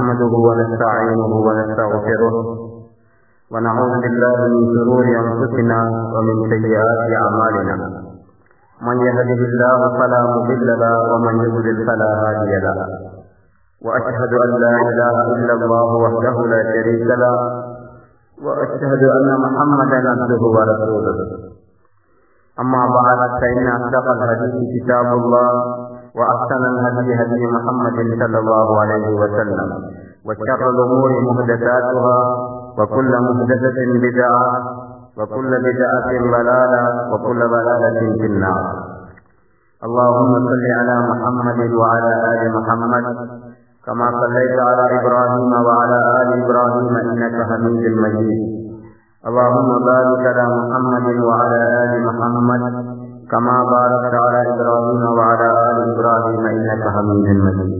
نحمده ونستعينه ونستغفره ونعوذ بالله من شرور أنفسنا ومن سيئات أعمالنا من يهده الله فلا مضل له ومن يضلل فلا هادي له وأشهد أن لا إله إلا الله وحده لا شريك له وأشهد أن محمدا عبده ورسوله أما بعد فإن أصدق الحديث كتاب الله وأحسن الهدي هدي محمد صلى الله عليه وسلم وشر الأمور محدثاتها وكل محدثة بدعة وكل بدعة ضلالة وكل ضلالة في النار اللهم صل على محمد وعلى آل محمد كما صليت على إبراهيم وعلى آل إبراهيم إنك حميد مجيد اللهم بارك على محمد وعلى آل محمد كما باركت على إبراهيم وعلى آل إبراهيم إنك حميد مجيد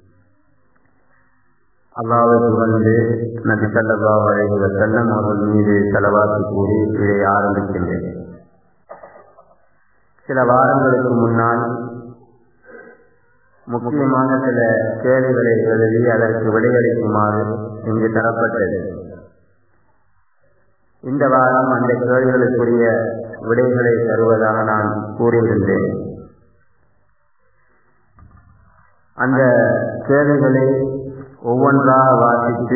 அல்லாவை புகழ்ந்து நபி சல்லாஹ் அலைஹி வசல்லம் அவர்கள் மீது செலவாக்கி கூறி இதை ஆரம்பிக்கின்றேன் சில வாரங்களுக்கு முன்னால் முக்கியமான சில கேள்விகளை எழுதி அதற்கு விடையளிக்குமாறு இங்கு தரப்பட்டது இந்த வாரம் அந்த கேள்விகளுக்குரிய விடைகளை தருவதாக நான் கூறியிருந்தேன் அந்த கேள்விகளை ஒவ்வொன்றாக வாசித்து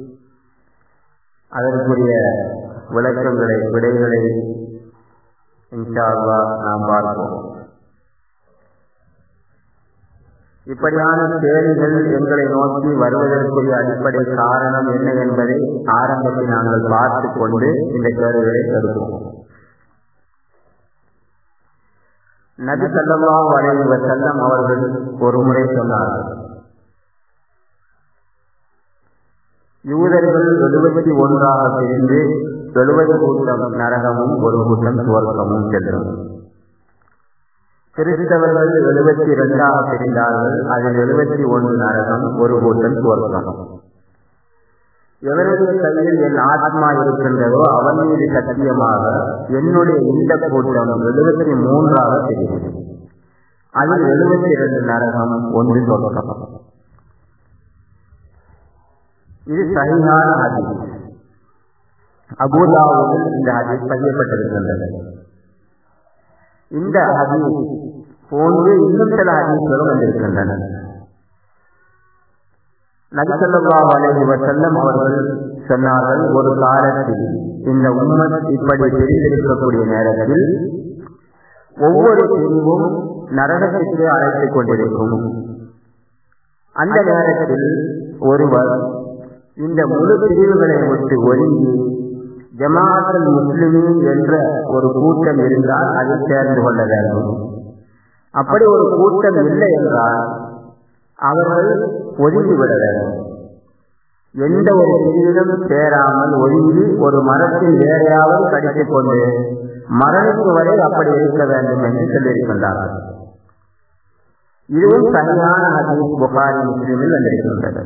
அதற்குரிய விளக்கங்களை விடைகளை இன்ஷால்லா நாம் பார்ப்போம் இப்படியான கேள்விகள் எங்களை நோக்கி வருவதற்குரிய அடிப்படை காரணம் என்ன என்பதை ஆரம்பத்தில் நாங்கள் பார்த்து கொண்டு இந்த கேள்விகளை தருவோம் நபி சல்லா வரைவ செல்லம் அவர்கள் ஒரு முறை சொன்னார்கள் யூதர்கள் எழுபத்தி ஒன்றாக பிரிந்து எழுபது கூட்டம் நரகமும் ஒரு கூட்டம் சுவர்க்கமும் செல்லும் கிறிஸ்தவர்கள் எழுபத்தி இரண்டாக பிரிந்தார்கள் அதில் எழுபத்தி ஒன்று நரகம் ஒரு கூட்டம் சுவர்க்கம் எவருடைய கையில் என் ஆத்மா இருக்கின்றதோ அவன் மீது சத்தியமாக என்னுடைய இந்த கூட்டம் எழுபத்தி மூன்றாக பிரியும் அதில் எழுபத்தி இரண்டு நரகம் ஒன்று சொர்க்கம் இது சரியான ஹதீஸ் அபூதாவுடன் இந்த ஹதீஸ் பதியப்பட்டிருக்கின்றது இந்த ஹதீஸ் போன்று இன்னும் சில ஹதீஸ்களும் வந்திருக்கின்றன நபிசல்லா அலைஹி வசல்லம் அவர்கள் சொன்னார்கள் ஒரு காலத்தில் இந்த உண்மை இப்படி தெரிந்திருக்கக்கூடிய நேரத்தில் ஒவ்வொரு பிரிவும் நரகத்திற்கு அழைத்துக் கொண்டிருக்கும் அந்த நேரத்தில் ஒருவர் இந்த முழு பிரிவுகளை விட்டு ஒதுங்கி ஜமாஅல் முஸ்லிமின் என்ற ஒரு கூட்டம் இருந்தால் அதை சேர்ந்து கொள்ள வேண்டும் அப்படி ஒரு கூட்டம் இல்லை என்றால் அவர்கள் ஒதுங்கிவிட வேண்டும் எந்த ஒரு பிரிவிலும் சேராமல் ஒதுங்கி ஒரு மரத்தில் வேறையாவது கடித்துக் கொண்டு மரணிக்கு வரை அப்படி இருக்க வேண்டும் என்று சொல்லியிருக்கின்றார்கள் இதுவும் சரியான ஹதீஸ் புகாரி முஸ்லிமில் வந்திருக்கின்றது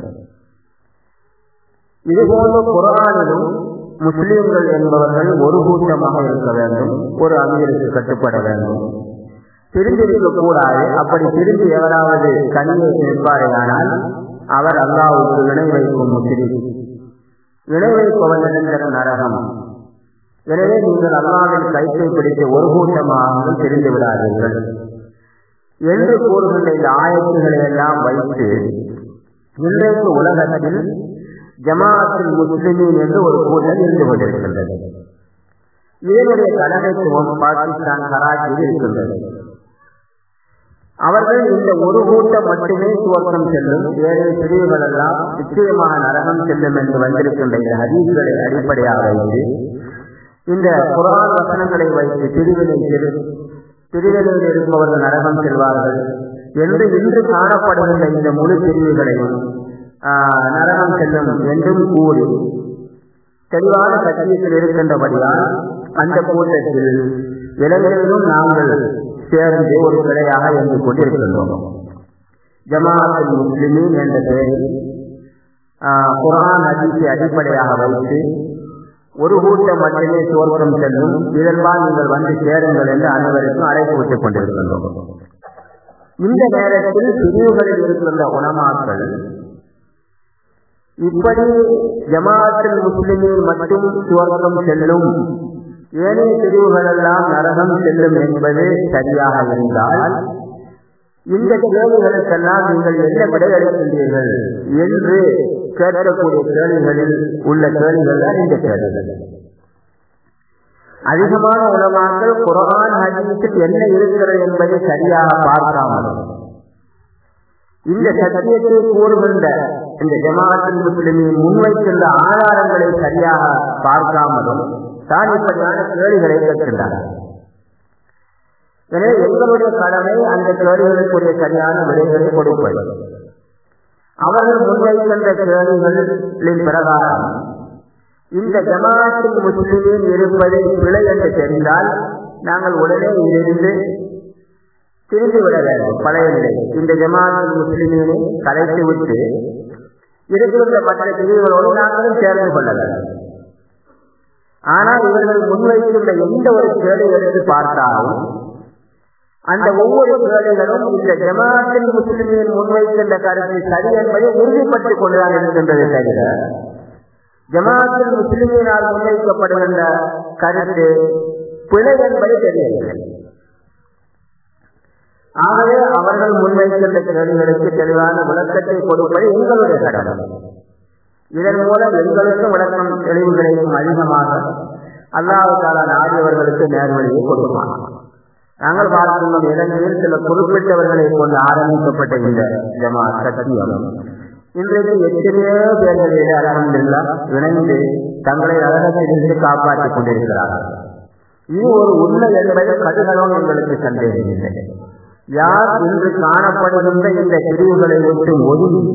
இதுபோன்ற குரானிலும் முஸ்லிம்கள் என்பவர்கள் ஒரு கூட்டமாக இருக்க வேண்டும் ஒரு அமீருக்கு கட்டுப்பட வேண்டும் பிரிந்திருக்க கூடாது அப்படி பிரிந்து எவராவது கனியை நிற்பாரையானால் அவர் அல்லாவுக்கு இணை வைக்கும் முஸ்லி இணை வைப்பவன் நிரந்தர நரகம் எனவே நீங்கள் அல்லாவின் கைத்தை பிடித்து ஒரு கூட்டமாக பிரிந்து விடாதீர்கள் என்று கூறுகின்ற இந்த ஆயத்துக்களை எல்லாம் வைத்து இன்றைக்கு உலகத்தில் ஜமாஅத்தில் முஸ்லிமின் என்று ஒரு கூட்டம் இருந்து கொண்டிருக்கின்றது இதனுடைய தலைமைத்துவம் பாகிஸ்தான் கராச்சியில் இருக்கின்றது அவர்கள் இந்த ஒரு கூட்டம் மட்டுமே துவக்கம் செல்லும் ஏழை பிரிவுகள் எல்லாம் நிச்சயமாக நரகம் செல்லும் என்று வந்திருக்கின்ற இந்த ஹதீஸ்களை அடிப்படையாக வைத்து இந்த குரான் வசனங்களை வைத்து பிரிவினை பிரிவினையில் இருப்பவர்கள் நரகம் செல்வார்கள் என்று இன்று காணப்படுகின்ற இந்த முழு பிரிவுகளையும் நரகம் செல்லும் என்றும் கூறி தெளிவான சத்தியத்தில் இருக்கின்றபடியால் அந்த கூட்டத்தில் இளைஞர்களும் நாங்கள் சேர்ந்து ஒரு கிளையாக இருந்து கொண்டிருக்கின்றோம் ஜமாஅத்தில் முஸ்லிமின் என்ற பெயரில் குரான் அதிர்ச்சி அடிப்படையாக வைத்து ஒரு கூட்டம் மட்டுமே சுவர்க்கம் செல்லும் இதெல்லாம் நீங்கள் வந்து சேருங்கள் என்று அனைவருக்கும் அழைப்பு விட்டுக் கொண்டிருக்கின்றோம் இந்த நேரத்தில் பிரிவுகளில் இருக்கின்ற உணமாக்கள் இப்படி ஜமாத்தில் முஸ்லிமில் மட்டும் சுவர்க்கம் செல்லும் ஏனைய பிரிவுகள் எல்லாம் நரகம் செல்லும் என்பது சரியாக இருந்தால் இந்த கேள்விகளுக்கெல்லாம் நீங்கள் என்ன விடையளிக்கின்றீர்கள் என்று கேட்கக்கூடிய கேள்விகளில் உள்ள கேள்விகள் தான் இந்த கேள்விகள் அதிகமான உலமாக்கள் குரான் ஹதீஸில் என்ன இருக்கிறது என்பதை சரியாக பார்க்காமல் இந்த சத்தியத்தை கூறுகின்ற இந்த ஜமாத்தின் முஸ்லிமின் முன்வைக்கின்ற ஆதாரங்களை சரியாக பார்க்காமலும் தான் இப்படியான கேள்விகளை கேட்கின்றார்கள் எனவே எங்களுடைய கடமை அந்த கேள்விகளுக்குரிய சரியான விடைகளை கொடுப்பது அவர்கள் முன்வைக்கின்ற கேள்விகளின் பிரகாரம் இந்த ஜமாத்தின் முஸ்லிமில் இருப்பதை பிழை என்று தெரிந்தால் நாங்கள் உடனே இருந்து திரும்பி விட வேண்டும் பழைய நிலை இந்த ஜமாத்தின் முஸ்லிமினை கலைத்து விட்டு இருக்கின்ற மற்ற பிரிவுகளோடு நாங்களும் சேர்ந்து கொள்ள வேண்டும் ஆனால் இவர்கள் முன்வைக்கின்ற எந்த ஒரு கேள்வி எடுத்து பார்த்தாலும் அந்த ஒவ்வொரு கேள்விகளும் இந்த ஜமாத்தின் முஸ்லிமின் முன்வைக்கின்ற கருத்து சரி என்பதை உறுதிப்பட்டுக் கொண்டுதான் இருக்கின்றது தவிர ஜமாத்தில் முஸ்லிமினால் முன்வைக்கப்படுகின்ற கருத்து பிழை என்பது தெரியவில்லை ஆகவே அவர்கள் முன்வைக்கின்ற கேள்விகளுக்கு தெளிவான விளக்கத்தை கொடுப்பது எங்களுடைய கடமை இதன் மூலம் எங்களுக்கு விளக்கம் தெளிவுகளையும் அதிகமாக அல்லாவுக்கான நாடியவர்களுக்கு நேர்வழியை கொடுப்பான் நாங்கள் பார்க்கின்ற இடங்களில் சில குறிப்பிட்டவர்களை கொண்டு ஆரம்பிக்கப்பட்ட இந்த ஜமா சத்தியம் இன்றைக்கு எத்தனையோ பேர்களிலே அலமதுல்லா இணைந்து தங்களை நரகத்திலிருந்து காப்பாற்றிக் கொண்டிருக்கிறார்கள் இது ஒரு உண்மை என்பது கடுகளும் எங்களுக்கு சந்தேகம் இல்லை யார் இன்று காணப்படுகின்ற இந்த பிரிவுகளை விட்டு ஒதுங்கி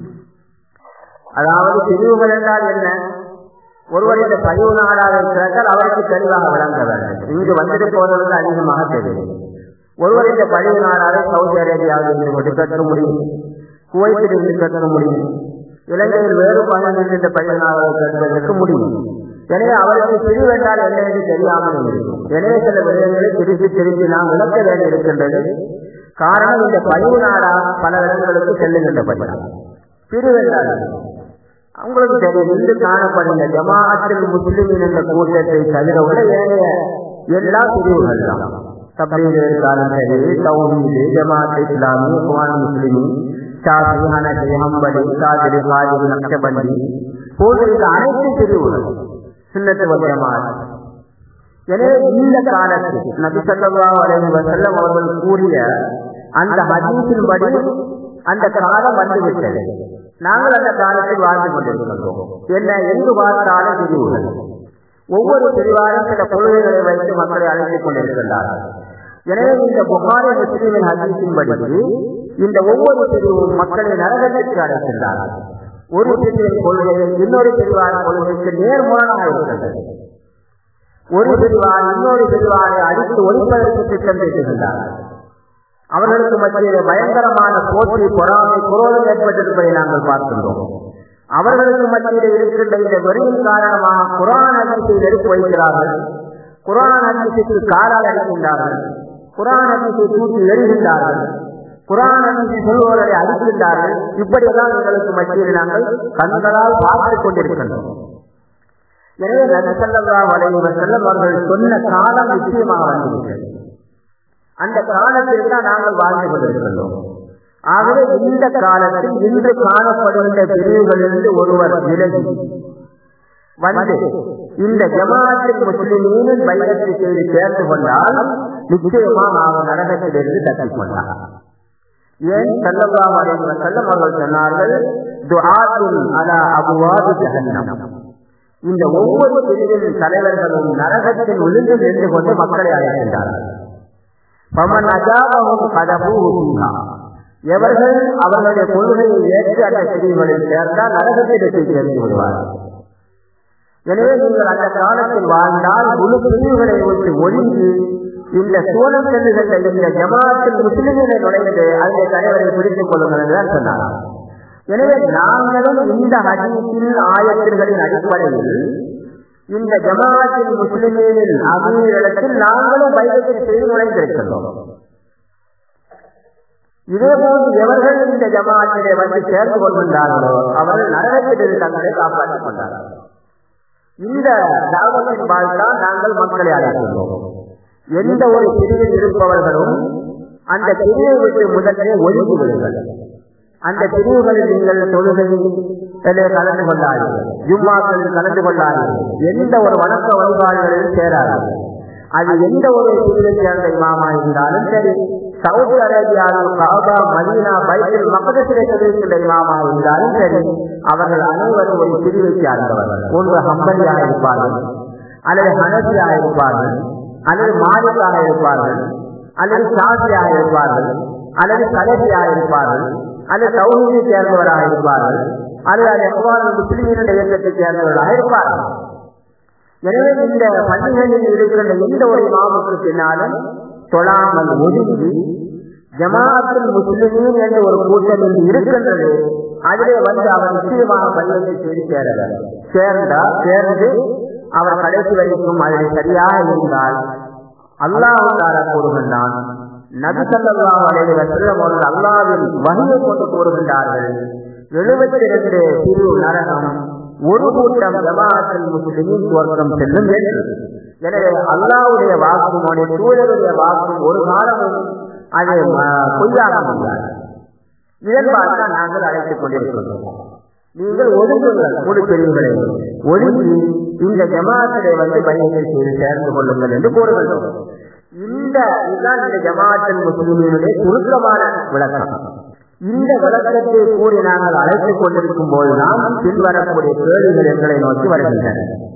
அதாவது பிரிவுகள் என்றால் என்ன ஒருவர் இந்த பதிவு நாடாக கேட்டால் அவருக்கு தெளிவாக விளங்க வேண்டும் இங்கு வந்துட்டு போவதற்கு அதிகமாக தெரியும் ஒருவர் இந்த பதிவு நாடாக சவுதி அரேபியாவில் இருந்து கொண்டு கற்க முடியும் குவைத்தில் இருந்து கற்க முடியும் இலங்கையில் வேறு பகுதியில் இந்த பதிவு நாடாக கற்பதற்கு முடியும் எனவே அவருக்கு பிரிவு என்றால் என்ன என்று தெரியாமல் இருக்கும் எனவே சில விடயங்களை திருப்பி திருப்பி நாம் விளக்க வேண்டியிருக்கின்றது காரணம் இந்த பதிவு நாடா பல இடங்களுக்கு செல்லுகின்ற பதிவு பிரிவு என்றால் அவங்களுக்கு தெரியும் இன்று காணப்படுகிற ஜமாஅத்தில் முஸ்லிமின் என்ற கூட்டத்தை தவிர உள்ள ஏனைய எல்லா பிரிவுகள் தான் தப்ரீது இருந்தாலும் சரி தௌஹீது ஜமாத் இஸ்லாமி குவான் முஸ்லிமி ஷாஃபி ஹனஃபி ஹம்பலி சாதிரி காதிரி நக்ஷபந்தி போன்ற இந்த அனைத்து பிரிவுகள் சுன்னத்து வல் ஜமாத் எனவே இந்த காலத்தில் நபி ஸல்லல்லாஹு அலைஹி வஸல்லம் அவர்கள் கூறிய அந்த ஹதீஸின்படி அந்த காலம் வந்துவிட்டது நாங்கள் அந்த காலத்தில் வாழ்ந்து கொண்டிருக்கின்றோம் என்ன எங்கு பார்த்தாலும் பிரிவுகள் ஒவ்வொரு பிரிவாரும் சில கொள்கைகளை வைத்து மக்களை அழைத்துக் கொண்டிருக்கின்றார்கள் எனவே இந்த புகாரி முஸ்லீமின் ஹதீஸின்படி இந்த ஒவ்வொரு பிரிவும் மக்களை நரகத்திற்கு அழைக்கின்றார்கள் ஒரு பிரிவின் கொள்கை இன்னொரு பிரிவான கொள்கைக்கு நேர்முரணாக இருக்கிறது ஒரு பிரிவார் இன்னொரு பிரிவாரை அடித்து ஒழிப்பதற்கு திட்டம் தீட்டுகின்றார்கள் அவர்களுக்கு மத்தியில் பயங்கரமான போட்டி பொறாமை குரோதம் ஏற்பட்டிருப்பதை நாங்கள் பார்க்கின்றோம் அவர்களுக்கு மத்தியில் இருக்கின்ற இந்த வெறியின் காரணமாக குரான் அதிசை நெருப்பு வைக்கிறார்கள் குரான் அதிசைக்கு காலால் அடிக்கின்றார்கள் குரான் அதிசை தூக்கி எறிகின்றார்கள் குரான் அதிசை சொல்பவர்களை அடிக்கின்றார்கள் இப்படியெல்லாம் எங்களுக்கு மத்தியில் நாங்கள் கண்களால் பார்த்துக் கொண்டிருக்கின்றோம் எனவே நபிசல்லா வலைவர் செல்லம் அவர்கள் சொன்ன காலம் நிச்சயமாக வந்துவிட்டது அந்த காலத்தில் தான் நாங்கள் வாழ்ந்து கொண்டிருக்கின்றோம் ஆகவே இந்த காலத்தில் இன்று காணப்படுகின்ற பிரிவுகளிலிருந்து ஒருவர் விலகி வந்து இந்த ஜமாத்தின் முஸ்லிமீனின் வைரத்தை செய்து சேர்ந்து கொண்டால் நிச்சயமாக அவர் நரகத்திலிருந்து தப்பிக் கொண்டார் ஏன் செல்லலாம் அடைந்த செல்லம் அவர்கள் சொன்னார்கள் துஆத்துன் அலா அபுவாது ஜஹன்னம் இந்த ஒவ்வொரு பிரிவின் தலைவர்களும் நரகத்தில் விழுந்து நின்று கொண்டு மக்களை அழைக்கின்றார்கள் பமன் அஜாபகும் கதபூஹா எவர்கள் அவர்களுடைய கொள்கையை ஏற்று அந்த பிரிவுகளில் சேர்ந்தால் நரகத்திடத்தை சேர்ந்து விடுவார்கள் எனவே நீங்கள் அந்த காலத்தில் வாழ்ந்தால் முழு பிரிவுகளை விட்டு ஒழுங்கி இந்த சோழம் செல்லுகின்ற இந்த ஜமாத்தில் முஸ்லிம்களை நுழைந்து அந்த தலைவரை பிடித்துக் கொள்ளுங்கள் என்றுதான் சொன்னார் எனவே நாங்களும் இந்த ஹதீஸின் ஆயத்தின்களின் அடிப்படையில் இந்த ஜமாத்தின் முஸ்லிமின் அமீரிடத்தில் நாங்களும் பைரத்தில் செய்து நுழைந்திருக்கின்றோம் இதே போன்று எவர்கள் இந்த ஜமாத்திலே வந்து சேர்ந்து கொள்கின்றார்களோ அவர்கள் நரகத்திலிருந்து தங்களை காப்பாற்றிக் கொண்டார்கள் இந்த தாவத்தின் வாழ்த்தான் நாங்கள் மக்களை அழைக்கின்றோம் எந்த ஒரு பிரிவில் இருப்பவர்களும் அந்த பிரிவை விட்டு முதலே ஒதுக்கி விடுங்கள் அந்த பிரிவுகளில் நீங்கள் தொழுகையில் கலந்து கொள்ளாதீர்கள் ஜும்மாக்களில் கலந்து கொள்ளாதீர்கள் எந்த ஒரு வணக்க வழிபாடுகளிலும் சேராதீர்கள் அது எந்த ஒரு பிரிவை சேர்ந்த இமாமா இருந்தாலும் சரி சவுதி அரேபியாவில் காபா மதீனா பைபிள் மக்களத்திலே தெரிவிக்கின்ற இமாமா இருந்தாலும் சரி அவர்கள் அனைவரும் ஒரு பிரிவை சார்ந்தவர்கள் ஒன்று ஹம்பலியாக இருப்பார்கள் அல்லது ஹனசியாக இருப்பார்கள் அல்லது மாலிக்காக இருப்பார்கள் அல்லது சாசியாக இருப்பார்கள் அல்லது கலசியாக இருப்பார்கள் அல்லது சௌஹியை சேர்ந்தவராக இருப்பார்கள் அல்லது அது எவ்வாறு முஸ்லிமினுடைய இயக்கத்தை சேர்ந்தவர்களாக இருப்பார்கள் எனவே இந்த பண்டிகையில் இருக்கின்ற எந்த ஒரு இமாமுக்கு பின்னாலும் தொழாமல் ஒதுங்கி ஜமாஅத்துல் முஸ்லிமீன் என்ற ஒரு கூட்டம் இன்று இருக்கின்றது அதிலே வந்து அவர் நிச்சயமாக பள்ளியை செய்து சேர சேர்ந்தா சேர்ந்து அவர் கடைசி வரைக்கும் அதில் சரியாக இருந்தால் அல்லாஹால கூறுகின்றான் நபி சல்லாஹ் அலைஹி வஸல்லம் அவர்கள் அல்லாவின் வகையை கொண்டு கூறுகின்றார்கள் எழுபத்தி இரண்டு பிரிவு நரகம் ஒரு கூட்டம் ஜமாஅத்தில் முஸ்லிமின் சுவர்க்கம் செல்லும் என்று எனவே அல்லாவுடைய வாக்கும் அவருடைய தூதருடைய வாக்கும் ஒரு காலமும் அது பொய்யாக முடியாது இதன் பார்த்து நாங்கள் அழைத்துக் கொண்டிருக்கிறோம் நீங்கள் ஒதுங்குங்கள் முழு பிரிவுகளை ஒதுங்கி இந்த ஜமாத்திலே வந்து பணிகள் செய்து சேர்ந்து கொள்ளுங்கள் என்று கூறுகின்றோம் இந்த இதுதான் இந்த ஜமாத்தின் முஸ்லிமினுடைய சுருக்கமான விளக்கம் இந்த விளக்கத்தை கூறி நாங்கள் அழைத்துக் கொண்டிருக்கும் போதுதான் பின்வரக்கூடிய கேள்விகள் எங்களை நோக்கி வருகின்றன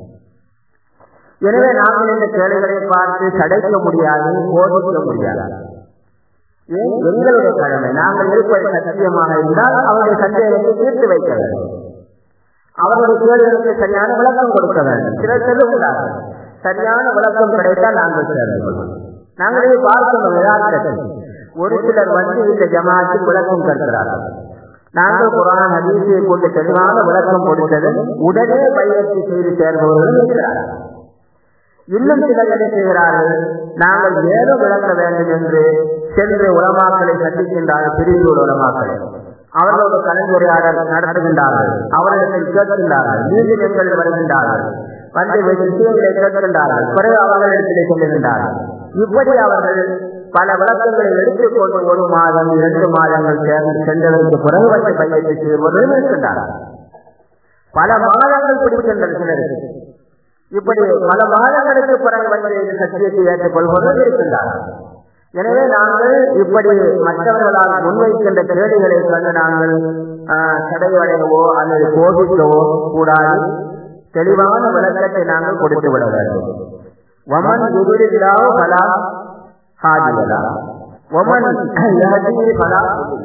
எனவே நாங்கள் இந்த கேள்விகளை பார்த்து தடைக்க முடியாது போதிக்க முடியாது ஏன் எங்களுடைய கடமை நாங்கள் இருப்பது சத்தியமாக இருந்தால் அவருடைய சந்தேகத்தை தீர்த்து வைக்க வேண்டும் அவருடைய கேள்விகளுக்கு சரியான விளக்கம் கொடுக்க வேண்டும் சிலர் செல்லுகிறார்கள் சரியான விளக்கம் கிடைத்தால் நாங்கள் சேர்ந்து கொள்வோம் நாங்கள் இதை பார்க்கணும் யதார்த்தத்தில் ஒரு சிலர் வந்து இந்த ஜமாத்தில் விளக்கம் கருக்கிறார்கள் நாங்கள் குரான் ஹதீஸை கொண்டு தெளிவான விளக்கம் கொடுத்தது உடனே பயிற்சி செய்து சேர்ந்தவர்கள் இருக்கிறார்கள் இன்னும் சிலர் என்ன செய்கிறார்கள் நாங்கள் மேலும் விளக்க வேண்டும் என்று சென்று உலமாக்களை சந்திக்கின்றார்கள் பிரிவில் உலமாக்களை அவர்களோட கலந்துரையாடல் நடத்துகின்றார்கள் அவர்களிடத்தில் கேட்கின்றார்கள் மீண்டும் எங்களில் வருகின்றார்கள் வந்து விஷயங்களை கேட்கின்றார்கள் பிறகு அவர்களிடத்திலே செல்லுகின்றார்கள் இப்படி அவர்கள் பல விளக்கங்களை எடுத்துக்கொண்டு ஒரு மாதம் இரண்டு மாதங்கள் சேர்ந்து சென்றதற்கு பிறகு வந்து பயிற்சி செய்வதும் இருக்கின்றார்கள் பல மாதங்கள் பிடிக்கின்றன சிலருக்கு இப்படி பல மாதங்களுக்கு பிறகு வந்து இந்த சத்தியத்தை ஏற்றுக்கொள்வதும் இருக்கின்றார்கள் எனவே நாங்கள் இப்படி மற்றவர்களால் முன்வைக்கின்ற கேள்விகளை கண்டு நாங்கள் தடைவடையவோ அல்லது கோபிக்கவோ கூடாது தெளிவான விளக்கத்தை நாங்கள் கொடுத்து விட வேண்டும் வமன் குதிரிலாவோ பலா ஹாஜிலா ஒமன் பலா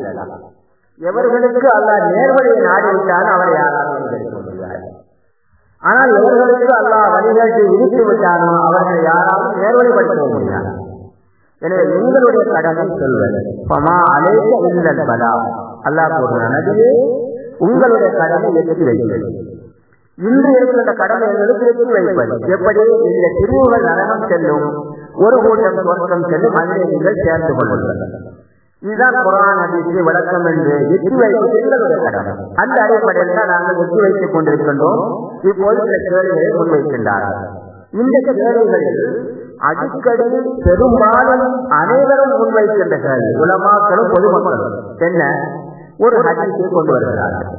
எவர்களுக்கு அல்ல நேர்வழியை நாடிவிட்டாலும் அவரை யாராலும் எடுக்க முடியாது ஆனால் எவர்களுக்கு அல்லாஹ் வழிகாட்டி விதித்து விட்டாலும் அவர்களை யாராலும் நேர்வழிப்படுத்த முடியாது எனவே எங்களுடைய கடமை சொல்வது பமா அழைக்க இல்லல் பலா அல்லாஹ் போடுற நதியே உங்களுடைய கடமை எதிர்த்து வைக்கிறது இன்று இருக்கின்ற கடமை எங்களுக்கு எதிர்த்து வைப்பது எப்படி இந்த பிரிவுகள் நரகம் செல்லும் ஒரு கூட்டம் சொர்க்கம் செல்லும் அதிலே நீங்கள் சேர்ந்து கொள்ளுங்கள் இதுதான் குரான் அதிர்ச்சி விளக்கம் என்று எட்டி வைப்பது எங்களுடைய கடமை அந்த அடிப்படையில் தான் நாங்கள் எட்டி வைத்துக் கொண்டிருக்கின்றோம் இப்போது சில கேள்விகளை முன்வைக்கின்றார்கள் இந்த கேள்விகளில் அடிக்கடி பெரும்பாலும் அனைவரும் முன்வைக்கின்ற கேள்வி உலமாக்களும் பொதுமக்களும் என்ன ஒரு ஹதீஸை கொண்டு வருகிறார்கள்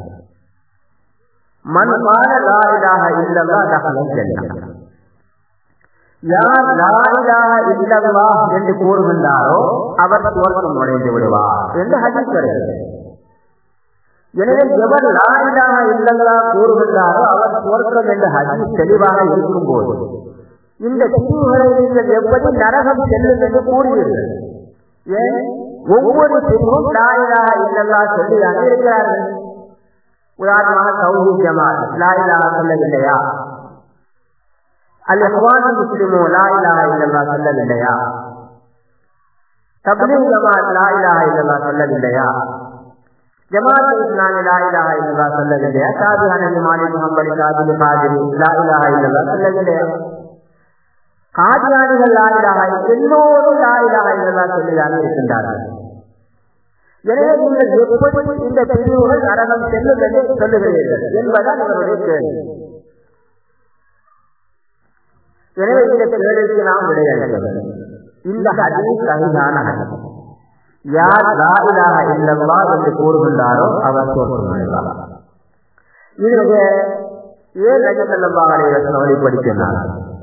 மண்பான லாயிலாக இல்லவா தகவல் செல்லும் யார் லாயிலாக இல்லவா என்று கூறுகின்றாரோ அவர் சுவர்க்கம் நுழைந்து விடுவார் என்று ஹதீஸ் வருகிறது எனவே எவர் லாயிலாக இல்லவா கூறுகின்றாரோ அவர் சுவர்க்கம் என்று ஹதீஸ் தெளிவாக இருக்கும் போது இந்த பிரிவுகளை நீங்கள் எப்படி நரகம் செல்லும் என்று கூறுவீர்கள் ஏன் ஒவ்வொரு பிரிவும் லாயிலாக இல்லல்லா சொல்லி இருக்கிறார்கள் உதாரணமாக சௌஹி ஜமாத் லாயிலாக சொல்லவில்லையா அல்ல குவான் முஸ்லிமோ லாயிலாக இல்லல்லா சொல்லவில்லையா தப்லீக் ஜமாத் லாயிலாக இல்லல்லா சொல்லவில்லையா ஜமாத் இஸ்லாமி லாயிலாக இல்லல்லா சொல்லவில்லையா சாதிஹான மாலிக் முகமது சாதில் காதிரி லாயிலாக இல்லல்லா சொல்லவில்லையா காதியானிகள் லாயிலாக எல்லோரும் லாயிலாக இல்லல்லா சொல்லிதான் இருக்கின்றார்கள் எனவே நீங்கள் எப்படி இந்த பிரிவுகள் நரகம் செல்லும் என்று சொல்லுகிறீர்கள் என்பதுதான் இவருடைய கேள்வி எனவே இந்த கேள்விக்கு நாம் விடையளிக்க இந்த ஹதீஸ் சரியான ஹதீஸ் யார் லா இலாஹ இல்லல்லாஹ் என்று கூறுகின்றாரோ அவர் தோற்றுகிறார் இதுல ஏன் நபி ஸல்லல்லாஹு அலைஹி வஸல்லம் வெளிப்படுத்தினார்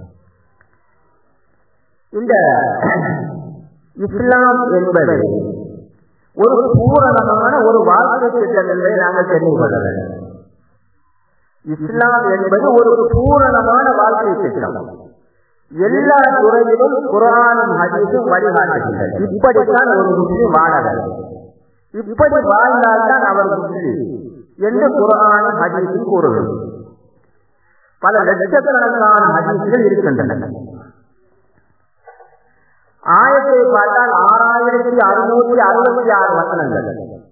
இந்த இஸ்லாம் என்பது ஒரு பூரணமான ஒரு வாழ்க்கை திட்டம் என்பதை நாங்கள் தெரிந்து கொள்ள வேண்டும் இஸ்லாம் என்பது ஒரு பூரணமான வாழ்க்கை திட்டம் எல்லா துறையிலும் குரானும் ஹதீஸும் வழிகாட்டுகின்றன இப்படித்தான் ஒரு முஸ்லிம் வாழ வேண்டும் இப்படி வாழ்ந்தால்தான் அவர் முஸ்லிம் என்று குரானும் ஹதீஸும் கூறுகிறது பல லட்சக்கணக்கான ஹதீஸ்கள் இருக்கின்றன ஆயத்தை பார்த்தால் ஆறாயிரத்தி அறுநூற்றி அறுபத்தி ஆறு வசனங்கள்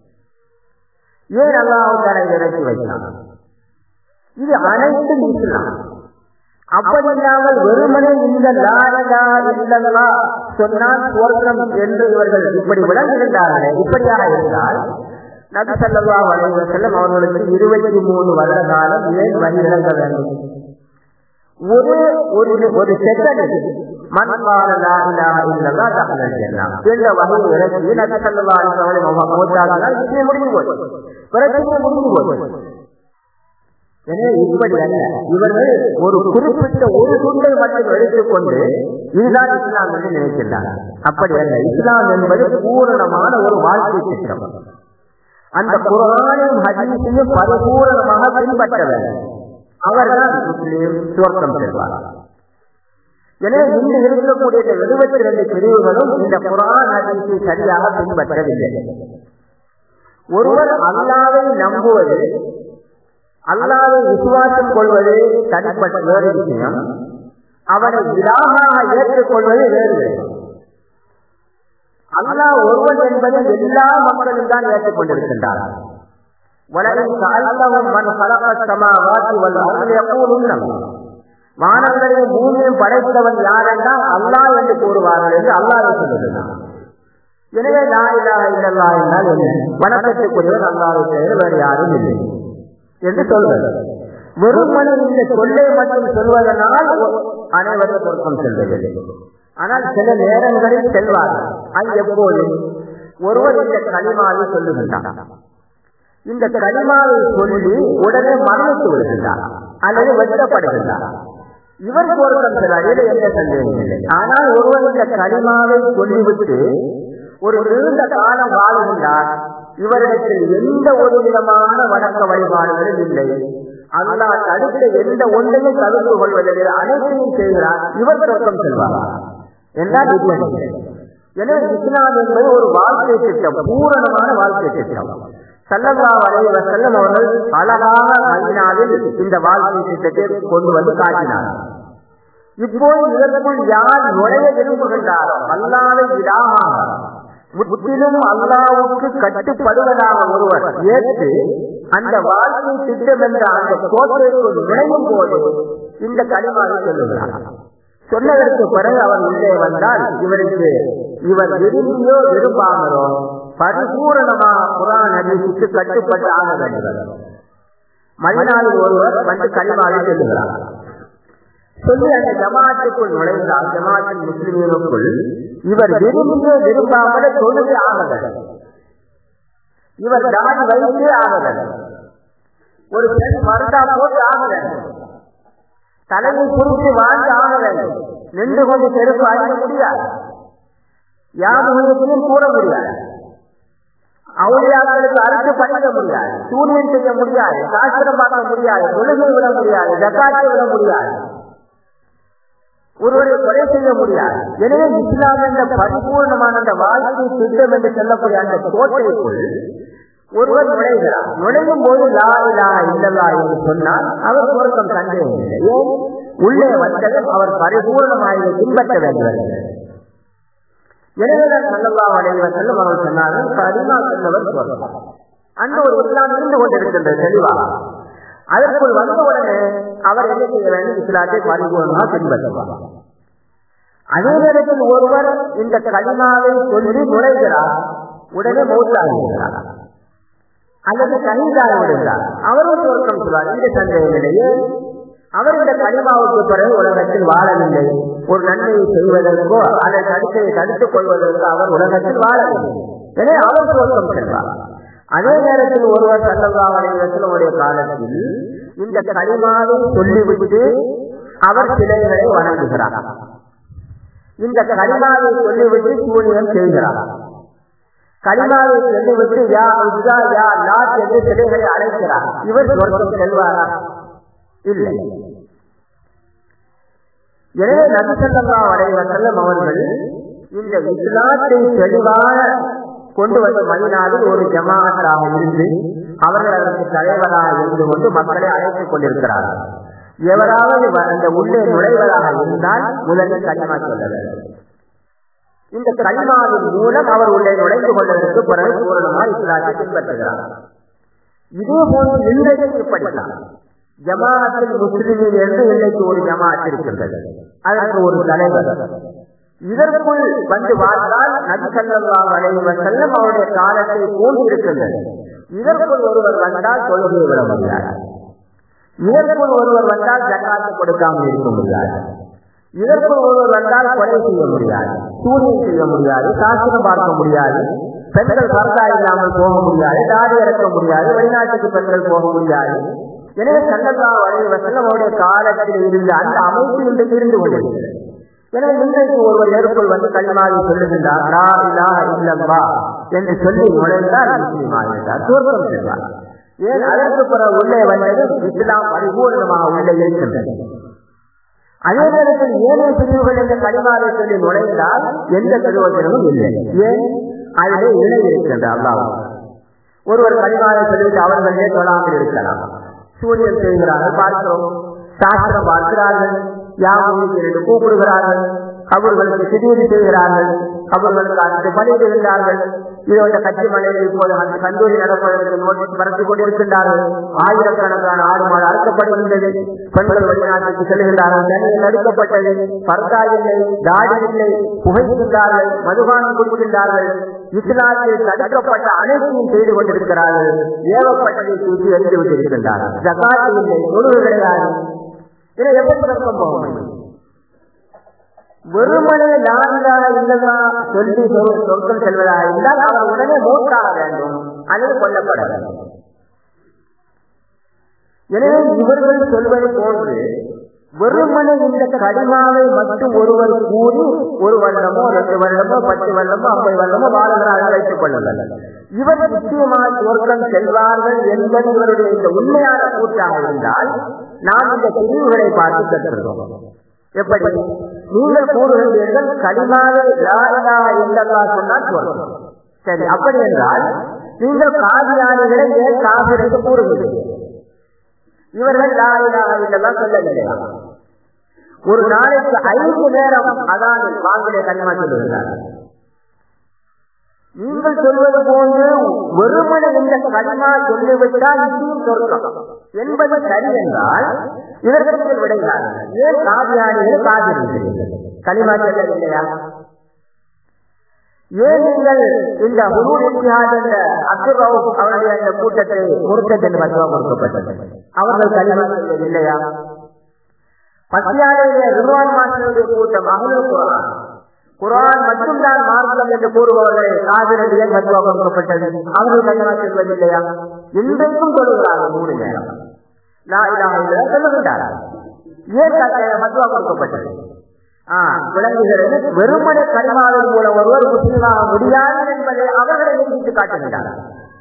ஏன் அல்லாவுக்கான இறக்கி வைத்தான் இது அனைத்தும் இஸ்லாம் அப்படி இல்லாமல் வெறுமனே இந்த லாரலா இல்லல்லா சொன்னால் சுவர்க்கம் என்று இவர்கள் இப்படி விளங்குகின்றார்களே இப்படியாக இருந்தால் நபி சல்லா அலைஹி செல்லம் அவர்களுக்கு இருபத்தி மூணு வருட காலம் ஏன் வழி இழக்க வேண்டும் ஒரு ஒரு ஒரு செகண்ட் மண்பால லாரிலா இல்லல்லா தகவல் எல்லாம் என்ற வகையில் இறக்கி நபி சல்லா அலைஹி மூத்தாதான் விஷயம் முடிஞ்சு போச்சு பிரச்சனை முடிஞ்சு போச்சு எனவே இப்படி அல்ல இவர்கள் ஒரு குறிப்பிட்ட ஒரு துண்டை மட்டும் எடுத்துக்கொண்டு இதுதான் இஸ்லாம் என்று நினைக்கின்றார் அப்படி அல்ல இஸ்லாம் என்பது பூரணமான ஒரு வாழ்க்கை திட்டம் அந்த குரானையும் ஹதீஸையும் பரிபூரணமாக பின்பற்றவர் அவர்தான் முஸ்லீம் சுவர்க்கம் செல்வார் எனவே இன்று இருக்கக்கூடிய இந்த எழுபத்தி ரெண்டு பிரிவுகளும் இந்த குரான் ஹதீஸை சரியாக பின்பற்றவில்லை ஒருவர் அல்லாவை நம்புவது அல்லாவை விசுவாசம் கொள்வது தனிப்பட்ட வேறு விஷயம் அவனை இலாகாக ஏற்றுக்கொள்வது வேறு விஷயம் அல்லாஹ் ஒருவன் என்பதை எல்லா மக்களும் தான் ஏற்றுக்கொண்டிருக்கின்றார் வானங்களையும் பூமியும் படைத்தவன் யார் என்றால் அல்லாஹ் என்று கூறுவார்கள் என்று அல்லாஹ் சொல்லுகிறான் எனவே நாயிலாக இல்லல்லா என்றால் என்ன வணக்கத்துக்குரியவர் அல்லாவை தவிர வேறு யாரும் இல்லை என்று சொல்வது வெறுமனே இந்த சொல்லை மட்டும் சொல்வதனால் அனைவரும் சொர்க்கம் செல்வதில்லை ஆனால் சில நேரங்களில் செல்வார்கள் அது எப்போது ஒருவர் இந்த களிமாவை சொல்லுகின்றார் இந்த களிமாவை சொல்லி உடனே மரணித்து விடுகின்றார் அல்லது வெட்டப்படுகின்றார் இவர் சொர்க்கம் செல்வார் இது எந்த சந்தேகம் இல்லை ஆனால் ஒருவர் இந்த களிமாவை சொல்லிவிட்டு ஒரு நீண்ட காலம் வாழ்கின்றார் இவரிடத்தில் எந்த ஒரு விதமான வணக்க வழிபாடுகளும் இல்லை அல்லாஹ் தடுத்த எந்த ஒன்றையும் தடுத்து கொள்வதில்லை அனைத்தையும் செய்கிறார் இவர் சொர்க்கம் செல்வார் என்றால் எனவே இஸ்லாம் என்பது ஒரு வாழ்க்கை திட்டம் பூரணமான வாழ்க்கை திட்டம் சல்லல்லா வரைவ செல்லம் அவர்கள் அழகாக மதினாவில் இந்த வாழ்க்கை திட்டத்தை கொண்டு வந்து காட்டினார் இப்போது இதற்குள் யார் நுழைய விரும்புகின்றாரோ அல்லாத இடாமாக முற்றிலும் அல்லாவுக்கு கட்டுப்படுவதாக ஒருவர் ஏற்று அந்த வாழ்க்கை திட்டம் என்ற அந்த கோட்டைக்குள் நுழையும் போது இந்த களிமாவை சொல்லுகிறார் சொன்னதற்கு பிறகு அவர் உள்ளே வந்தால் இவருக்கு இவர் விரும்பியோ விரும்பாமலோ பரிபூரணமாக குரான் அதிர்ச்சிக்கு கட்டுப்பட்டு ஆக வேண்டும் மதினாவில் ஒருவர் வந்து களிமாவை சொல்லுகிறார் சொல்லி அந்த ஜமாத்துக்குள் நுழைந்தால் ஜமாத்தின் முஸ்லிம்களுக்குள் இவர் விரும்பிய விரும்பாமல தொழுது ஆகதல் இவர் தாடி வைத்தே ஆகதல் ஒரு பெண் மருந்தா போட்டு ஆகதல் தலையை குறித்து வாழ்ந்து ஆக வேண்டும் நின்று கொண்டு செருப்பு அழிய முடியாது யாருக்கும் கூற முடியாது அவளியாக்களுக்கு அறுத்து படிக்க முடியாது சூரியன் செய்ய முடியாது சாஸ்திரம் பார்க்க முடியாது தொழுகை விட முடியாது ஜக்காத்தை விட முடியாது ஒருவரை கொலை செய்ய முடியாது எனவே இஸ்லாம் என்ற பரிபூர்ணமான அந்த வாழ்க்கை திட்டம் என்று சொல்லக்கூடிய அந்த கோட்டைக்குள் ஒருவர் நுழைகிறார் நுழையும் போது லா இல்லா இல்லல்லா என்று சொன்னால் அவர் பொருத்தம் சந்தேகம் இல்லை ஏன் உள்ளே வந்ததும் அவர் பரிபூர்ணமாக பின்பற்ற வேண்டும் எனவேதான் சல்லல்லா அலைவர் செல்லும் அவர் சொன்னார்கள் கரிமா சென்றவர் பொருத்தம் அன்று ஒரு இஸ்லாம் இருந்து கொண்டிருக்கின்றது தெளிவாக அதற்குள் வந்த உடனே அவர் என்ன செய்ய வேண்டும் இஸ்லாத்தை பரிபூர்ணமாக பின்பற்றுவார் அதே நேரத்தில் ஒருவர் இந்த களிமாவை சொல்லி நுழைகிறார் உடனே மௌத்தாக இருக்கிறார் அல்லது கனிதாக விடுகிறார் அவரும் சொர்க்கம் சொல்வார் இந்த சந்தேகமில்லையே அவர் இந்த கனிமாவுக்கு பிறகு உலகத்தில் வாழவில்லை ஒரு நன்மையை செய்வதற்கோ அதை தடுத்து தடுத்துக் கொள்வதற்கோ அவர் உலகத்தில் வாழவில்லை எனவே அவர் சொர்க்கம் செல்வார் அதே நேரத்தில் ஒருவர் சல்லல்லா அலைவசல் உடைய காலத்தில் இந்த களிமாவை சொல்லிவிட்டு அவர் சிலைகளை வணங்குகிறார் இந்த களிமாவை சொல்லிவிட்டு சூனியம் செய்கிறார் களிமாவை சொல்லிவிட்டு யா உஜா யா லாத் என்று சிலைகளை அழைக்கிறார் இவர் சொர்க்கம் செல்வாரா இல்லை எனவே நபிசல்லா அலைவசல்லம் அவர்கள் இந்த இஸ்லாத்தை தெளிவாக கொண்டு வந்த மதினாவில் ஒரு ஜமாத்தாக இருந்து அவர்கள் அதற்கு தலைவராக இருந்து கொண்டு மக்களை அழைத்துக் கொண்டிருக்கிறார்கள் எவராவது அந்த உள்ளே நுழைவதாக இருந்தால் முதலில் களிமா சொல்ல வேண்டும் இந்த களிமாவின் மூலம் அவர் உள்ளே நுழைந்து கொண்டதற்கு பிறகு பூரணமாக இஸ்லாத்தை பின்பற்றுகிறார் இதே போன்று இன்றைக்கு இப்படித்தான் ஜமாஅத்தில் முஸ்லிமில் என்று இன்றைக்கு ஒரு ஜமாஅத் இருக்கின்றது அதற்கு ஒரு தலைவர் இதற்குள் வந்து பார்த்தால் நபி சல்லாஹ் அலைவர் செல்லம் அவருடைய காலத்தை போன்றிருக்கின்றது இதற்குள் ஒருவர் வந்தால் தொழுகை விட முடியாது இதற்குள் ஒருவர் வந்தால் ஜக்காத்து கொடுக்காமல் இருக்க முடியாது இதற்குள் ஒருவர் வந்தால் கொலை செய்ய முடியாது சூரியன் செய்ய முடியாது சாஸ்திரம் பார்க்க முடியாது பெண்கள் பர்தா இல்லாமல் போக முடியாது தாடி இறக்க முடியாது வெளிநாட்டுக்கு பெண்கள் போக முடியாது எனவே சல்லல்லா வரைவசல் அவருடைய காலத்தில் இருந்த அந்த அமைப்பு இன்றைக்கு இருந்து கொண்டிருக்கிறது எனவே இன்றைக்கு ஒருவர் நெருப்புள் வந்து கல்மாவை சொல்லுகின்றார் லா இலாஹ இல்லல்லா என்று சொல்லி நுழைந்தால் முஸ்லீமாகிறார் தோற்றம் செல்வார் ஏன் அதற்கு பிறகு உள்ளே வந்தது இஸ்லாம் பரிபூர்ணமாக உள்ளே இருக்கின்றது அதே நேரத்தில் ஏனைய பிரிவுகள் என்ற கலிமாவை சொல்லி நுழைந்தால் எந்த பிரயோஜனமும் இல்லை ஏன் அதிலே இணை இருக்கின்ற அல்லாஹ் ஒருவர் கலிமாவை சொல்லிவிட்டு அவர்களே தொழாமல் இருக்கலாம் சூரியன் செய்கிறார்கள் பார்க்கிறோம் சாஸ்திரம் பார்க்கிறார்கள் யாவும் என்று கூப்பிடுகிறார்கள் கபர்களுக்கு சிதீரி செய்கிறார்கள் கபர்களுக்கு அதற்கு பணியிடுகின்றார்கள் இதோட கட்சி மலையில் இப்போது அந்த கந்தூரி நடப்பதற்கு நோட்டீஸ் பரப்பிக் கொண்டிருக்கின்றார்கள் ஆயிரக்கணக்கான ஆடு மாடு அறுக்கப்படுகின்றது பெண்கள் வெளிநாட்டுக்கு செல்கின்றார்கள் தனியில் நடுக்கப்பட்டது பர்தா இல்லை தாடி இல்லை புகைக்கின்றார்கள் மதுபானம் குடிக்கின்றார்கள் இஸ்லாத்தில் தடுக்கப்பட்ட அனைத்தையும் செய்து கொண்டிருக்கிறார்கள் ஏவப்பட்டதை தூக்கி எரிந்து விட்டிருக்கின்றார்கள் ஜகாத்து இல்லை தொழுவு கிடையாது இதை எப்படி தர்க்கம் போக முடியும் வெறுமனே நான்கா இல்லதா சொல்லி சொற்கள் செல்வதாக இருந்தால் அவர் உடனே மூத்தாக வேண்டும் அல்லது கொல்லப்பட வேண்டும் எனவே இவர்கள் சொல்வது போன்று வெறுமனே இந்த கடிமாவை மட்டும் ஒருவர் கூறி ஒரு வருடமோ ரெண்டு வருடமோ பத்து வருடமோ ஐம்பது வருடமோ வாழ்கிறார்கள் வைத்துக் கொள்ளவில்லை இவர் நிச்சயமாக சொர்க்கம் செல்வார்கள் என்பது இவருடைய இந்த உண்மையான கூட்டாக இருந்தால் நாம் இந்த பிரிவுகளை பார்த்து கற்றுள்ளோம் எப்படி நீங்கள் கூறுகின்றீர்கள் கடிமாவை லாரதா இல்லல்லா சொன்னால் சொர்க்கம் சரி அப்படி என்றால் நீங்கள் காதியானிகளை ஏன் காவிரிக்கு கூறுகிறீர்கள் இவர்கள் லாரிலா இல்லெல்லாம் சொல்லவில்லையா ஒரு நாளைக்கு ஐந்து நேரம் அதான் வாங்கிலே கனிமா சொல்லுகிறார் நீங்கள் சொல்வது போன்று வெறுமனை இந்த கனிமா சொல்லிவிட்டால் இதையும் சொர்க்கம் என்பது சரி என்றால் இதற்கு விடைகிறார்கள் ஏன் காதியானிகள் காதிருக்கிறீர்கள் கனிமா சொல்லவில்லையா ஏன் நீங்கள் இந்த ஹுரூர் இத்திஹாத் என்ற அப்துல் ரவுப் அவருடைய அந்த கூட்டத்தை முருத்தத் என்று மத்துவா கொடுக்கப்பட்டது அவர்கள் கல்வி இல்லையா பத்தியாலையிலே ரிவான் மாஸ்டருடைய கூட்டம் அகலுல் குரான் குரான் மட்டும்தான் மார்க்கம் என்று கூறுபவர்களை காவிரடிய மத்துவா கொடுக்கப்பட்டது அவர்கள் கல்வி செல்வதில்லையா இன்றைக்கும் சொல்லுகிறார்கள் மூணு நேரம் நான் இதாக சொல்லுகின்றார்கள் ஏன் மத்துவா கொடுக்கப்பட்டது விளங்குகிறது வெறுமனை கனிமாவின் மூலம் ஒருவர் முஸ்லிமாக முடியாது என்பதை அவர்களை நிரூபித்து காட்டுகின்றார்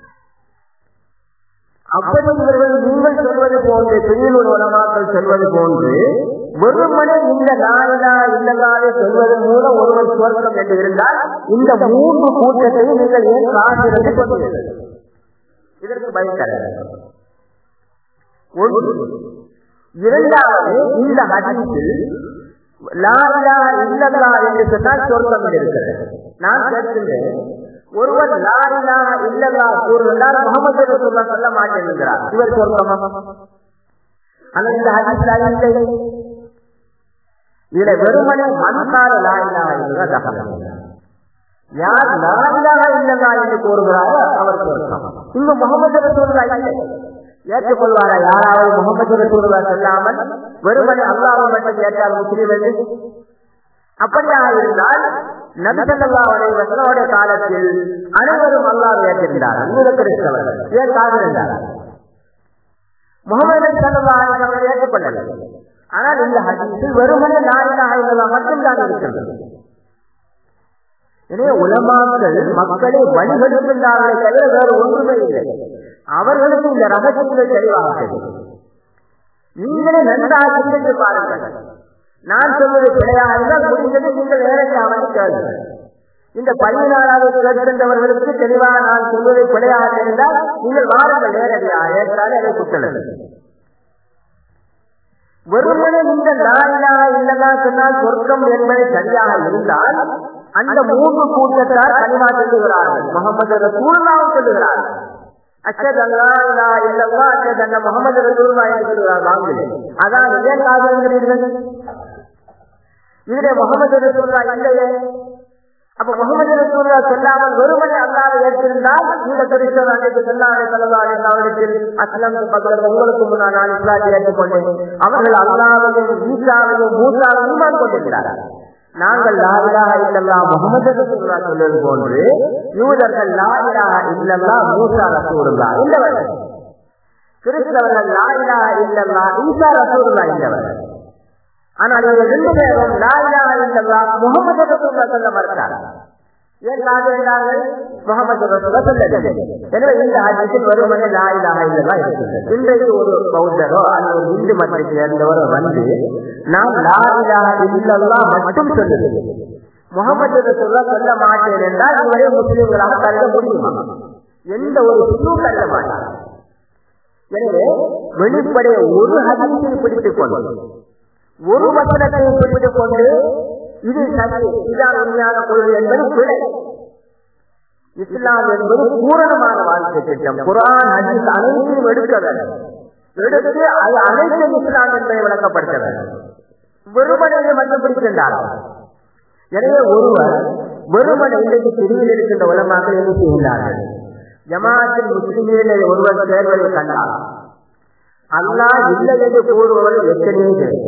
அப்படி இவர்கள் நீங்கள் சொல்வது போன்று பெரியலூர் உலமாக்கள் சொல்வது போன்று வெறுமனை இந்த நாளிலா இல்லதாவே சொல்வதன் மூலம் ஒருவர் சுவர்க்கம் என்று இருந்தால் இந்த மூன்று கூட்டத்தையும் நீங்கள் ஏன் காத்திருந்து கொண்டீர்கள் இதற்கு பதில் தர ஒன்று இரண்டாவது இந்த ஹதீஸில் லாரிலா இல்லல்லா என்று சொன்னால் சொர்க்கம் இருக்கிறது நான் கேட்கின்றேன் ஒருவர் லாரிலா இல்லல்லா கூறுகின்றார் முகமது ரசூல்லா சொல்ல மாட்டேன் என்கிறார் இவர் சொர்க்கமா ஆனால் இந்த ஹதீஸ்ல இல்லை இதுல வெறுமனே மனுக்கார லாரிலா என்கிற தகவல் யார் நான்காக இல்லதா என்று கூறுகிறாரோ அவர் சொர்க்கம் இங்கு முகமது ரசூல்லா இல்லை ஏற்றுக்கொள்வாரா யாராவது முகமது ரசூல்லா சொல்லாமல் வெறுமனை அல்லாவை மட்டும் ஏற்றால் முஸ்லீம் என்று அப்படியாக இருந்தால் நபிசல்லா வசனோட காலத்தில் அனைவரும் அல்லாவை ஏற்றிருந்தார் இந்த கிறிஸ்தவர்கள் ஏன் காவிருந்தார் முகமது சல்லா அவர்கள் ஏற்றுக்கொள்ளவில்லை ஆனால் இந்த ஹதீஸில் வெறுமனே நாயனாக இல்லதா மட்டும்தான் இருக்கிறது எனவே உலமாக்கள் மக்களை வழிபடுகின்றார்களே தவிர வேறு ஒன்றுமே இல்லை அவர்களுக்கு இந்த ரகசியங்கள் தெளிவாக நீங்களே நன்றாக சிந்தித்து பாருங்கள் நான் சொல்வது பிழையாக இருந்தால் முடிந்தது நீங்கள் நேரத்தை அவனை கேளுங்கள் இந்த பதினாறாவது கேட்கின்றவர்களுக்கு தெளிவாக நான் சொல்வதை பிழையாக இருந்தால் நீங்கள் வாருங்கள் நேரடியாக ஏற்றாலே அதை குத்தலது வெறுமனே இந்த நாயிலா இல்லதா சொன்னால் சொர்க்கம் என்பது சரியாக இருந்தால் அந்த மூன்று கூட்டத்தார் கனிமா சொல்லுகிறார்கள் முகமது ரசூல்லாவும் சொல்லுகிறார்கள் அச்சத் அல்லா இல்லா இல்லல்லா அச்சத் அந்த முகமது ரசூல்லா என்று சொல்லுகிறார் வாங்கிலே அதான் ஏன் காதல்கிறீர்கள் இதிலே முகமது ரசூல்லா இல்லையே அப்ப முகமது ரசூல்லா சொல்லாமல் வெறுமனே அல்லாவை ஏற்றிருந்தால் இந்த கிறிஸ்தவ அன்றைக்கு சொல்லாத செலவாக அவர்களுக்கு அஸ்லம் பக்கத்தில் உங்களுக்கு முன்னால் நான் இஸ்லாத்தை ஏற்றுக்கொண்டேன் அவர்கள் அல்லாவையும் ஈசாவையும் மூசாவையும் ஈமான் கொண்டிருக்கிறார்கள் நாங்கள் லாயிலாக இல்லல்லா முகமது ரசூல்லா சொல்வது போன்று யூதர்கள் லாயிலாக இல்லல்லா மூசா ரசூல்லா இல்லவர்கள் கிறிஸ்தவர்கள் லாயிலாக இல்லல்லா ஈசா ரசூல்லா இல்லவர்கள் ஆனால் இவங்க ரெண்டு பேரும் லாயிலாக இல்லல்லா முகமது ரசூல்லா சொல்ல மறுத்தார் ஏன் காதலினார்கள் முகமது ரசூல்லா சொல்லவில்லை எனவே இந்த ஆட்சியில் வருமனே லாயிலாக இல்லல்லா இருக்கிறது இன்றைக்கு ஒரு பௌத்தரோ அல்லது ஒரு இந்து மதத்தை சேர்ந்தவரோ வந்து நான் லாயிலாக இல்லல்லா மட்டும் சொல்லுது முகமது ரசூல்லா சொல்ல மாட்டேன் என்றால் இவரை முஸ்லிம்களாக கருத முடியுமா எந்த ஒரு சிறு கருத மாட்டார் எனவே வெளிப்படைய ஒரு ஹதீஸை பிடித்துக் கொண்டு ஒரு வசனத்தை பிடித்துக் கொண்டு இது சரி இதான் உண்மையான கொள்கை என்பது பிழை இஸ்லாம் என்பது பூரணமான வாழ்க்கை திட்டம் குரான் ஹதீஸ் அனைத்தையும் எடுக்க வேண்டும் எடுத்து அது அனைத்தும் இஸ்லாம் என்பதை விளக்கப்படுத்த வேண்டும் வெறுமனையை மட்டும் பிடிக்கின்றார்கள் எனவே ஒருவர் வெறுமனை இன்றைக்கு பிரிவில் இருக்கின்ற உலமாக என்ன செய்கின்றார்கள் ஜமாத்தில் முஸ்லிமில் ஒருவர் சேர்வதை கண்டார் அல்லாஹ் இல்லை என்று கூறுபவர்கள் எத்தனையோ பேர்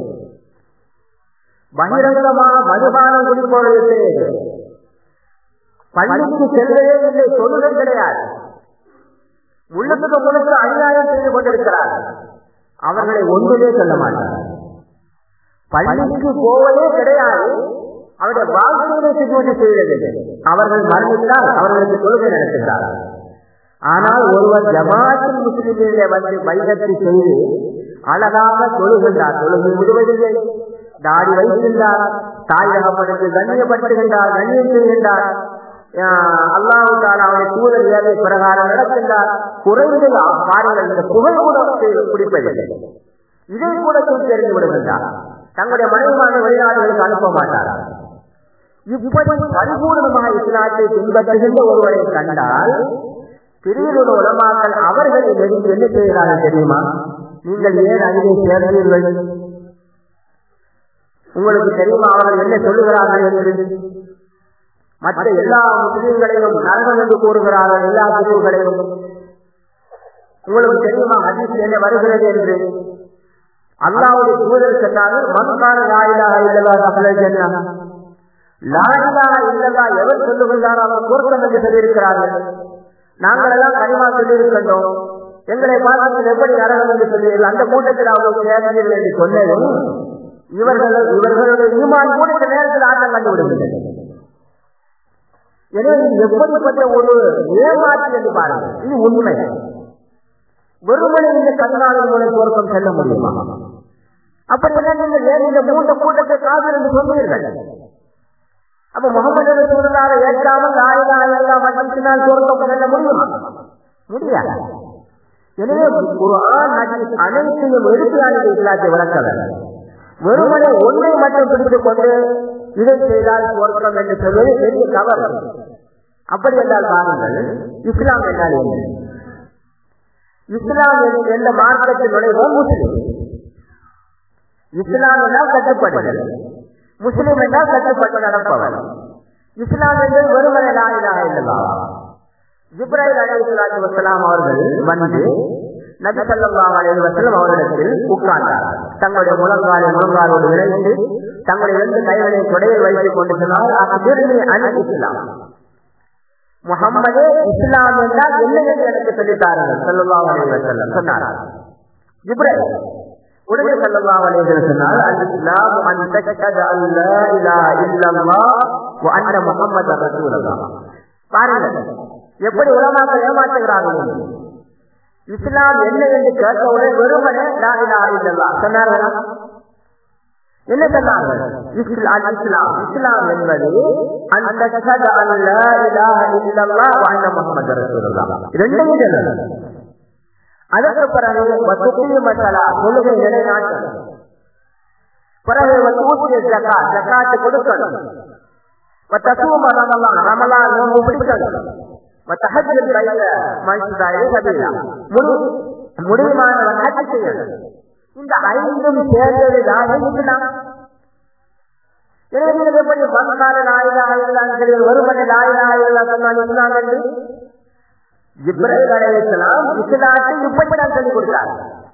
பகிரங்கமா மதுபானம் குடிப்பவர்கள் எத்தனையோ பேர் பள்ளிக்கு செல்வதே இல்லை சொல்லுதல் கிடையாது உள்ளத்துக்கு முழுக்க அநியாயம் செய்து கொண்டிருக்கிறார்கள் அவர்களை ஒன்றுமே சொல்ல மாட்டார்கள் பள்ளிக்கு போவதே கிடையாது அவருடைய வாழ்க்கையை சுற்றி செய்தது அவர்கள் மரணித்தால் அவர்களுக்கு தொழுகை நடத்துகிறார்கள் ஆனால் ஒருவர் ஜமாத்தில் முஸ்லிமிலே வந்து வைகத்தை செய்து அழகாக தொழுகின்றார் தொழுகை விடுவதில்லை தாடி வைக்கின்றார் தாயகப்படுத்து கண்ணியப்படுத்துகின்றார் கண்ணியம் செய்கின்றார் அல்லாஹு அவருடைய தூதர் ஏழை பிரகாரம் நடக்கின்றார் குறைந்து பாருங்கள் இந்த புகழ் கூட குடிப்பதில்லை இதை கூட தூக்கி எறிந்து விடுகின்றார் தங்களுடைய மனைவிமான வெளிநாடுகளுக்கு அனுப்ப மாட்டார் இப்படி பரிபூர்ணமாக இஸ்லாத்தை பின்பற்றுகின்ற ஒருவரை கண்டால் பிரிவில் உலமாக்கள் அவர்களை நெருங்கி என்ன செய்கிறார்கள் தெரியுமா நீங்கள் ஏன் அதிலே சேர்ந்தீர்கள் உங்களுக்கு தெரியுமா அவர்கள் என்ன சொல்லுகிறார்கள் என்று மற்ற எல்லா முஸ்லீம்களையும் நரகம் என்று கூறுகிறார்கள் எல்லா பிரிவுகளையும் உங்களுக்கு தெரியுமா ஹதீஸ் என்ன வருகிறது என்று அல்லாவுடைய தூதர் சொன்னார்கள் மக்கான லாயிலாக இல்லதா சகல ஜன்னா லாயிலாக இல்லதா எவர் சொல்லுகின்றார் அவர் பொருத்தம் என்று சொல்லியிருக்கிறார்கள் நாங்கள் எல்லாம் கனிமா சொல்லியிருக்கின்றோம் எங்களை பார்த்து எப்படி நரகம் என்று சொல்லி அந்த கூட்டத்தில் அவர்கள் சேர்ந்தீர்கள் என்று சொன்னதும் இவர்கள் இவர்களுடைய ஈமான் கூட இந்த நேரத்தில் ஆட்டம் கண்டு விடுகின்றனர் எனவே இது எப்படிப்பட்ட ஒரு ஏமாற்று என்று பாருங்கள் இது உண்மை வெறுமனை இந்த கண்ணாளர் மூலம் தோற்றம் செல்ல முடியுமா அப்படி என்ன நீங்கள் ஏன் இந்த மூன்று கூட்டத்தை காதல் என்று சொல்வீர்கள் அப்ப முகமது சூழலாக ஏற்காமல் நாயகா எல்லாம் மட்டத்தினால் தோற்றம் செல்ல முடியுமா முடியாது எனவே ஒரு ஆண் அனைத்தையும் எடுத்து இஸ்லாத்தை விளக்க வேண்டும் வெறுமனை ஒன்றை மட்டும் பிடித்துக் கொண்டு இதை செய்தால் தோற்றம் என்று சொல்வது பெரிய தவறு அப்படி என்றால் பாருங்கள் இஸ்லாம் என்றால் என்ன இஸ்லாம் எந்த மார்க்கத்தில் நுழைவோம் முஸ்லிம் இஸ்லாம் என்றால் கட்டுப்படுதல் முஸ்லிம் என்றால் கட்டுப்பட்டு நடப்பவர் இஸ்லாம் என்பது வெறுமனை லாயிலாக இல்லவா ஜிப்ராஹிம் அலைஹிஸ்ஸலாத்து வஸ்ஸலாம் அவர்கள் வந்து நபி ஸல்லல்லாஹு அலைஹி வஸல்லம் அவர்களிடத்தில் உட்கார்ந்தார் தங்களுடைய முழங்காலை முழங்காலோடு இணைந்து தங்களுடைய இரண்டு கைகளை தொடையில் வைத்துக் கொண்டு சொன்னால் அக்பிர்னி அன் இஸ்லாம் முகம்மதே இஸ்லாம் என்றால் என்ன என்று எனக்கு சொல்லித்தார்கள் ஸல்லல்லாஹு அலைஹி வஸல்லம் சொன்னார் ஜிப்ராஹிம் உடனே ஸல்லல்லாஹு அலைஹி வஸல்லம் சொன்னார் அல் இஸ்லாம் அன் தஷ்ஹது அன் லா இலாஹா இல்லல்லாஹ் வ அன்ன முஹம்மதர் ரசூலுல்லாஹ் பாருங்கள் எப்படி உலமாக்கள் ஏமாற்றுகிறார்கள் இஸ்லாம் என்ன என்று கேட்டவுடன் வெறுமனே லா இலாஹா இல்லல்லாஹ் சொன்னார்களா என்ன சொன்னார்கள் இஸ்லாம் இஸ்லாம் இஸ்லாம் என்பது அந்த தஷ்ஹது அன் லா இலாஹா இல்லல்லாஹ் வ அன்ன முஹம்மதர் ரசூலுல்லாஹ் ரெண்டும் சொன்னார்கள் அதற்கு பிறகு வசூத்திய மசாலா தொழுகை நிலைநாட்டம் பிறகு வசூத்திய ஜக்கா ஜக்காத்து கொடுக்கணும் வத்தசூம ரமலான் ரமலான் நோம்பு பிடிக்கணும் வத்தஹஜ்ஜுல் லைல மன்சுதாயே சபீலா முடி முடியுமானவன் ஹஜ் செய்யணும் இந்த ஐந்தும் சேர்ந்தது தான் இஸ்லாம் எனவே நீங்கள் எப்படி பங்கால நாயிலா ஆயிரலாம் சரி ஒருவனை நாயிலா ஆயிரலாம் சொன்னால் இஸ்லாம் என்று இப்ராஹிம் அலைஹிஸ்ஸலாம் இஸ்லாத்தை இப்படித்தான் சொல்லிக் கொடுத்தார்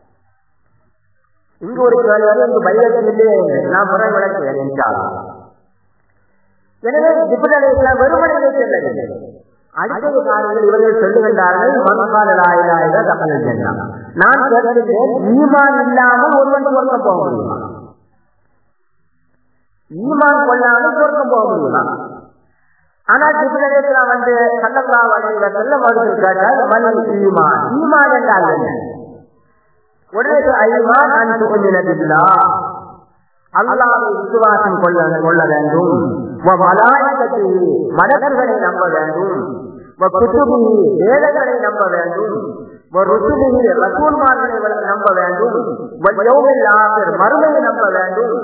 இங்கு ஒரு கேள்வி வந்து இங்கு பைபிள் இல்லையே என்று நான் முறை விளக்குவேன் என்றால் எனவே இப்ராஹிம் அலைஹிஸ்ஸலாம் வெறுமனையிலே செல்லவில்லை அடுத்த காலத்தில் இவர்கள் சொல்லுகின்றார்கள் மனகால லாயிலாயிர தகவல் சென்றான் நான் கேட்கிறேன் ஈமான் இல்லாமல் ஒருவன் சொர்க்கம் போக முடியுமா ஈமான் கொள்ளாமல் சொர்க்கம் போக முடியுமா ஆனா ஜிபிரேஸ்வரா வந்து சல்லல்லா வலையில செல்ல அவர்கள் கேட்டால் மணி ஈமான் ஈமான் என்றால் என்ன உடனே ஐமான் அன்பு கொஞ்சினதில்லா அல்லாவை விசுவாசம் கொள்ள கொள்ள வேண்டும் மலர்களை நம்ப வேண்டும் குத்துபி வேதங்களை நம்ப வேண்டும் ருசுபிகி ரசூல்மார்களை நம்ப வேண்டும் மறுமையை நம்ப வேண்டும்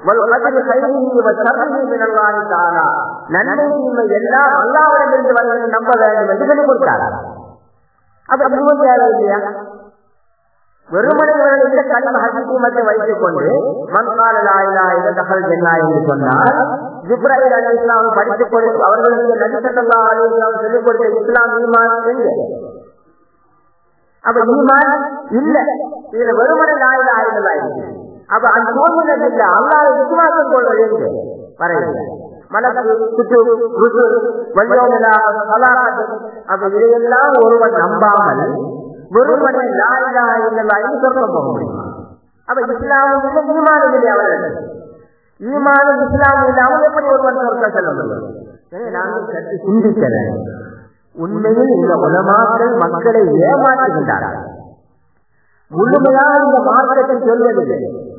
நன்மை தீமை எல்லாம் அல்லாவிடமிருந்து வருவதை நம்ப வேண்டும் என்று சொல்லிக் கொடுத்தார் அப்ப இதுவும் தேவை இல்லையா வெறுமனைவர்கள் இந்த கல்வி ஹசீமத்தை வைத்துக் கொண்டு மன்கால லாயிலா இத தகவல் ஜென்னா என்று சொன்னால் ஜிப்ராஹில் அலி இஸ்லாம் படித்துக் கொடு அவர்களுக்கு நடிசல்லா அலி இஸ்லாம் சொல்லிக் கொடுத்த இஸ்லாம் ஈமான் எங்க அப்ப ஈமான் இல்ல இதுல வெறுமனை லாயிலா ஆயிரலா இருக்கு அப்ப அந்த சோதனை இல்ல அல்லாத விசுவாசம் கொள்வது என்று வரையில்லை மனசு சுற்று ருசு வல்யோமிலா அப்ப இதையெல்லாம் ஒருவன் நம்பாமல் வெறுமனை லாயிலா இல்லல்லா என்று சொர்க்கம் போக முடியுமா அப்ப இஸ்லாமும் இல்லை ஈமானும் இல்லை அவர்கள் ஈமானும் இஸ்லாமும் இல்லாமல் எப்படி ஒருவன் சொர்க்கம் செல்ல முடியும் எனவே நாங்கள் சற்று சிந்திக்கிறேன் உண்மையில் இந்த உலமாக்கள் மக்களை ஏமாற்றுகின்றார்கள் முழுமையாக இந்த மார்க்கத்தை சொல்வதில்லை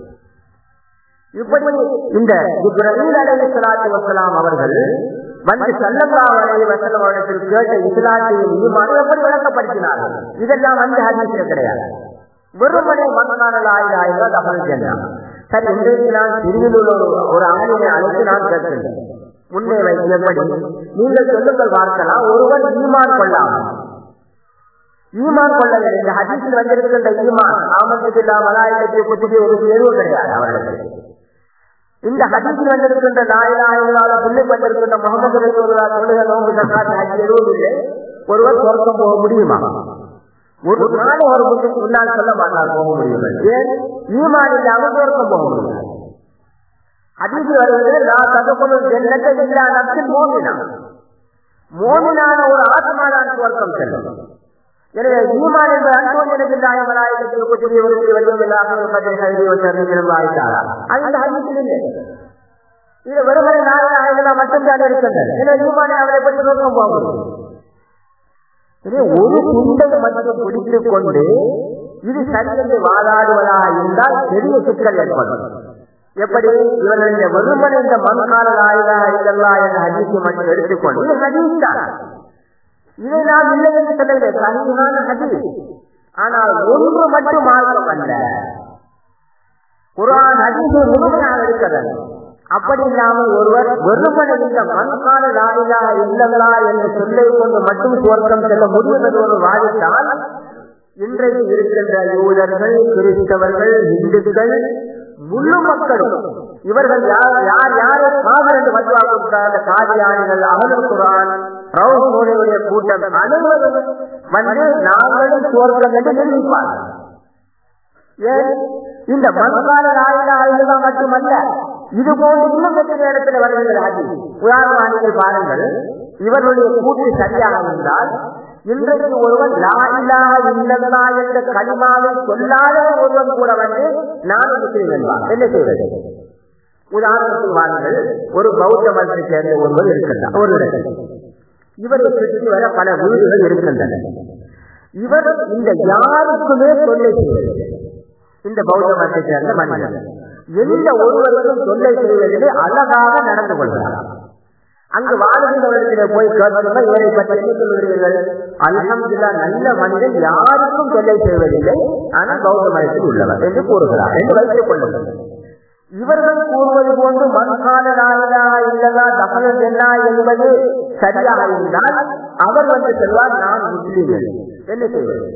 இப்படி இந்த இப்ராஹிம் அலைஹிஸ்ஸலாத்து வஸலாம் அவர்கள் வந்து சல்லல்லா அலைஹி வஸல்லம் அவர்கள் கேட்ட இஸ்லாத்தையும் ஈமானும் எப்படி விளக்கப்படுத்தினார்கள் இதெல்லாம் வந்து ஹதீஸ்ல கிடையாது வெறுமனே மன்னனான ஆயிரம் ஆயிரம் தகவல் சொன்னான் சரி இன்றைக்கு நான் திருவில் உள்ள ஒரு ஒரு ஆணினை அழைத்து நான் கேட்கின்றேன் முன்னே வைத்தபடி நீங்கள் சொல்லுங்கள் பார்க்கலாம் ஒருவன் ஈமான் கொள்ளாமல் ஈமான் கொள்ளவில்லை இந்த ஹதீஸில் வந்திருக்கின்ற ஈமான் ஆமத்துல்லா மலாயத்தை குத்துக்கு ஒரு எதுவும் கிடையாது அவர்களுக்கு இந்த ஹதீஸில் வந்திருக்கின்ற நாயிலாயிரவாத புள்ளி வந்திருக்கின்ற முகமது ரசூலுல்லா தொழுக நோம்பு சக்காத்து ஹஜ் எதுவும் இல்லை ஒருவர் சொர்க்கம் போக முடியுமா ஒரு நாள் ஒரு முன்னுக்கு முன்னால் சொல்ல மாட்டார் போக முடியும் ஏன் ஈமான் இல்லாமல் சொர்க்கம் போக முடியும் ஹதீஸ் வருவது நான் தகப்பனும் ஜென்னத்தை இல்லா நப்சில் மோமினா மோமினான ஒரு ஆத்மாதான் சுவர்க்கம் செல்லும் எனவே ஈமான் என்பது அன்போஞ்சனபில்லாய மலாயகத்தில் குத்திரி வருத்தி வடிவமில்லாமல் பதில் கல்வி வசதிகளும் வாய்த்தாரா அது இந்த ஹதீஸில் இல்லை இது வெறுமனை நாளை ஆயுதம் மட்டும்தான் இருக்கின்றது எனவே ஈமானை அவரை பற்றி நோக்கம் போக முடியும் எனவே ஒரு துண்டை மட்டும் பிடித்துக் கொண்டு இது சரியென்று வாதாடுவதா இருந்தால் பெரிய சிக்கல் ஏற்படும் எப்படி இவர்களுடைய வெறுமனை இந்த மண்கால ஆயுதா இல்லல்லா என்ற ஹதீஸை மட்டும் எடுத்துக்கொண்டு இது ஹதீஸ் தான் இதை நாம் இல்லை என்று சொல்லவில்லை சரியான ஹதீஸ் ஆனால் ஒன்று மட்டும் மார்க்கம் அல்ல குரான் ஹதீஸை முழுமையாக இருக்கிறது அப்படி இல்லாமல் ஒருவர் வெறுமனை இந்த மண்கால லாயிலா இல்லல்லா என்று சொல்லை கொண்டு மட்டும் சுவர்க்கம் செல்ல முடியும் என்று ஒரு வாதித்தால் இன்றைக்கு இருக்கின்ற யூதர்கள் கிறிஸ்தவர்கள் இந்துக்கள் முழு மக்களும் இவர்கள் யார் யார் யாரை காதல் என்று மதுவா கொடுத்தாங்க காதியானிகள் அகல் குரான் ரவுடைய கூட்டம் அனைவரும் வந்து நாங்களும் சுவர்க்கம் என்று நிரூபிப்பார்கள் ஏன் இந்த மண்கால நாயில ஆயுதம் மட்டுமல்ல இது போன்று இன்னும் எத்தனை இடத்துல வருகின்ற ஆதி உதாரணமாக நீங்கள் பாருங்கள் இவர்களுடைய கூட்டு சரியாக இருந்தால் இன்றைக்கு ஒருவன் லாயிலாக இல்லதா என்ற கனிமாவை சொல்லாத ஒருவன் கூட வந்து நான் முஸ்லீம் என்பார் என்ன செய்வது உதாரணத்துக்கு வாருங்கள் ஒரு பௌத்த மதத்தை சேர்ந்த ஒருவர் இருக்கின்றார் ஒரு இடத்தில் இவரை சுற்றி வர பல வீடுகள் இருக்கின்றன இவர் இந்த யாருக்குமே தொல்லை செய்வதில்லை இந்த பௌத்த மதத்தை சேர்ந்த மனிதன் எந்த ஒருவருக்கும் தொல்லை செய்வதிலே அழகாக நடந்து கொள்கிறார் அங்கு வாழ்கிறவர்களிடத்திலே போய் கேட்கணும் இவரை பற்றி என்ன சொல்கிறீர்கள் அல்ஹம்துல்லா நல்ல மனிதன் யாருக்கும் தொல்லை செய்வதில்லை ஆனால் பௌத்த மதத்தில் உள்ளவர் என்று கூறுகிறார் என்று வைத்துக் கொள்ளுங்கள் இவர்கள் கூறுவது போன்று மண்கால நாயனா இல்லதா தகவல் என்ன என்பது சரியாக இருந்தால் அவர் வந்து செல்வார் நான் முஸ்லீம் என்ன செய்வது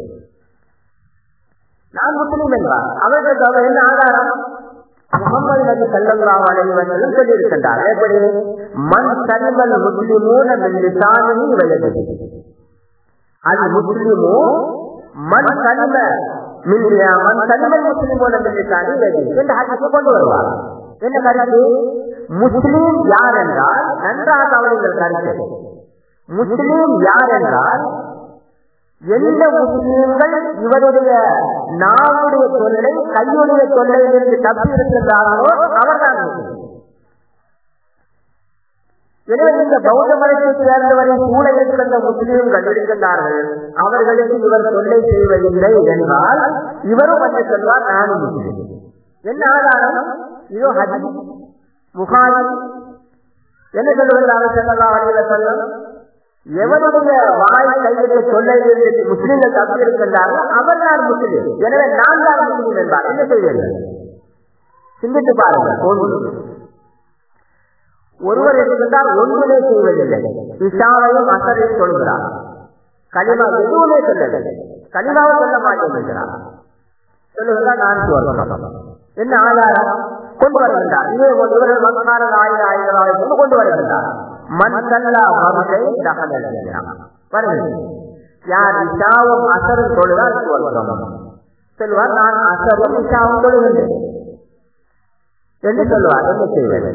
நான் முஸ்லீம் என்பார் அவர்களுக்கு அவர் என்ன ஆதாரம் முகமது நபி சல்லல்லாஹு அலைஹி வஸல்லம் சொல்லியிருக்கின்றார் எப்படி மன் சலிமல் முஸ்லிமூன மின் லிசானிஹி வ யதிஹி அது முஸ்லிமு மன் சலிம மின் மன் சலிமல் முஸ்லிமூன மின் லிசானிஹி வ யதிஹி என்று ஹதீஸ் கொண்டு வருவார் என்ன கருத்து முஸ்லீம் யார் என்றால் நன்றாக கவனிங்கள் கருத்து முஸ்லீம் யார் என்றால் எந்த முஸ்லீம்கள் இவருடைய நாவுடைய தொல்லை கையுடைய தொல்லையிலிருந்து தப்பி இருக்கின்றார்களோ அவர்தான் முஸ்லீம் எனவே இந்த பௌத்த மதத்தை சேர்ந்தவரை கூட இருக்கின்ற முஸ்லீம்கள் இருக்கின்றார்கள் அவர்களுக்கு இவர் தொல்லை செய்வதில்லை என்றால் இவரும் வந்து சொல்வார் நானும் முஸ்லீம் என்ன ஆதாரம் இதோ ஹஜி முகாரி என்ன சொல்லுவது செல்லலாம் வழியில சொல்லும் எவருடைய வாய் கையிலே சொல்லிலிருந்து முஸ்லீம்கள் தப்பி இருக்கின்றார்களோ அவர் தான் முஸ்லீம் எனவே நான் தான் முஸ்லீம் என்பார் என்ன செய்வீர்கள் சிந்தித்து பாருங்கள் ஒருவர் இருக்கின்றால் ஒன்றுமே செய்வதில்லை இஷாவையும் அசரையும் சொல்கிறார் களிமா எதுவுமே சொல்லவில்லை களிமாவை சொல்ல மாட்டேன் என்கிறார் சொல்லுகிறார் நான் சொல்லணும் என்ன ஆதாரம் கொண்டு வருகின்றார் இதே இவர்கள் மக்காரன் ஆயிரம் ஆயிரம் கொண்டு கொண்டு வருகின்றார் மண்ணல்லா மருதை தகவல் வருகிறது யார் இஷாவும் அசரும் தொழுதால் சொல்கிறோம் சொல்வார் நான் அசரும் இஷாவும் தொழுகின்றேன் என்று சொல்லுவார் என்ன செய்வது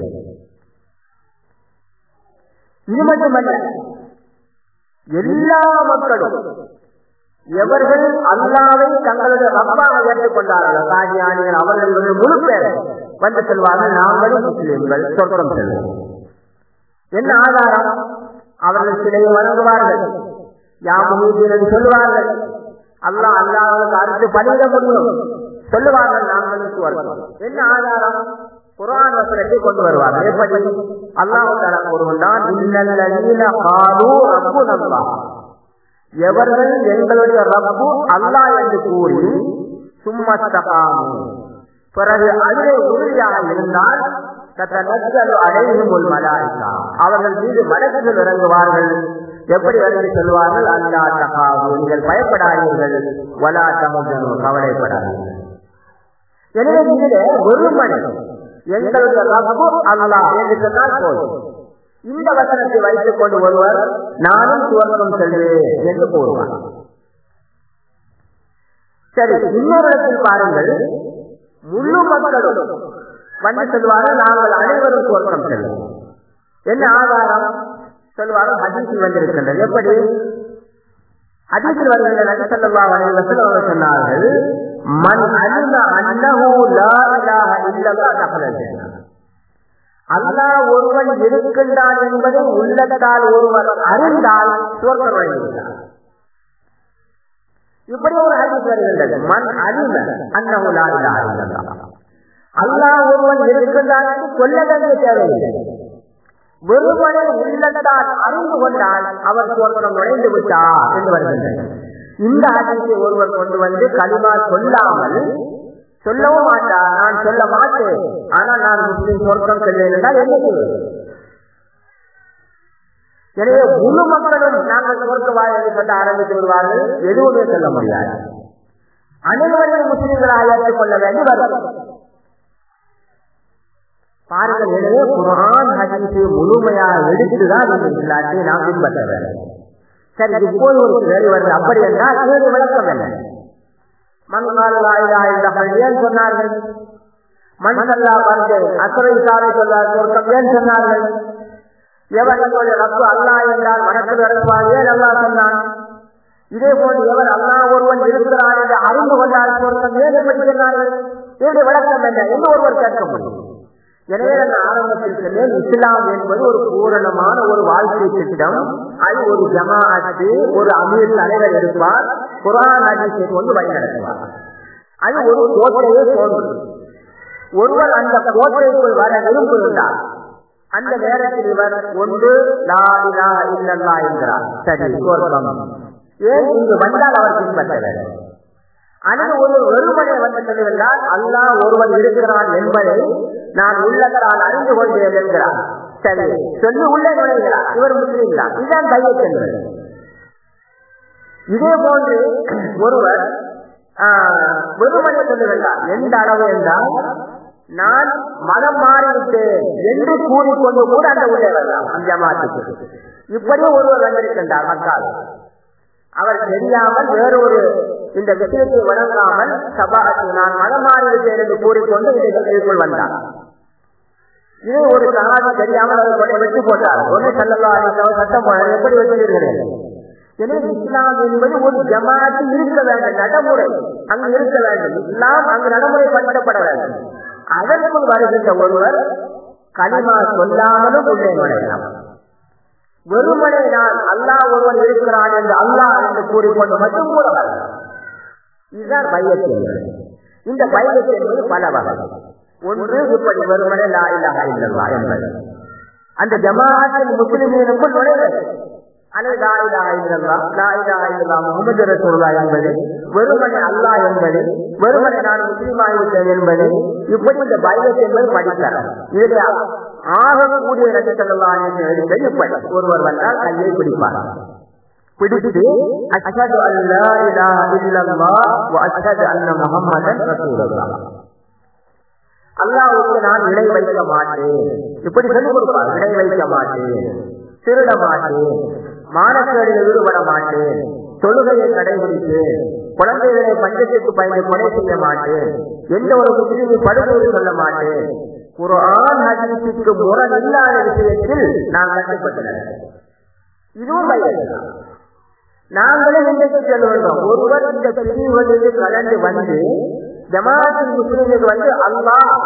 இது மட்டுமல்ல எல்லா மக்களும் எவர்கள் அல்லாவை தங்களுடைய ரப்பாக ஏற்றுக்கொண்டார்களோ காஜியானிகள் அவர்கள் முழு பேர் வந்து செல்வார்கள் நாங்களும் முஸ்லிம்கள் சொர்க்கம் செல்வோம் என்ன ஆதாரம் அவர்கள் சிலையை வணங்குவார்கள் யாமுதீன் சொல்லுவார்கள் அல்லாஹ் அல்லாஹ்வுக்கு அடுத்து பணியிட முடியும் சொல்லுவார்கள் நாங்களுக்கு வருவோம் என்ன ஆதாரம் குரான் வசனத்தை கொண்டு வருவார்கள் எப்படி அல்லாஹ் தலா கூறுகின்றான் இன்னல்லதீன காலு ரப்புனல்லா எவர்கள் எங்களுடைய ரப்பு அல்லாஹ் என்று கூறி சும்மத்தகாமு பிறகு அதிலே உறுதியாக இருந்தால் அவர்கள் மீது மலக்குகள் இறங்குவார்கள் எப்படி இறங்கி சொல்வார்கள் அல்லா தகாவு நீங்கள் பயப்படாதீர்கள் வலா தமது கவலைப்படாதீர்கள் எனவே இதிலே ஒரு மனித எங்களுடைய ரப்பு அல்லா என்று சொன்னால் போதும் இந்த வசனத்தை வைத்துக் கொண்டு ஒருவர் நானும் சுவர்க்கம் செல்வேன் என்று கூறுவார் சரி இன்னொரு இடத்தில் பாருங்கள் முழு மக்களும் வந்து சொல்வார்கள் நாங்கள் அனைவரும் சுவர்க்கம் செல்வோம் என்ன ஆதாரம் சொல்வார்கள் ஹதீஸில் வந்திருக்கின்றது எப்படி ஹதீஸில் வருகின்ற நபி ஸல்லல்லாஹு அலைஹி வஸல்லம் அவர்கள் சொன்னார்கள் மன் அலிம அன்னஹு லா இலாஹ இல்லல்லாஹ் தஹலல் அல்லாஹ் ஒருவன் இருக்கின்றான் என்பதை உள்ளத்தால் ஒருவர் அறிந்தால் சுவர்க்கம் அடைகிறார் இப்படி ஒரு ஹதீஸ் வருகின்றது மன் அலிம அன்னஹு லா இலாஹ இல்லல்லாஹ் அல்லாஹ் ஒருவன் இருக்கின்றான் என்று சொல்ல வேண்டிய தேவையில்லை வெறுமனே உள்ளத்தால் அறிந்து கொண்டால் அவர் சுவர்க்கம் நுழைந்து விட்டார் என்று வருகின்றது இந்த ஹதீஸை ஒருவர் கொண்டு வந்து களிமா சொல்லாமல் சொல்லவும் மாட்டார் நான் சொல்ல மாட்டேன் ஆனால் நான் முஸ்லிம் சொர்க்கம் செல்வேன் என்றால் என்ன செய்வது எனவே முழு மக்களும் நாங்கள் சொர்க்கவாய் என்று சொல்ல ஆரம்பித்து விடுவார்கள் எதுவுமே சொல்ல முடியாது அனைவரையும் முஸ்லிம்களாக ஏற்றுக்கொள்ள வேண்டி வரும் பாருங்கள் எனவே குரான் ஹதீஸை முழுமையாக எடுத்துதான் இந்த இஸ்லாத்தை நாம் பின்பற்ற வேண்டும் சரி இப்போது ஒரு கேள்வி வருது அப்படி என்றால் ஏது விளக்கம் என்ன மண்கால் வாயிலாக ஏன் சொன்னார்கள் மண்சல்லா வந்து அசரை சாலை சொல்லார் சொர்க்கம் ஏன் சொன்னார்கள் எவர் நம்முடைய ரப்பு அல்லா என்றால் மனத்தில் இறங்குவார் ஏன் அல்லா சொன்னான் இதே போன்று எவர் அல்லா ஒருவன் இருக்கிறார் என்று அறிந்து கொண்டால் சொர்க்கம் ஏன் எப்படி சொன்னார்கள் ஏது விளக்கம் என்ன என்று ஒருவர் கேட்க முடியும் எனவே நான் ஆரம்பத்தில் சொன்னேன் இஸ்லாம் என்பது ஒரு பூரணமான ஒரு வாழ்க்கை திட்டம் அது ஒரு ஜமாஅத்து ஒரு அமீர் தலைவர் இருப்பார் குரான் ஹதீஸை கொண்டு வழிநடத்துவார் அது ஒரு கோட்டையே தோன்றும் ஒருவர் அந்த கோட்டைக்குள் வர விரும்புகிறார் அந்த நேரத்தில் இவர் ஒன்று லா இலாஹ இல்லல்லா என்கிறார் சரி சொர்க்கம் ஏன் இங்கு வந்தால் அவர் பின்பற்ற வேண்டும் அல்லது ஒரு வெறுமனை வந்து சொல்லுவதால் அல்லாஹ் ஒருவன் இருக்கிறான் என்பதை நான் உள்ளதால் அறிந்து கொண்டேன் என்கிறார் சரி சொல்லி உள்ளே நுழைகிறார் இவர் முஸ்லீம் தான் இதுதான் தையத் என்பது இதே போன்று ஒருவர் வெறுமனை சொல்லுகிறார் எந்த அளவு என்றால் நான் மதம் மாறிவிட்டேன் என்று கூறிக்கொண்டு கூட அந்த உள்ளே வரலாம் அந்த மாற்றுக்கு இப்படியும் ஒருவர் வந்திருக்கின்றார் மக்கள் அவர் தெரியாமல் வேறொரு இந்த விஷயத்தை வழங்காமல் சபாக்கு நான் மதம் மாறிவிட்டேன் என்று கூறிக்கொண்டு இந்த விஷயத்துக்குள் வந்தார் இது ஒரு சகாதி தெரியாமல் அவர் கொண்டை வெட்டி போட்டார் ஒரே சல்லல்லா சட்டம் போனார் எப்படி வச்சிருக்கிறேன் எனவே இஸ்லாம் என்பது ஒரு ஜமாத்து இருக்க வேண்டும் நடைமுறை அங்கு இருக்க வேண்டும் இஸ்லாம் அங்கு நடைமுறைப்படுத்தப்பட வேண்டும் அதற்குள் வருகின்ற ஒருவர் களிமா சொல்லாமலும் உள்ளே நுழையலாம் வெறுமனை நான் அல்லாஹ் ஒருவன் இருக்கிறான் என்று அல்லாஹ் என்று கூறிக்கொண்டு மட்டும் கூட வரலாம் இதுதான் பையத்து என்பது இந்த பையத்து என்பது பல வகை ஒன்று இப்படி வெறுமனை லா இலாஹா இல்லல்லா என்பது அந்த ஜமாஅத்தின் முஸ்லிமீனுக்குள் நுழைவது அல்லது லா இலாஹா இல்லல்லா லா இலாஹா இல்லல்லா முகமது ரசூலுல்லாஹ் என்பது வெறுமனை அல்லாஹ் என்பது வெறுமனை நான் முஸ்லீமாகிவிட்டேன் என்பது இப்படி இந்த பையத்து என்பது படித்தரம் இதில் ஆகக்கூடிய ரசித்தலாம் என்று எடுத்தது இப்படி ஒருவர் வந்தால் கையை பிடிப்பார் பிடித்து அஷ்ஹது அல்லா இலாஹா இல்லல்லாஹ் வ அஷ்ஹது அன்ன முஹம்மதன் ரசூலுல்லாஹ் அல்லாஹ்வுக்கு நான் இணை வைக்க மாட்டேன் இப்படி சொல்லிக் கொடுப்பார் இணை வைக்க மாட்டேன் திருட மாட்டேன் மானக்கேடில் ஈடுபட மாட்டேன் தொழுகையை கடைபிடிப்பேன் குழந்தைகளை பஞ்சத்துக்கு பயந்து கொலை செய்ய மாட்டேன் எந்த ஒரு முஸ்லீமை படுகொலை சொல்ல மாட்டேன் குரான் ஹதீஸுக்கு முரண் இல்லாத விஷயத்தில் நான் கட்டுப்பட்டேன் இதுவும் பையன் நாங்களே இன்றைக்கு சொல்லுவோம் ஒருவர் இந்த பிரிவுகளுக்கு கலந்து வந்து ஜமாத்தின் முஸ்லீமுக்கு வந்து அல்லாஹ்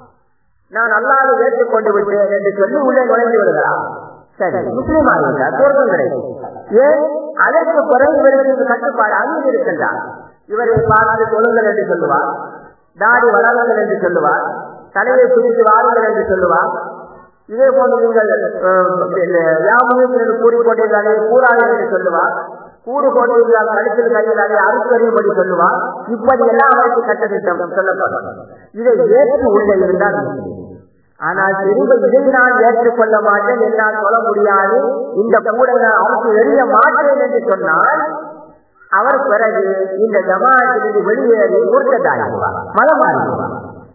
நான் அல்லாவை ஏற்றுக்கொண்டு விட்டேன் என்று சொல்லி உள்ளே நுழைந்து விடுகிறார் சரி முஸ்லீம் ஆகிவிட்டார் தோற்றம் கிடைக்கும் ஏன் அதற்கு பிறகு இவர்களுக்கு கட்டுப்பாடு அங்கு இருக்கின்றார் இவரை பார்த்து தொழுங்கள் என்று சொல்லுவார் தாடி வளருங்கள் என்று சொல்லுவார் தலையை பிடித்து வாருங்கள் என்று சொல்லுவார் இதே போன்று நீங்கள் யாமும் கூறிக்கொண்டிருந்தாலே கூறாது என்று சொல்லுவார் கூறு கொண்டிருந்தால் கழுத்தில் கையிலாலே அறுக்கறியும்படி சொல்லுவார் இப்படி எல்லாம் அவருக்கு கட்டத்திட்டம் சொல்லப்படும் இதை ஏற்று உள்ளே இருந்தால் ஆனால் திரும்ப இதை நான் ஏற்றுக்கொள்ள மாட்டேன் என்னால் சொல்ல முடியாது இந்த கூட நான் அரசு எறிய மாட்டேன் என்று சொன்னால் அவர் பிறகு இந்த ஜமாத்திலிருந்து வெளியேறி ஊர்க்கத்தாகிடுவார் மதமாறிடுவார்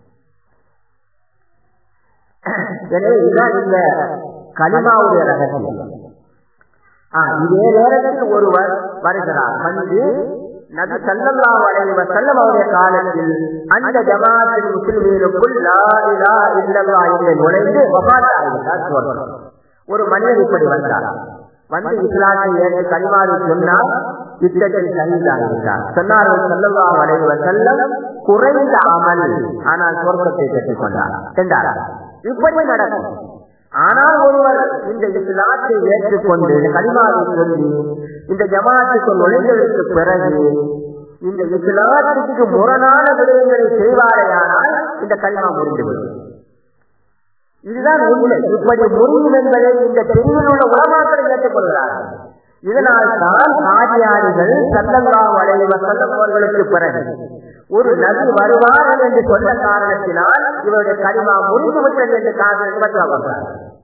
எனவே இதுதான் இந்த களிமாவுடைய ரகசியம் இதே நேரத்தில் ஒருவர் வருகிறார் வந்து நபி சல்லல்லா அலைவ செல்லம் அவருடைய காலத்தில் அந்த ஜமாத்தின் முஸ்லிமீனுக்குள் லா இலா இல்லல்லா என்று நுழைந்து வபாத் ஒரு மனிதர் இப்படி வந்தார் வந்து இஸ்லாத்தை ஏற்று கனிமாறி சொன்னால் யுத்தத்தில் சகிதாகிவிட்டார் சொன்னார்கள் செல்லல்லா அலைவ செல்லம் குறைந்த அமல் ஆனால் சொர்க்கத்தை பெற்றுக் கொண்டார் என்றார் இப்படி நடக்கும் ஆனால் ஒருவர் இந்த இஸ்லாத்தை ஏற்றுக்கொண்டு கனிமாவை சொல்லி இந்த ஜமாத்துக்கு நுழைந்ததற்கு பிறகு இந்த இஸ்லாத்துக்கு முரணான விடயங்களை செய்வாரையானால் இந்த கனிமா முடிந்துவிடும் இதுதான் உண்மை இப்படி முறியும் என்பதை இந்த பிரிவில் உள்ள உலமாக்கள் ஏற்றுக்கொள்கிறார்கள் இதனால் தான் காதியாளிகள் சல்லல்லா வளைவ செல்லவர்களுக்கு பிறகு ஒரு நபி வருவார் என்று சொன்ன காரணத்தினால் இவருடைய கனிமா முடிந்துவிட்டது என்று காரணம்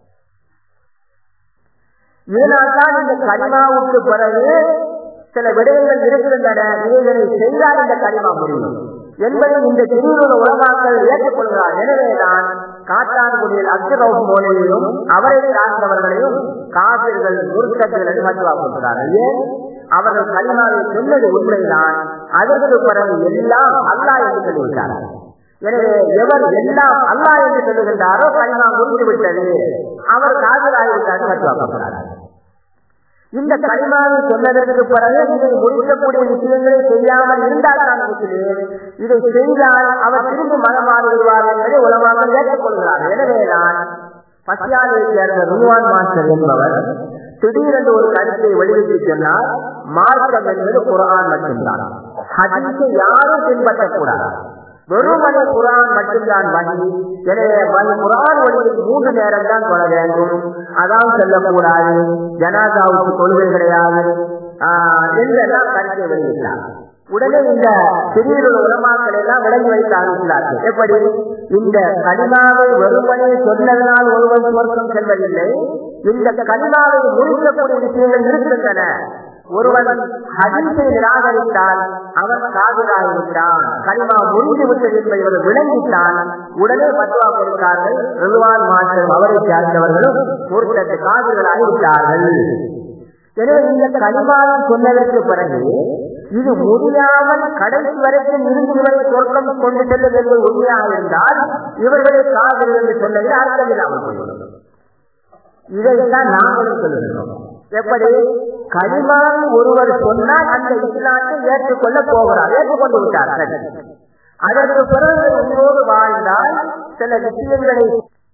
இதனால் தான் இந்த கனிமாவுக்கு பிறகு சில விடயங்கள் இருக்கின்றன இவைகளை செய்தால் இந்த கனிமா முடியும் என்பதை இந்த திருவுருள உலகாக்கள் ஏற்றுக்கொள்கிறார் எனவேதான் காட்டான்குடியில் அப்துரவுப் மோனையையும் அவரை சார்ந்தவர்களையும் காவிர்கள் முருக்கர்கள் என்று மத்துவா கொள்கிறார்கள் ஏன் அவர்கள் கலிமாவை சொன்னது உண்மைதான் அதற்கு பிறகு எல்லாம் அல்லா என்று சொல்லிவிட்டார்கள் எனவே எவர் எல்லாம் அல்லா என்று சொல்லுகின்றாரோ கலிமா முடிந்து விட்டது அவர் காதலாகிவிட்டார் மத்துவா கொள்கிறார்கள் இந்த களிமாவை சொன்னதற்கு பிறகு இதை முடிக்கக்கூடிய விஷயங்களை செய்யாமல் இருந்தால் தான் முஸ்லீம் இதை செய்தால் அவர் திரும்பி மனமாறி விடுவார் என்பதை உலமாக ஏற்றுக்கொள்கிறார் எனவேதான் பசியாலையை சேர்ந்த ருவான் மாஸ்டர் என்பவர் திடீரென்று ஒரு கருத்தை வெளியிட்டு சொன்னால் மார்க்கம் என்பது குரான் மட்டும்தான் ஹதீஸை யாரும் பின்பற்றக்கூடாது வெறுமனை குரான் மட்டும்தான் வழி எனவே குரான் வழியில் மூன்று நேரம் தான் தொழ வேண்டும் அதான் சொல்லக்கூடாது ஜனாதாவுக்கு கொள்கை கிடையாது என்றெல்லாம் கருத்தை வெளியிட்டார் உடனே இந்த சிறிய உலமாக்கள் எல்லாம் விளங்கி வைக்க ஆரம்பித்தார்கள் எப்படி இந்த கனிமாவை வெறுமனே சொன்னதனால் ஒருவன் சுவர்க்கம் செல்வதில்லை இந்த கனிமாவை முடிக்கக்கூடிய விஷயங்கள் இருக்கின்றன ஒருவன் ஹதீஸை நிராகரித்தால் அவன் காதலாகிவிட்டான் கனிமா முடிந்து விட்டது என்பதை இவர் விளங்கிட்டான் உடனே பத்துவா கொடுத்தார்கள் ரில்வான் மாஸ்டர் அவரை சேர்ந்தவர்களும் பொருட்டத்து காதலாகிவிட்டார்கள் எனவே இந்த கனிமாவை சொன்னதற்கு பிறகு இது முடியாமல் கடைசி வரைக்கும் இருந்து இவரை சொர்க்கம் கொண்டு செல்லும் என்பது உண்மையாக இருந்தால் இவர்களை காதல் என்று சொன்னது அர்த்தம் இல்லாமல் இதைத்தான் நாங்களும் சொல்லுகிறோம் எப்படி கனிமாவை ஒருவர் சொன்னால் அந்த இஸ்லாத்தை ஏற்றுக்கொள்ள போகிறார் ஏற்றுக்கொண்டு விட்டார் சரி அதற்கு பிறகு உங்களோடு வாழ்ந்தால் சில விஷயங்களை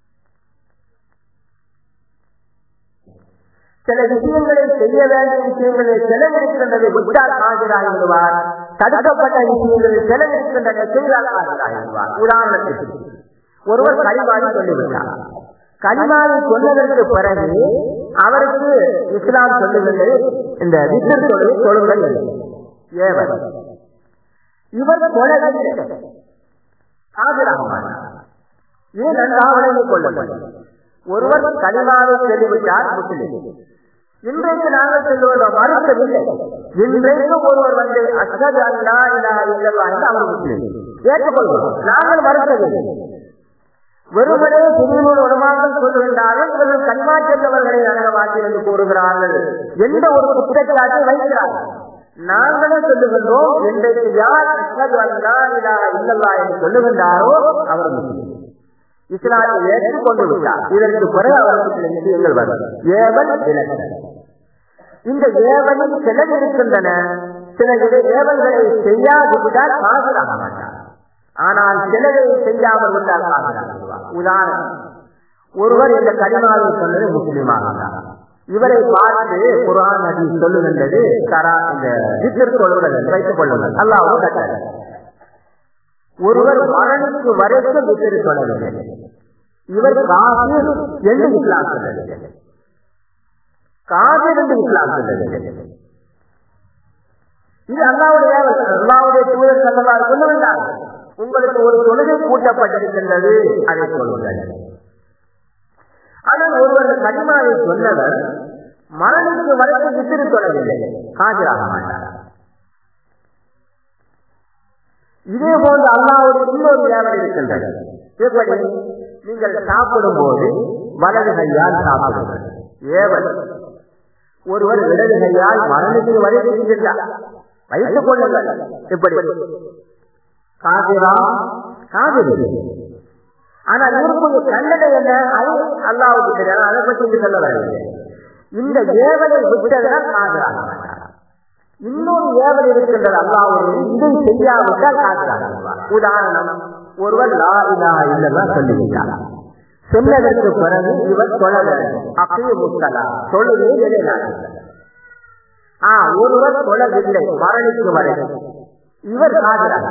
சில விஷயங்களை செய்ய வேண்டிய விஷயங்களை செலவிருக்கின்றதை விட்டால் ஆஜராகி விடுவார் தடுக்கப்பட்ட விஷயங்களில் செலவிருக்கின்றன செய்தால் ஆஜராகி விடுவார் உதாரணத்துக்கு ஒருவர் களிமாறி சொல்லிவிட்டார் களிமாறி சொன்னதற்கு பிறகு அவருக்கு இஸ்லாம் சொல்லுகிறது இந்த விசிறு தொழிலை தொழுங்கள் ஏவர் இவர் கொலவில்லை ஆஜராக மாட்டார் இது நன்றாக கொள்ள ஒருவர் களிமாவை சொல்லிவிட்டார் முஸ்லிம் இன்றைக்கு நாங்கள் சொல்லுவதோ மறுக்கவில்லை இன்றைக்கு ஒருவர் வந்து அசது அல்லா இல்லா இல்லவா என்று அவர் முஸ்லிம் ஏற்றுக்கொள்வோம் நாங்கள் மறுக்கவில்லை வெறுமனே திருநூறு உடமாக்கள் சொல்லுகின்றார்கள் இவர்கள் கனிமா சென்றவர்களை நரகவாசி என்று கூறுகிறார்கள் எந்த ஒரு குற்றச்சாட்டை வைக்கிறார்கள் நாங்களே சொல்லுகின்றோம் இன்றைக்கு யார் அசது அல்லா இல்லா இல்லவா என்று சொல்லுகின்றாரோ அவர் முஸ்லிம் இஸ்லாத்தை ஏற்றுக்கொண்டு விட்டார் இதற்கு பிறகு அவருக்கு சில விஷயங்கள் வரும் ஏவல் விலகல் இந்த ஏவலில் சிலர் இருக்கின்றன சில ஏவல்களை செய்யாது விட்டால் காதலாக மாட்டார் ஆனால் சிலரை செய்யாமல் விட்டால் காதலாக உதாரணம் ஒருவர் இந்த கனிமாவை சொன்னது முஸ்லீமாக இவரை பார்த்து குரான் நதி சொல்லுகின்றது கரா இந்த வித்திற்கு கொள்ளுங்கள் வைத்துக் கொள்ளுங்கள் அல்லாவும் கட்டாது ஒருவர் மரணிக்கு வரைக்கும் வித்திரு சொல்லவில்லை இவர் காசு என்று இஸ்லாம் சொல்லவில்லை காசு என்று இஸ்லாம் சொல்லவில்லை இது அல்லாவுடைய அல்லாவுடைய தூதர் சொல்லலாம் சொல்ல வேண்டாம் உங்களுக்கு ஒரு தொழுகை கூட்டப்பட்டிருக்கின்றது அதை சொல்லுங்கள் ஆனால் ஒருவர் கனிமாவை சொன்னவர் மரணிக்கு வரைக்கும் வித்திரு சொல்லவில்லை காஜராக மாட்டார் இதே போன்று அல்லாவுடைய இன்னொரு வியாபாரம் இருக்கின்றது எப்படி நீங்கள் சாப்பிடும் போது வலது கையால் சாப்பிடுங்கள் ஏவல் ஒருவர் இடது கையால் மரணத்துக்கு வரை செய்கின்றார் வைத்துக் கொள்ளுங்கள் எப்படி காதிரா காதிரி ஆனால் இவருக்கு கண்டனை என்ன அது அல்லாவுக்கு தெரியாது அதை பற்றி இங்கு சொல்ல வரவில்லை இந்த ஏவலை விட்டதனால் காதிராக மாட்டார் இன்னொரு ஏவல் இருக்கின்றது அல்லாவுடைய இதை செய்யாவிட்டால் காதிராக உதாரணம் ஒருவர் லா இலா இல்லதான் சொல்லிவிட்டார் சொன்னதற்கு பிறகு இவர் தொழல அப்படியே முத்தலா தொழுகை நிலைநாட்டுகிறார் ஆ ஒருவர் தொழவில்லை மரணிக்கு வரை இவர் காதலாக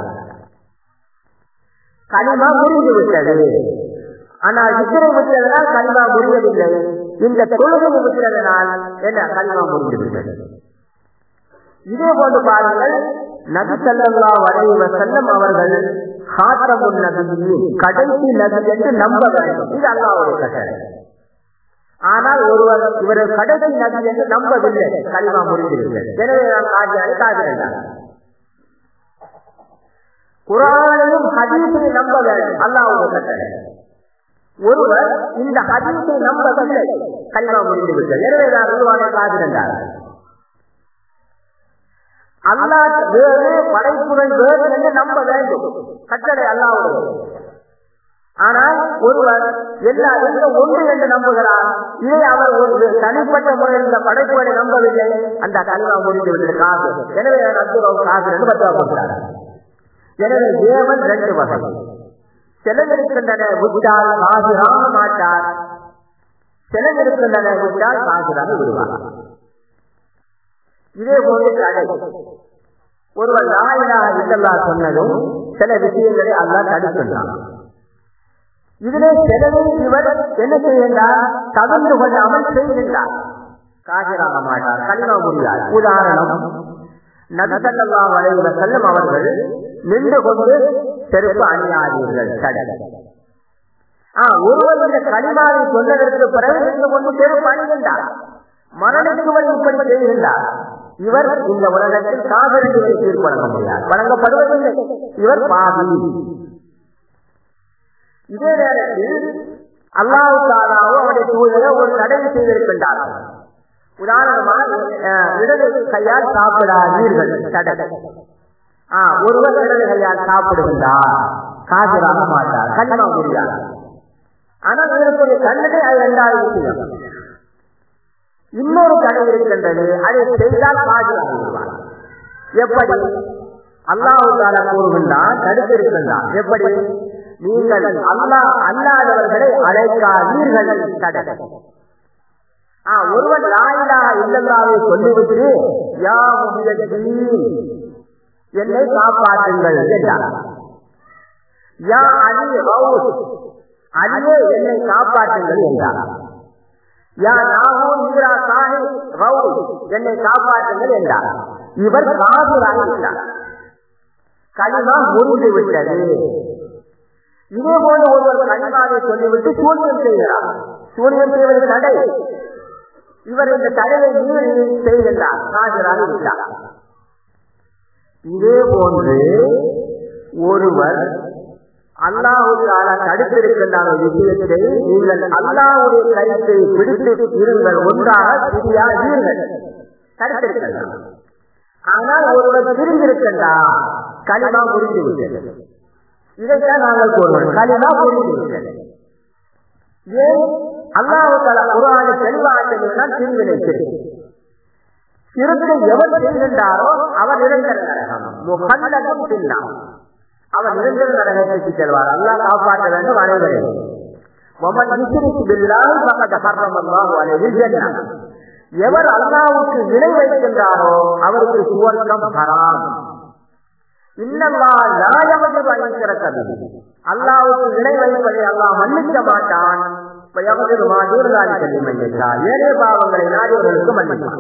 கனிமா முடிந்து விட்டது ஆனால் வித்திரை விட்டதனால் கனிமா முடியவில்லை இந்த தொழுகை விட்டதனால் என்ன கனிமா முடிந்து விட்டது இதே போன்று பாருங்கள் நபி சல்லா வரைவ செல்லம் அவர்கள் ஹாத்தமுன் நபியின் கடைசி நபி என்று நம்ப வேண்டும் இது அல்லாவுடைய கட்டளை ஆனால் ஒருவர் இவர் கடைசி நபி என்று நம்பவில்லை கலிமா முடிந்திருக்கிறது எனவே நாம் காஜாரி காஜிருந்தார் குரானையும் ஹதீஸையும் நம்ப வேண்டும் அல்லாவுடைய கட்டளை ஒருவர் இந்த ஹதீஸை நம்பவில்லை கல்வா முடிந்து விட்டது எனவேதான் உருவான காதிருந்தார் அல்லா வேறு படைப்புகள் வேறு என்று நம்ப வேண்டும் கட்டளை அல்லாவுடைய ஆனால் ஒருவர் எல்லா எந்த ஒன்று என்று நம்புகிறார் இதை அவர் ஒரு தனிப்பட்ட முறையில் இந்த படைப்புகளை நம்பவில்லை அந்த கல்வா முடிந்து விட்டது காசு எனவே அப்துல் காசு என்று பத்தாகிறார் எனவே தேவன் ரெண்டு வகை சிலர் இருக்கின்றன விட்டால் காசுராக மாட்டார் சிலர் இருக்கின்றன விட்டால் காசுராக விடுவார் இதே போன்று தடை ஒருவர் நாயினாக இல்லல்லா சொன்னதும் சில விஷயங்களை அல்லா தடுக்கின்றான் இதிலே சிலரும் இவர் என்ன செய்கின்றார் தகுந்து கொள்ளாமல் செய்கின்றார் காஜராக மாட்டார் கல்வா முடியாது உதாரணம் நபிசல்லா வளைவுல செல்லும் அவர்கள் நின்று கொண்டு செருப்பு அணியாதீர்கள் தடை ஒருவர் இந்த களிமாவை சொன்னதற்கு பிறகு நின்று கொண்டு செருப்பு அணிகின்றார் மரணிக்குவர் இப்படி செய்கின்றார் இவர் இந்த உலகத்தில் காவிரி தீர்ப்பு வழங்க முடியாது வழங்கப்படுவதில்லை இவர் பாவி இதே நேரத்தில் அல்லாஹு தாலாவோ அவருடைய தூதரோ ஒரு தடை செய்திருக்கின்றார்கள் உதாரணமாக இடது கையால் சாப்பிடாதீர்கள் தடை ஒருவர் இடது கையால் சாப்பிடுகின்றார் காஜராக மாட்டார் கல்மா முடியாது ஆனால் இதற்குரிய கண்ணனை அது இரண்டாவது விஷயம் இன்னொரு தடை இருக்கின்றது அதை செய்தால் காஜராக விடுவார் எப்படி அல்லாஹு தாலா கூறுகின்றான் தடுத்திருக்கின்றான் எப்படி நீங்கள் அல்லா அல்லாதவர்களை அழைக்காதீர்கள் தடை ஒருவன் லாயிலா இல்லல்லாவை சொல்லிவிட்டு யா என்னை காப்பாற்றுங்கள் என்றார் யா அலி ரவுஸ் அலியே என்னை காப்பாற்றுங்கள் என்றார் யா நாகூ இந்திரா சாஹி ரவுஸ் என்னை காப்பாற்றுங்கள் என்றார் இவர் காதுராக இருந்தார் களிமா முறிந்து விட்டது இதே போல ஒருவர் களிமாவை சொல்லிவிட்டு சூன்யம் செய்கிறார் சூன்யம் செய்வது தடை இவர் இந்த தடையை மீறி செய்கின்றார் காஜராக இருந்தார் இதே போன்று ஒருவர் அல்லாஹுக்கான தடுத்திருக்கின்ற விஷயத்தை நீங்கள் அல்லாவுடைய கருத்தை பிடித்து இருங்கள் ஒன்றாக பிரியாதீர்கள் தடுத்திருக்கின்றார் ஆனால் ஒருவர் பிரிந்திருக்கின்றார் களிமா புரிந்து விட்டது இதைத்தான் நாங்கள் கூறுவோம் களிமா புரிந்து விட்டது ஏன் அல்லாஹுக்கான குரானை தெளிவாக பிரிந்து நிற்கிறது திருத்தை எவர் செய்கின்றாரோ அவர் நிரந்தர நரகம் பின்னால் அவர் நிரந்தர நரகத்திற்கு செல்வார் அல்லா காப்பாற்ற வேண்டும் அனைவரையும் எவர் அல்லாவுக்கு இணை வைக்கின்றாரோ அவருக்கு சுவர்க்கம் ஹராம் இன்னல்லா நாயவது பயங்கர கல்வி அல்லாவுக்கு இணை வைப்பதை அல்லாஹ் மன்னிக்க மாட்டான் ஏழை பாவங்களை நாடியவர்களுக்கு மன்னிப்பான்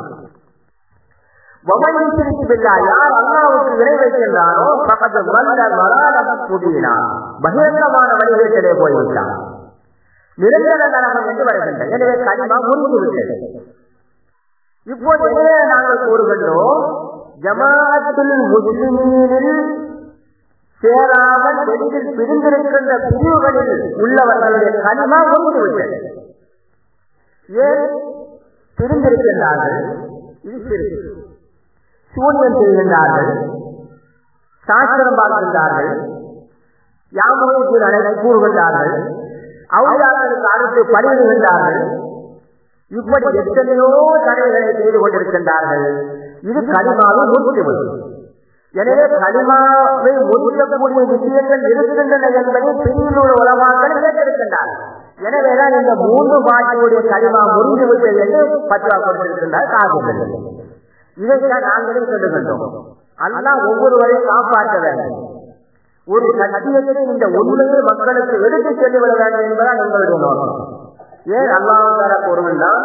யார் அல்லாவுக்கு இணை வைக்கின்றாரோ பக்கத்து வல்ல வராத முடியினார் பகிரங்கமான வழிகளிலே போய்விட்டார் நிரந்தர நரகம் என்று வருகின்றன எனவே கனிமா முறிந்து விட்டது இப்போது என்ன நாங்கள் கூறுகின்றோம் ஜமாத்தில் முஸ்லிமீனில் சேராமல் வெளியில் பிரிந்திருக்கின்ற பிரிவுகளில் உள்ளவர்களுடைய கனிமா முறிந்து விட்டது ஏன் பிரிந்திருக்கின்றார்கள் இது சிறு சூன்யம் செய்கின்றார்கள் சாஸ்திரம் பார்க்கின்றார்கள் யாமுக்கு நடை கூறுகின்றார்கள் அவுதார்களுக்கு அடுத்து பணியிடுகின்றார்கள் இப்படி எத்தனையோ தடைகளை செய்து கொண்டிருக்கின்றார்கள் இது கனிமாவை முடித்துவிடும் எனவே கனிமாவை முடிக்கக்கூடிய விஷயங்கள் இருக்கின்றன என்பதை பிரிவில் உள்ள உலமாக்கள் கேட்டிருக்கின்றார்கள் எனவேதான் இந்த மூன்று பாட்டியுடைய கனிமா முடிந்துவிட்டது என்று பத்வா கொடுத்திருக்கின்றார் காரணம் இதைத்தான் நாங்களும் சொல்லுகின்றோம் அல்லா ஒவ்வொருவரையும் காப்பாற்ற வேண்டும் ஒரு சத்தியத்தை இந்த உண்மையை மக்களுக்கு எடுத்து செல்லுவிட வேண்டும் என்பதால் எங்களுடைய நோக்கம் ஏன் அல்லாஹால கூறுவதுதான்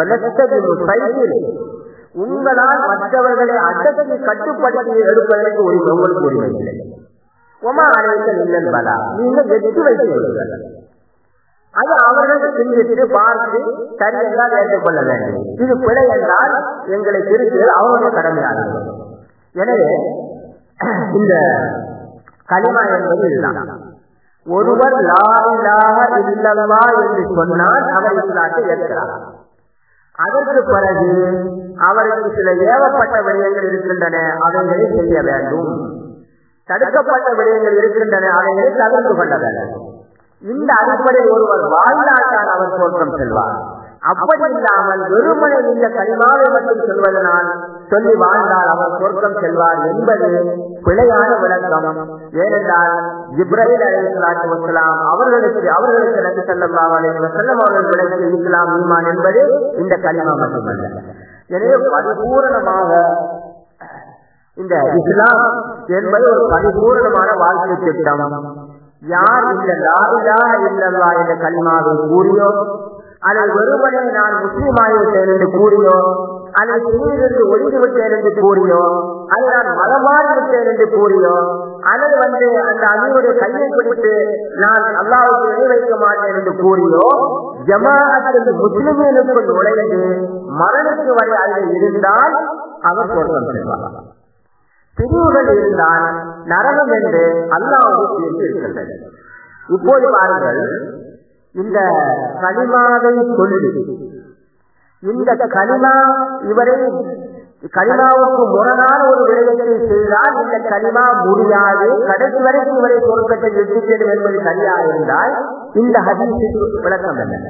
உங்களால் மற்றவர்களை அடக்கி கட்டுப்படுத்தி எடுப்பதற்கு ஒரு உங்களுக்கு உரிமை இல்லை உமா அனைத்தல் இல்லை பலா நீங்க வெற்றி வைத்து விடுங்கள் அது அவர்கள் சிந்தித்து பார்த்து சரி என்றால் ஏற்றுக்கொள்ள வேண்டும் இது பிழை என்றால் எங்களை திருத்தி அவருடைய கடமையாகும் எனவே இந்த களிமா என்பது இதுதான் ஒருவர் லா இலாஹ இல்லல்லா என்று சொன்னால் அவர் இஸ்லாத்தை ஏற்கிறார் அதற்கு பிறகு அவருக்கு சில ஏவப்பட்ட விடயங்கள் இருக்கின்றன அவைகளை செய்ய வேண்டும் தடுக்கப்பட்ட விடயங்கள் இருக்கின்றன அவைகளை தவிர்த்து கொள்ள வேண்டும் இந்த அடிப்படையில் ஒருவர் வாழ்நாட்டால் அவர் தோற்றம் செல்வார் அப்படி இல்லாமல் வெறுமனை இந்த கனிமாவை மட்டும் சொல்வதனால் சொல்லி வாழ்ந்தால் அவர் சொர்க்கம் செல்வார் என்பது பிழையான விளக்கம் ஏனென்றால் இப்ராஹிம் அலைஹிஸ்ஸலாத்து வஸலாம் அவர்களுக்கு அவர்களுக்கு நபி ஸல்லல்லாஹு அலைஹி வஸல்லம் அவர்கள் விளக்கிய இஸ்லாம் ஈமான் என்பது இந்த கலிமா மட்டுமல்ல எனவே பரிபூரணமாக இந்த இஸ்லாம் என்பது ஒரு பரிபூரணமான வாழ்க்கை திட்டம் யார் இந்த லாயிலா இல்லல்லா என்ற கலிமாவை கூறியோ அல்லது வெறுமனே நான் முஸ்லீம் ஆகிவிட்டேன் என்று கூறியோ அல்லது தீயிலிருந்து ஒழிந்து விட்டேன் என்று கூறியோ அல்லது நான் மதமாறி விட்டேன் என்று கூறியோ அல்லது வந்து அந்த அணியுடைய கையை பிடித்து நான் அல்லாவுக்கு இணை வைக்க மாட்டேன் என்று கூறியோ ஜமாஅத்தில் முஸ்லிமீனுக்குள் நுழைந்து மரணத்து வரை அதில் இருந்தால் அவர் சொர்க்கம் செல்வார் பிரிவுகள் இருந்தால் நரகம் என்று அல்லாவுக்கு தீர்ப்பு இருக்கின்றது இப்போது பாருங்கள் இந்த களிமாவை சொல்லி இந்த களிமா இவரை களிமாவுக்கு முரணான ஒரு விடயத்தை செய்தால் இந்த களிமா முடியாது கடைசி வரைக்கும் இவரை சொர்க்கத்தை எட்டித்தேடும் என்பது சரியாக இருந்தால் இந்த ஹதீஸுக்கு விளக்கம் என்ன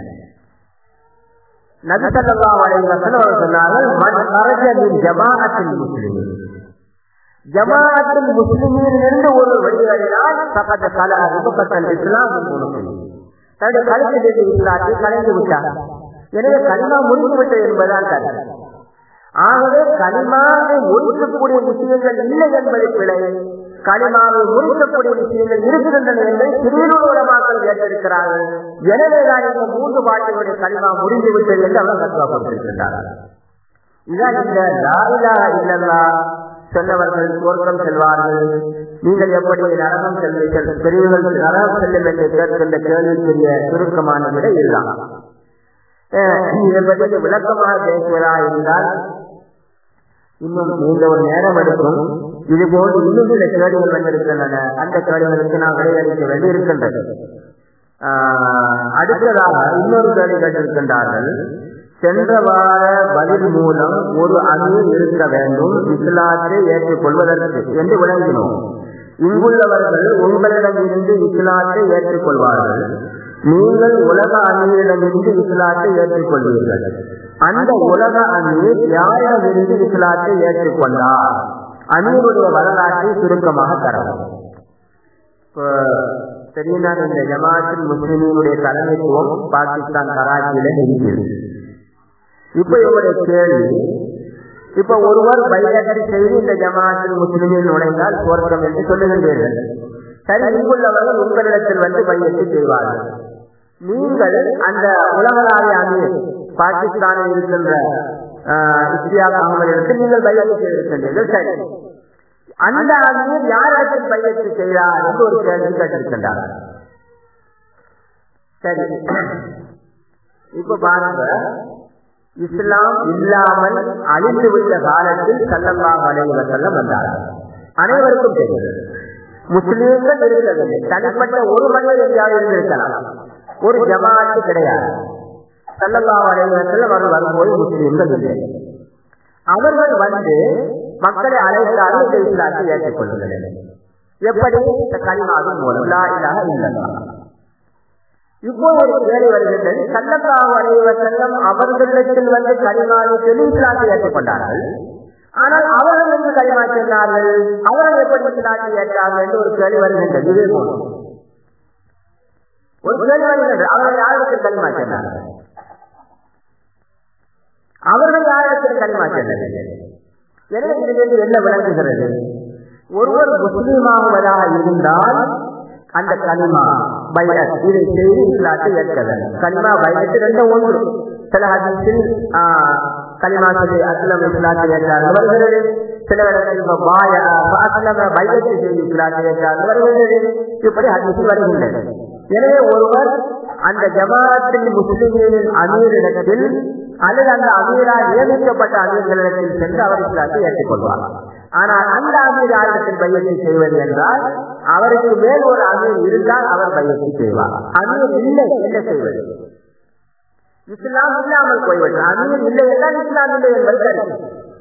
நபி ஸல்லல்லாஹு அலைஹி வஸல்லம் அவர்கள் சொன்னார்கள் மன் கரஜ மின் ஜமாஅத்தில் முஸ்லிமீன் ஜமாஅத்தில் முஸ்லிமீன் என்று ஒரு வெளியேறினால் பக்கத்து கல விபக்கத்தல் இஸ்லாம் தன்னுடைய கருத்து இஸ்லாத்தை கலைந்து விட்டார் எனவே கனிமா முடிந்து விட்டது என்பதுதான் கருத்து ஆகவே கனிமாவை முடிக்கக்கூடிய விஷயங்கள் இல்லை என்பதை பிழை கனிமாவை முடிக்கக்கூடிய விஷயங்கள் இருக்கின்றன என்பதை திருவிழா மக்கள் கேட்டிருக்கிறார்கள் எனவேதான் இந்த மூன்று பாட்டுகளுடைய கனிமா முடிந்து விட்டது என்று அவர் கற்றுவாக்கப்பட்டிருக்கிறார்கள் இதான் இந்த லாரிலா இல்லல்லா சொன்னவர்கள் சொர்க்கம் செல்வார்கள் நீங்கள் எப்படி நரகம் செல்வீர்கள் பெரியவர்கள் நரகம் செல்லும் என்று கேட்கின்ற கேள்விக்குரிய சுருக்கமான விட இதுதான் இதை பற்றி விளக்கமாக பேசுவதா இருந்தால் இன்னும் நீண்ட ஒரு நேரம் எடுக்கும் இது போல் இன்னும் சில கேள்விகள் வந்திருக்கின்றன அந்த கேள்விகளுக்கு நான் விடையளிக்க வேண்டி இருக்கின்றது அடுத்ததாக இன்னொரு கேள்வி கேட்டிருக்கின்றார்கள் சென்ற வார பதில் மூலம் ஒரு அமீர் இருக்க வேண்டும் இஸ்லாத்தை ஏற்றுக்கொள்வதற்கு என்று விளங்கினோம் இங்குள்ளவர்கள் உங்களிடம் இருந்து இஸ்லாத்தை ஏற்றுக்கொள்வார்கள் நீங்கள் உலக அமீரிடமிருந்து இஸ்லாத்தை ஏற்றுக்கொள்வீர்கள் அந்த உலக அமீர் யாரிடமிருந்து இஸ்லாத்தை ஏற்றுக்கொண்டார் அமீருடைய வரலாற்றை சுருக்கமாக தரவும் தெரியுதா இந்த ஜமாத்தில் முஸ்லிமினுடைய தலைமைத்துவம் பாகிஸ்தான் கராச்சியில இருக்கிறது இப்ப இவருடைய கேள்வி இப்ப ஒருவர் பைரகத்தை செய்து இந்த ஜமாத்தில் முஸ்லிமில் நுழைந்தால் சுவர்க்கம் என்று சொல்லுகின்றீர்கள் சரி இங்குள்ளவர்கள் உங்களிடத்தில் வந்து பையத்தை செய்வார்கள் நீங்கள் அந்த உலகளாவிய அமீர் பாகிஸ்தானில் இருக்கின்ற இஸ்ரியா அகமதிடத்தில் நீங்கள் பையத்தை செய்திருக்கின்றீர்கள் சரி அந்த அமீர் யாரிடத்தில் பையத்தை செய்தார் என்று ஒரு கேள்வி கேட்டிருக்கின்றார் சரி இப்ப பாருங்க இஸ்லாம் இல்லாமல் அழிந்து விட்ட காலத்தில் சல்லல்லாஹ் அலைவ செல்லம் வந்தார்கள் அனைவருக்கும் தெரியும் முஸ்லீம்கள் இருக்கவில்லை தனிப்பட்ட ஒரு மனிதர் எங்கேயாவது இருந்திருக்கலாம் ஒரு ஜமாத்து கிடையாது சல்லல்லாஹ் அலைவ செல்லம் அவர்கள் வரும்போது முஸ்லீம்கள் இல்லை அவர்கள் வந்து மக்களை அழைத்தாலும் இந்த இஸ்லாத்தை ஏற்றுக்கொள்ளுங்கள் எப்படி இந்த கலிமாவின் மூலம் லா இல்லாக இல்லல்லா இப்போ ஒரு கேள்வி வருகின்றது சல்லல்லாஹு அலைஹி செல்லம் அவர்களிடத்தில் வந்து கலிமாவை சொல்லி இஸ்லாத்தை ஏற்றுக்கொண்டார்கள் ஆனால் அவர்கள் வந்து கலிமா சொன்னார்கள் அவர்கள் எப்படி இஸ்லாத்தை ஏற்றார்கள் என்று ஒரு கேள்வி வருகின்றது இதே போல ஒரு கேள்வி வருகின்றது அவர்கள் யாருக்கு கலிமா சொன்னார்கள் அவர்கள் யாரிடத்தில் கலிமா சொன்னார்கள் எனவே இதிலிருந்து என்ன விளங்குகிறது ஒருவர் முஸ்லீமாவதாக இருந்தால் அந்த கனிமா பைரத் இதை செய்து இஸ்லாத்தை ஏற்க வேண்டும் கனிமா பைரத்து ரெண்டு ஒன்று சில ஹதீஸில் கலிமா சொல்லி அஸ்லம் இஸ்லாத்தை ஏற்றார்கள் வருகிறது சில இடத்தில் பாய அஸ்லம பைரத்தை செய்து இஸ்லாத்தை ஏற்றார்கள் வருகிறது இப்படி ஹதீஸில் வருகின்றது எனவே ஒருவர் அந்த ஜமாத்தில் முஸ்லிமின் அமீரிடத்தில் அல்லது அந்த அமீரால் நியமிக்கப்பட்ட அமீர்களிடத்தில் சென்று அவர் இஸ்லாத்தை ஏற்றுக்கொள்வார் ஆனால் அந்த அமீர் யாரிடத்தில் பையத்தை செய்வது என்றால் அவருக்கு மேல் ஒரு அமீர் இருந்தால் அவர் பையத்தை செய்வார் அமீர் இல்லை என்ன செய்வது இஸ்லாம் இல்லாமல் போய்விட்டது அமீர் இல்லை என்றால் இஸ்லாம் இல்லை என்பது கருத்து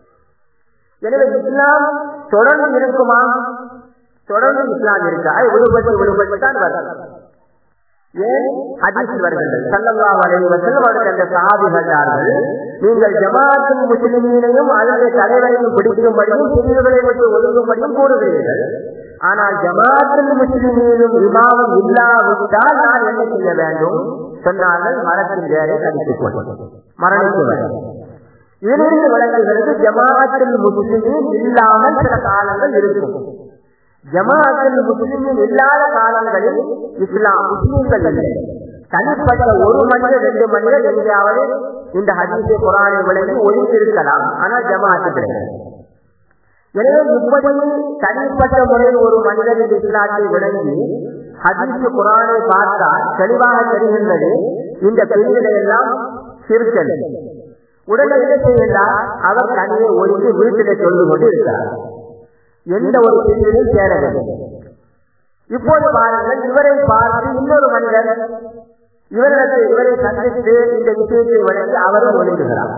எனவே இஸ்லாம் தொடர்ந்து இருக்குமா தொடர்ந்து இஸ்லாம் இருக்கா விடுபட்டு விடுபட்டு தான் வரும் ஏன் ஹதீஸ் வருகின்றது சல்லல்லாஹு அலைஹி வஸல்லம் அவர்கள் அந்த சஹாபிகள் நீங்கள் ஜமாஅத்துல் முஸ்லிமீனையும் அதனுடைய தலைவரையும் பிடிக்கும்படியும் பிரிவுகளை விட்டு ஒதுங்கும்படியும் கூறுகிறீர்கள் ஆனால் ஜமாஅத்துல் முஸ்லிமீனும் இமாமும் இல்லாவிட்டால் நான் என்ன செய்ய வேண்டும் சொன்னார்கள் மரத்தின் வேரை கடித்துக் கொண்டு மரணித்து வேண்டும் இதிலிருந்து விளக்குகிறது ஜமாஅத்துல் முஸ்லிமீன் இல்லாமல் சில காலங்கள் இருக்கும் ஜமாஅத்தில் முஸ்லிமின் இல்லாத காலங்களில் இஸ்லாம் முஸ்லிம்கள் இல்லை தனிப்பட்ட ஒரு மனிதர் ரெண்டு மனிதர் எங்கேயாவது இந்த ஹதீசை குரானை விளங்கி ஒழித்திருக்கலாம் ஆனால் ஜமாஅத்து கிடையாது எனவே இப்படி தனிப்பட்ட முறையில் ஒரு மனிதர் இந்த இஸ்லாத்தை விளங்கி ஹதீசு குரானை பார்த்தால் தெளிவாக தெரிகின்றது இந்த பெண்களை எல்லாம் சிறுத்தல் உடனே என்ன செய்யலாம் அவர் தனியை ஒழித்து வீட்டிலே சொல்லி கொண்டு இருக்கிறார் எந்த ஒரு பிரிவிலும் சேரவில்லை இப்போது பாருங்கள் இவரை பார்த்து இன்னொரு மனிதர் இவர்களுக்கு இவரை சந்தித்து இந்த விஷயத்தை வழங்கி அவரும் ஒழுங்குகிறார்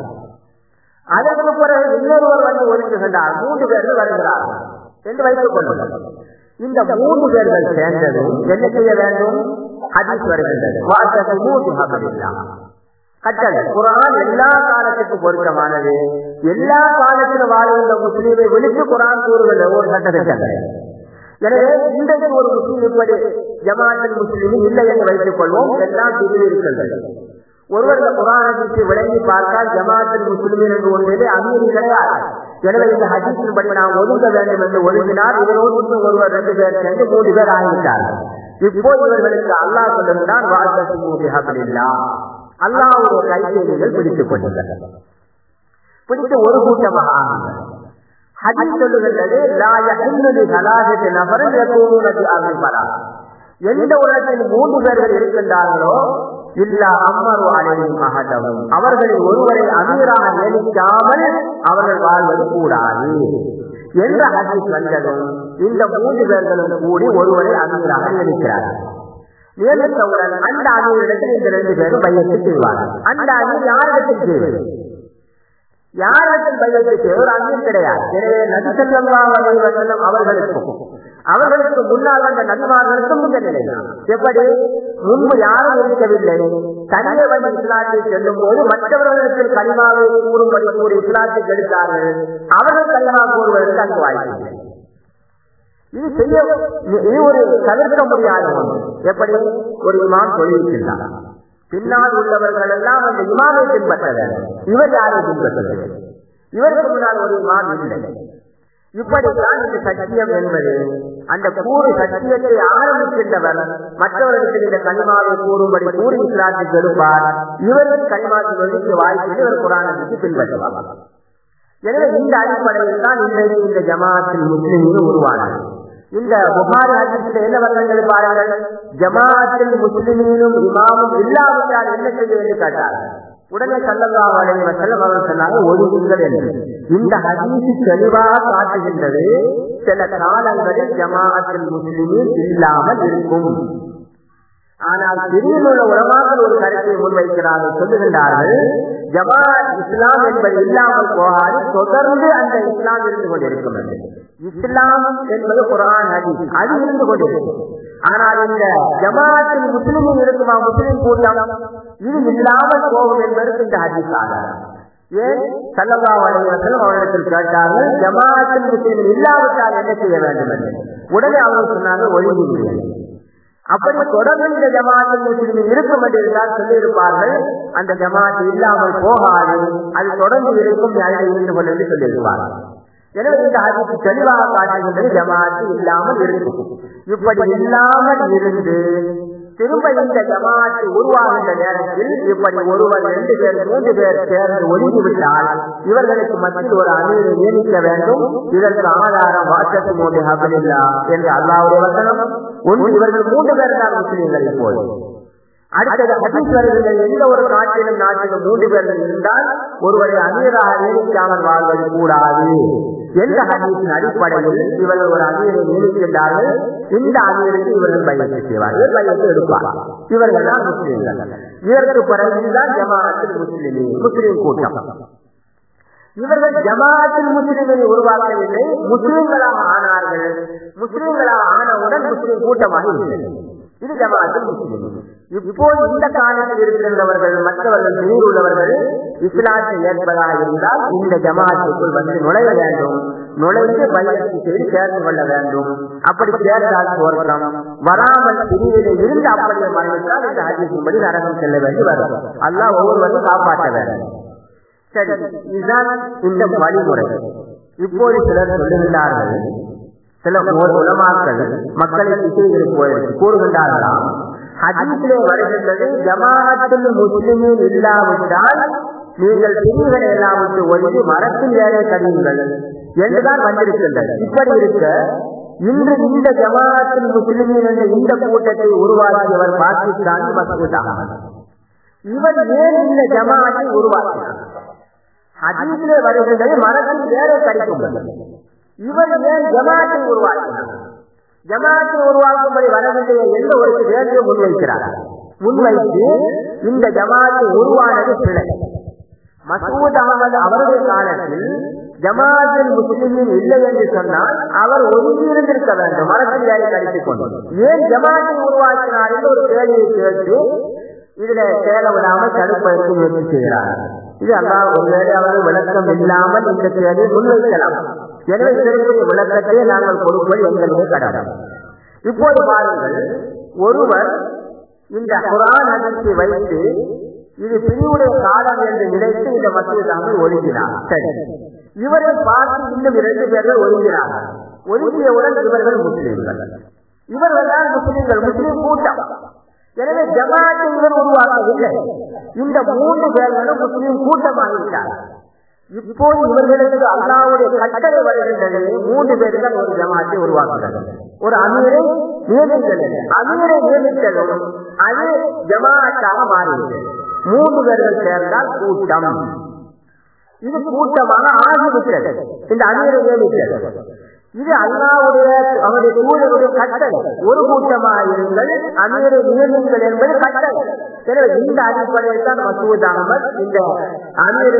அதற்கு பிறகு இன்னொருவர் வந்து ஒழுங்குகின்றார் மூன்று பேர்கள் வருகிறார் என்று வைத்துக் கொள்ளுங்கள் இந்த மூன்று பேர்கள் சேர்ந்ததும் என்ன செய்ய வேண்டும் ஹதீஸ் வருகின்றது வார்த்தை மூன்று மகளிர் கட்டளை குரான் எல்லா காலத்துக்கும் பொருத்தமானது எல்லா காலத்திலும் வாழ்கின்ற முஸ்லீமை விழித்து குரான் கூறுகின்ற ஒரு சட்டத்தை எனவே இன்றைக்கு ஒரு முஸ்லீம் இப்படி ஜமாத்தில் முஸ்லீம் இல்லை என்று வைத்துக் கொள்வோம் எல்லாம் பிரிவு இருக்கின்றது ஒருவர் இந்த குரானத்திற்கு விளங்கி பார்த்தால் ஜமாத்தில் முஸ்லிமின் என்று ஒன்றிலே அமீர் கிடையாது எனவே இந்த ஹஜீஸின் படி நாம் ஒதுங்க வேண்டும் என்று ஒதுங்கினால் இவரோடு இன்னும் ஒருவர் ரெண்டு பேர் சேர்ந்து மூன்று பேர் ஆகிவிட்டார்கள் இப்போ இவர்களுக்கு அல்லாஹ் சொல்லுகிறான் வாழ்க்கை மூடி ஹபில்லா அல்லாவுடைய கையை நீங்கள் பிடித்துக் கொள்ளுங்கள் பிடித்து ஒரு கூட்டமாக ஆகுங்கள் ஹதீஸ் சொல்லுகின்றது எந்த உலகத்தில் மூன்று பேர்கள் இருக்கின்றார்களோ இல்ல அம்மரு அலையும் மகதவும் அவர்களில் ஒருவரை அமீராக நியமிக்காமல் அவர்கள் வாழ்வது கூடாது என்ற ஹதீஸ் வந்ததும் இந்த மூன்று பேர்களும் கூடி ஒருவரை அமீராக நியமிக்கிறார்கள் நியமித்தவுடன் அந்த அணியிடத்தில் இந்த ரெண்டு பேரும் பையத்தை செய்வார்கள் அந்த அணி யாரிடத்தில் செய்வது யாரிடத்தில் பையத்தை செய்வது அணியும் கிடையாது எனவே நதி செல்லம் அவர்களுக்கும் அவர்களுக்கு முன்னால் வந்த நபிமார்களுக்கும் இந்த நிலை எப்படி முன்பு யாரும் இருக்கவில்லை தனியே வந்து இஸ்லாத்தை செல்லும் போது மற்றவர்களுக்கு கனிமாவை கூறும்படி கூறி இஸ்லாத்தை எடுத்தார்கள் அவர்கள் கனிமா கூறுவதற்கு அங்கு வாய்ப்பு இது செய்ய இது ஒரு தவிர்க்க முடியாத ஒன்று எப்படி ஒரு இமாம் தொழில்கின்றார் பின்னால் உள்ளவர்கள் எல்லாம் அந்த இமாமை பின்பற்ற வேண்டும் இவர் யாரை பின்பற்ற இவருக்கு முன்னால் ஒரு இமாம் இல்லை இப்படித்தான் இந்த சத்தியம் என்பது அந்த கூறு சத்தியத்தை ஆரம்பிக்கின்றவர் மற்றவர்களுக்கு இந்த கனிமாவை கூறும்படி கூறி இஸ்லாத்துக்கு எழுப்பார் இவருக்கு கனிமாக்கு வெளிக்கு வாய்ப்பு இவர் குரானத்துக்கு பின்பற்றுவார் எனவே இந்த அடிப்படையில் தான் இன்றைக்கு இந்த ஜமாத்தில் முஸ்லிம்கள் உருவானது இந்த புகாரி ஹதீஸில் என்ன வருடங்கள் பாருங்கள் ஜமாத்தில் முஸ்லிமீனும் இமாமும் இல்லாவிட்டால் என்ன செய்ய என்று கேட்டார்கள் உடனே சல்லல்லா அலைஹி வஸல்லம் அவர்கள் சொன்னாங்க ஒதுங்குங்கள் என்று இந்த ஹதீஸ் தெளிவாக காட்டுகின்றது சில காலங்களில் ஜமாஅத்தில் முஸ்லிமின் இல்லாமல் இருக்கும் ஆனால் திடீர்னு உள்ள உலமாக்கள் ஒரு கருத்தை முன்வைக்கிறார்கள் சொல்லுகின்றார்கள் ஜமாத் இஸ்லாம் என்பது இல்லாமல் போகாது தொடர்ந்து அந்த இஸ்லாம் இருந்து கொண்டிருக்கும் என்று இஸ்லாம் என்பது குரான் ஹதீஸ் அது இருந்து கொண்டிருக்கும் ஆனால் இந்த ஜமாத்தில் முஸ்லிமும் இருக்குமா முஸ்லிம் கூட்டம் இது இல்லாமல் போகும் என்பதற்கு இந்த ஹதீஸ் ஆதாரம் ஏன் சல்லல்லா அலைவர்கள் அவரிடத்தில் கேட்டார்கள் ஜமாத்தில் முஸ்லிம் இல்லாவிட்டால் என்ன செய்ய வேண்டும் என்று உடனே அவர்கள் சொன்னாங்க ஒழுங்கு முடியாது அப்படி தொடர்ந்து இந்த ஜமாத்தில் முஸ்லிம் இருக்கும் என்று இருந்தால் சொல்லியிருப்பார்கள் அந்த ஜமாத் இல்லாமல் போகாது அது தொடர்ந்து இருக்கும் யாரை இருந்து கொண்டு என்று சொல்லியிருப்பார்கள் எனவே இந்த அறிவு தெளிவாக காட்டுகின்றது ஜமாத்து இல்லாமல் இருக்கும் இப்படி இல்லாமல் இருந்து திரும்ப இந்த ஜமாத்து உருவாகின்ற நேரத்தில் இப்படி ஒருவர் ரெண்டு பேர் மூன்று பேர் சேர்ந்து ஒதுங்கிவிட்டால் இவர்களுக்கு மத்தியில் ஒரு அணியை நியமிக்க வேண்டும் இதற்கு ஆதாரம் வாசத்து மோடி ஹபலில்லா என்று அல்லாவுடைய வசனம் ஒன்று இவர்கள் மூன்று பேர் தான் முஸ்லீம்கள் இப்போது அடுத்தது ஹதீஸ் வருகிற எந்த ஒரு நாட்டிலும் நாட்டிலும் மூன்று பேர்கள் இருந்தால் ஒருவரை அமீராக நியமிக்காமல் வாழ்வது கூடாது எந்த ஹதீஸின் அடிப்படையில் இவர்கள் ஒரு அமீரை நியமிக்கின்றார்கள் இந்த அமீருக்கு இவர்கள் பையத்தை செய்வார்கள் பையத்தை எடுப்பார்கள் இவர்கள் தான் முஸ்லீம்கள் இதற்கு பிறகுதான் ஜமாஅத்தில் முஸ்லிம் முஸ்லீம் கூட்டம் இவர்கள் ஜமாஅத்தில் முஸ்லிம்களை உருவாக்கவில்லை முஸ்லிம்களாக ஆனார்கள் முஸ்லிம்களாக ஆனவுடன் முஸ்லிம் கூட்டமாக இருந்தது இது ஜமாஅத்தில் முஸ்லிம் இப்போ இந்த காலத்தில் இருக்கின்றவர்கள் மற்றவர்கள் நீர் உள்ளவர்கள் இஸ்லாத்தை ஏற்பதாக இருந்தால் இந்த ஜமாஅத்துக்குள் வந்து நுழைய வேண்டும் நுழைந்து பயிற்சி செய்து சேர்ந்து கொள்ள வேண்டும் அப்படி சேர்ந்தால் தோற்றம் வராமல் பிரிவிலே இருந்து அப்படியே மறைந்தால் இந்த ஹதீஸின்படி நரகம் செல்ல வேண்டி வரும் அல்லாஹ் ஒவ்வொருவரும் காப்பாற்ற வேண்டும் சரி இதுதான் இந்த வழிமுறை இப்போது சிலர் சொல்லுகின்றார்கள் சில உலமாக்கள் மக்களை திசைகளுக்கு போயிருக்கு கூறுகின்றார்களாம் ஹதீஸிலே வருகின்றது ஜமாஅத்தில் முஸ்லிமின் இல்லாவிட்டால் நீங்கள் பிரிவுகளை எல்லாம் விட்டு ஒழித்து மரத்தில் ஏறே கடியுங்கள் என்றுதான் வந்திருக்கின்றது இப்படி இருக்க இன்று இந்த ஜமாஅத்தில் முஸ்லிமின் என்ற இந்த கூட்டத்தை உருவாக்கியவர் பாகிஸ்தான் மசூத் அகமது இவர் ஏன் இந்த ஜமாஅத்தை உருவாக்கினார் ஹதீஸிலே வருகின்றது மரத்தில் ஏறே கடிக்கும் இவர் ஏன் ஜமாத்தை உருவாக்கினார் ஜமாத்தை உருவாக்கும்படி வர வேண்டிய எந்த ஒரு வேலையை முன்வைக்கிறார் முன்வைத்து இந்த ஜமாத்தை உருவானது பிழை மசூத் அகமது அவருடைய காலத்தில் ஜமாத்தில் முஸ்லிமின் இல்லை என்று சொன்னால் அவர் ஒதுங்கி இருந்திருக்க வேண்டும் மரத்தில் வேலை கழித்துக் கொண்டு ஏன் ஜமாத்தை உருவாக்கினார் என்று ஒரு கேள்வியை கேட்டு இதுல சேர விடாமல் தடுப்பதற்கு முயற்சி செய்கிறார் இது அல்லாஹ் ஒருவேளை அவர் விளக்கம் இல்லாமல் இந்த செயலை முன்வைக்கலாம் எனவே இதற்குரிய விளக்கத்தை நாங்கள் கொடுப்பது எங்களுடைய கடமை இப்போது பாருங்கள் ஒருவர் இந்த குரான் அதிர்ச்சி வைத்து இது பிரிவுடைய காலம் என்று நினைத்து இந்த மசூதாவை ஒழுங்கினார் சரி இவரை பார்த்து இன்னும் இரண்டு பேர்கள் ஒழுங்கினார்கள் ஒழுங்கியவுடன் இவர்கள் முஸ்லீம்கள் இவர்கள் தான் முஸ்லீம்கள் முஸ்லீம் கூட்டம் எனவே ஜமாத்தை இவர் உருவாக்கவில்லை இந்த மூன்று பேர்களும் முஸ்லீம் கூட்டமாகிவிட்டார் இப்போது இவர்களுக்கு அல்லாவுடைய கட்டளை வருகின்றது மூன்று பேர்கள் ஒரு ஜமாத்தை உருவாக்குகிறது ஒரு அமீரை நியமித்தது அமீரை நியமித்ததும் அது ஜமாத்தாக மாறிவிட்டது மூன்று பேர்கள் சேர்ந்தால் கூட்டம் இது கூட்டமாக ஆகிவிட்டது இந்த அமீரை நியமித்தது இது அல்லாவுடைய அவருடைய தூதருடைய கட்டளை ஒரு கூட்டமாக இருங்கள் அமீரை நியமிங்கள் என்பது கட்டளை எனவே இந்த அடிப்படையில் தான் மசூத் அகமது இந்த அமீர்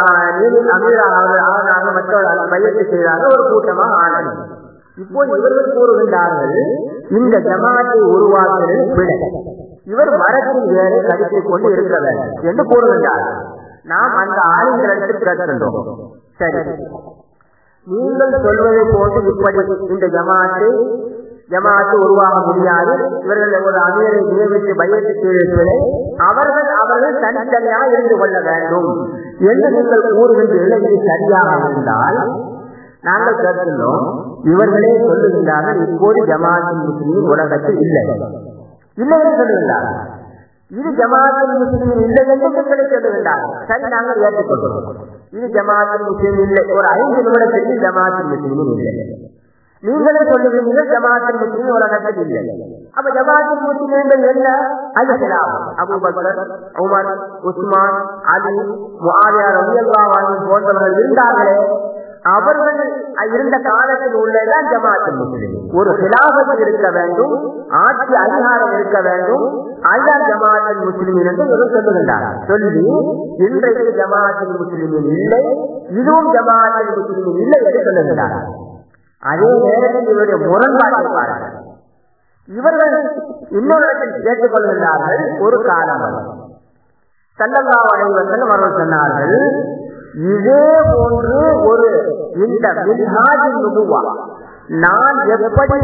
அமீராக மற்றவர்கள் பயிற்சி செய்தாங்க ஒரு கூட்டமாக ஆனது இப்போ இவர்கள் கூறுகின்றார்கள் இந்த ஜமாத்தை உருவாக்குவது பிழை இவர் மரத்தின் வேலை கடித்துக் கொண்டு இருக்க வேண்டும் என்று கூறுகின்றார்கள் நாம் அந்த ஆளுங்களிடத்தில் கேட்கின்றோம் சரி நீங்கள் சொல்வதை போன்று இப்படி இந்த ஜமாத்தை ஜமாத்து உருவாக முடியாது இவர்கள் ஒரு அமீரை நியமித்து பயிற்சி செய்வதை அவர்கள் அவர்கள் தனித்தனியாக இருந்து கொள்ள வேண்டும் என்று நீங்கள் கூறுகின்றீர்கள் இது சரியாக இருந்தால் நாங்கள் கேட்கின்றோம் இவர்களே சொல்லுகின்றார்கள் இப்போது ஜமாத்தின் முஸ்லீம் உலகத்தில் இல்லை இல்லை என்று சொல்லுகின்றார்கள் இது ஜமாத்தின் முஸ்லீம் இல்லை என்று நீங்களே சொல்லுகின்றார்கள் சரி நாங்கள் ஏற்றுக்கொள்கிறோம் இது ஜமாத்தின் முஸ்லீம் இல்லை ஒரு ஐந்து நிமிடத்திற்கு ஜமாத்தின் முஸ்லீமும் இல்லை நீங்களே சொல்லுவீங்க ஜமாத்தின் முஸ்லீம் உலகத்தில் இல்லை அப்ப ஜமாத்தின் முஸ்லீம்கள் என்ன அது Abu Bakr Umar Uthman Ali Muawiya ரலியல்லாஹு அன்ஹு போன்றவர்கள் இருந்தார்களே அவர்கள் இருந்த காலத்தில் உள்ளதான் ஜமாத்தின் முஸ்லிம் ஒரு ஹிலாபத் இருக்க வேண்டும் ஆட்சி அதிகாரம் இருக்க வேண்டும் அதுதான் ஜமாத்தின் முஸ்லிம் என்று இவர் சொல்லுகின்றார் சொல்லி இன்றைக்கு ஜமாத்தின் முஸ்லிமின் இல்லை இதுவும் ஜமாத்தின் முஸ்லிமின் இல்லை என்று சொல்லுகின்றார் அதே நேரத்தில் இவருடைய முரண்பாட்டை பாருங்கள் இவர்கள் இன்னொரு இடத்தில் கேட்டுக் கொள்கின்றார்கள் ஒரு காலம் சல்லல்லா அனைவர்கள் அவர்கள் சொன்னார்கள் இதே போன்று ஒரு இந்த மின்ஹாஜின் நுபுவா நான் எப்படி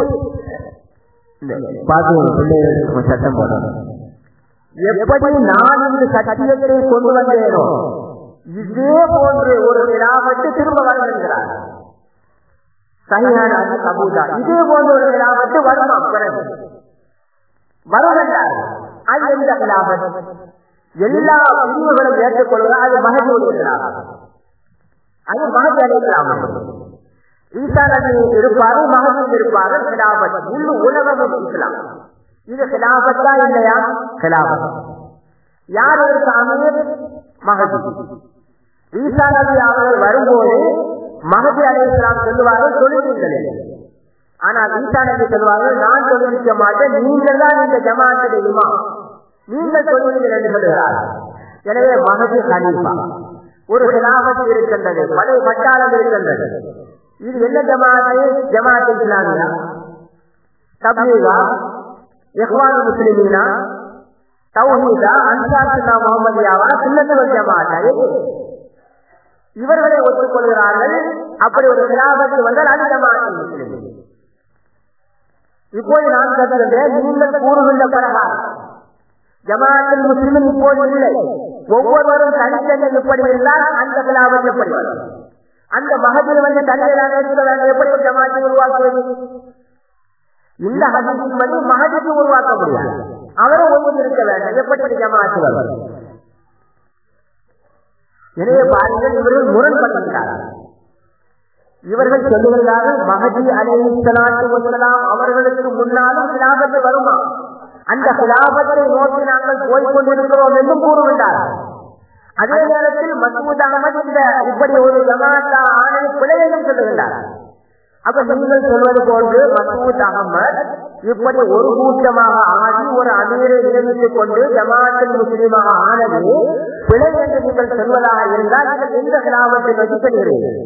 சட்டம் போடணும் எப்படி நான் இந்த சத்தியத்தை கொண்டு வந்தேனோ இதே போன்று ஒரு விழாவட்டு திரும்ப வருகிறார் சரியான கபூதா இதே போன்ற ஒரு விழாவட்டு வருமா பிறகு வருகின்றார் அது எந்த விழாவட் எல்லா பிரிவுகளும் ஏற்றுக்கொள்வது அது மகஜூடைய அது மகஜ் அடைக்கலாம் ஈசா நபி இருப்பாரு மகஜூத் இருப்பாரு கிடாபத் முழு உலகமும் இஸ்லாம் இது கிலாபத்தா இல்லையா கிலாபத் யார் இதற்கு அமீர் மகதி ஈசா நபி அவர்கள் வரும்போது மகதி அலையாம் சொல்லுவார்கள் தொழில்களே ஆனால் ஈசா நபி சொல்லுவார்கள் நான் தொழிலிக்க மாட்டேன் நீங்கள் தான் இந்த ஜமாத்துடைய இமாம் நீங்கள் தொழில்கள் என்று சொல்லுகிறார்கள் எனவே மகதி ஹனீஃபா ஒரு கிலாபத் இருக்கின்றது பழைய பட்டாளம் இருக்கின்றது இது என்ன ஜமாத்து ஜமாத் இஸ்லாமியா தப்லீகா இஹ்வான் முஸ்லிமீனா தௌஹீதா அன்சார் சுன்னா முகமதியாவா சுன்னத்துவல் ஜமாத்தா இவர்களை ஒத்துக்கொள்கிறார்கள் அப்படி ஒரு கிலாபத்து வந்தால் அது ஜமாத் முஸ்லிமீன் இப்போது நான் கருதுகிறேன் நீங்கள் கூறுகின்ற பிரகாரம் ஜமாத்தில் முஸ்லிமின் இப்போது இல்லை ஒவ்வொருவரும் தனித்தனி எப்படி இருந்தால் அந்த கிலாபத் எப்படி வரும் அந்த மகத்தில் வந்து தனியாக எப்படி ஒரு ஜமாத்தை உருவாக்குவது இந்த ஹதீஸின் வந்து மகதிக்கு உருவாக்க முடியாது அவரும் ஒவ்வொரு இருக்க வேண்டும் எப்படி ஜமாத்து வரும் எனவே பாருங்கள் இவர்கள் முரண்படுகிறார்கள் இவர்கள் சொல்லுகிறார்கள் மகதி அலைசலாத்து வசலாம் அவர்களுக்கு முன்னாலும் கிலாபத்து வருமா அந்த கிலாபத்தை நோக்கி நாங்கள் போய்கொண்டிருக்கிறோம் என்றும் கூறுகின்றார்கள் அதே நேரத்தில் மசூத் அகமது இந்த இப்படி ஒரு ஜமாத்தா ஆணை பிழை என்றும் சொல்லுகின்றார்கள் அப்ப நீங்கள் சொல்வது போன்று மசூத் அகமது இப்படி ஒரு கூட்டமாக ஆகி ஒரு அமீரை நியமித்துக் கொண்டு ஜமாத்தில் முஸ்லீமாக ஆனது பிழை என்று நீங்கள் சொல்வதாக இருந்தால் நீங்கள் எந்த கிராமத்தை நோக்கி செல்கிறீர்கள்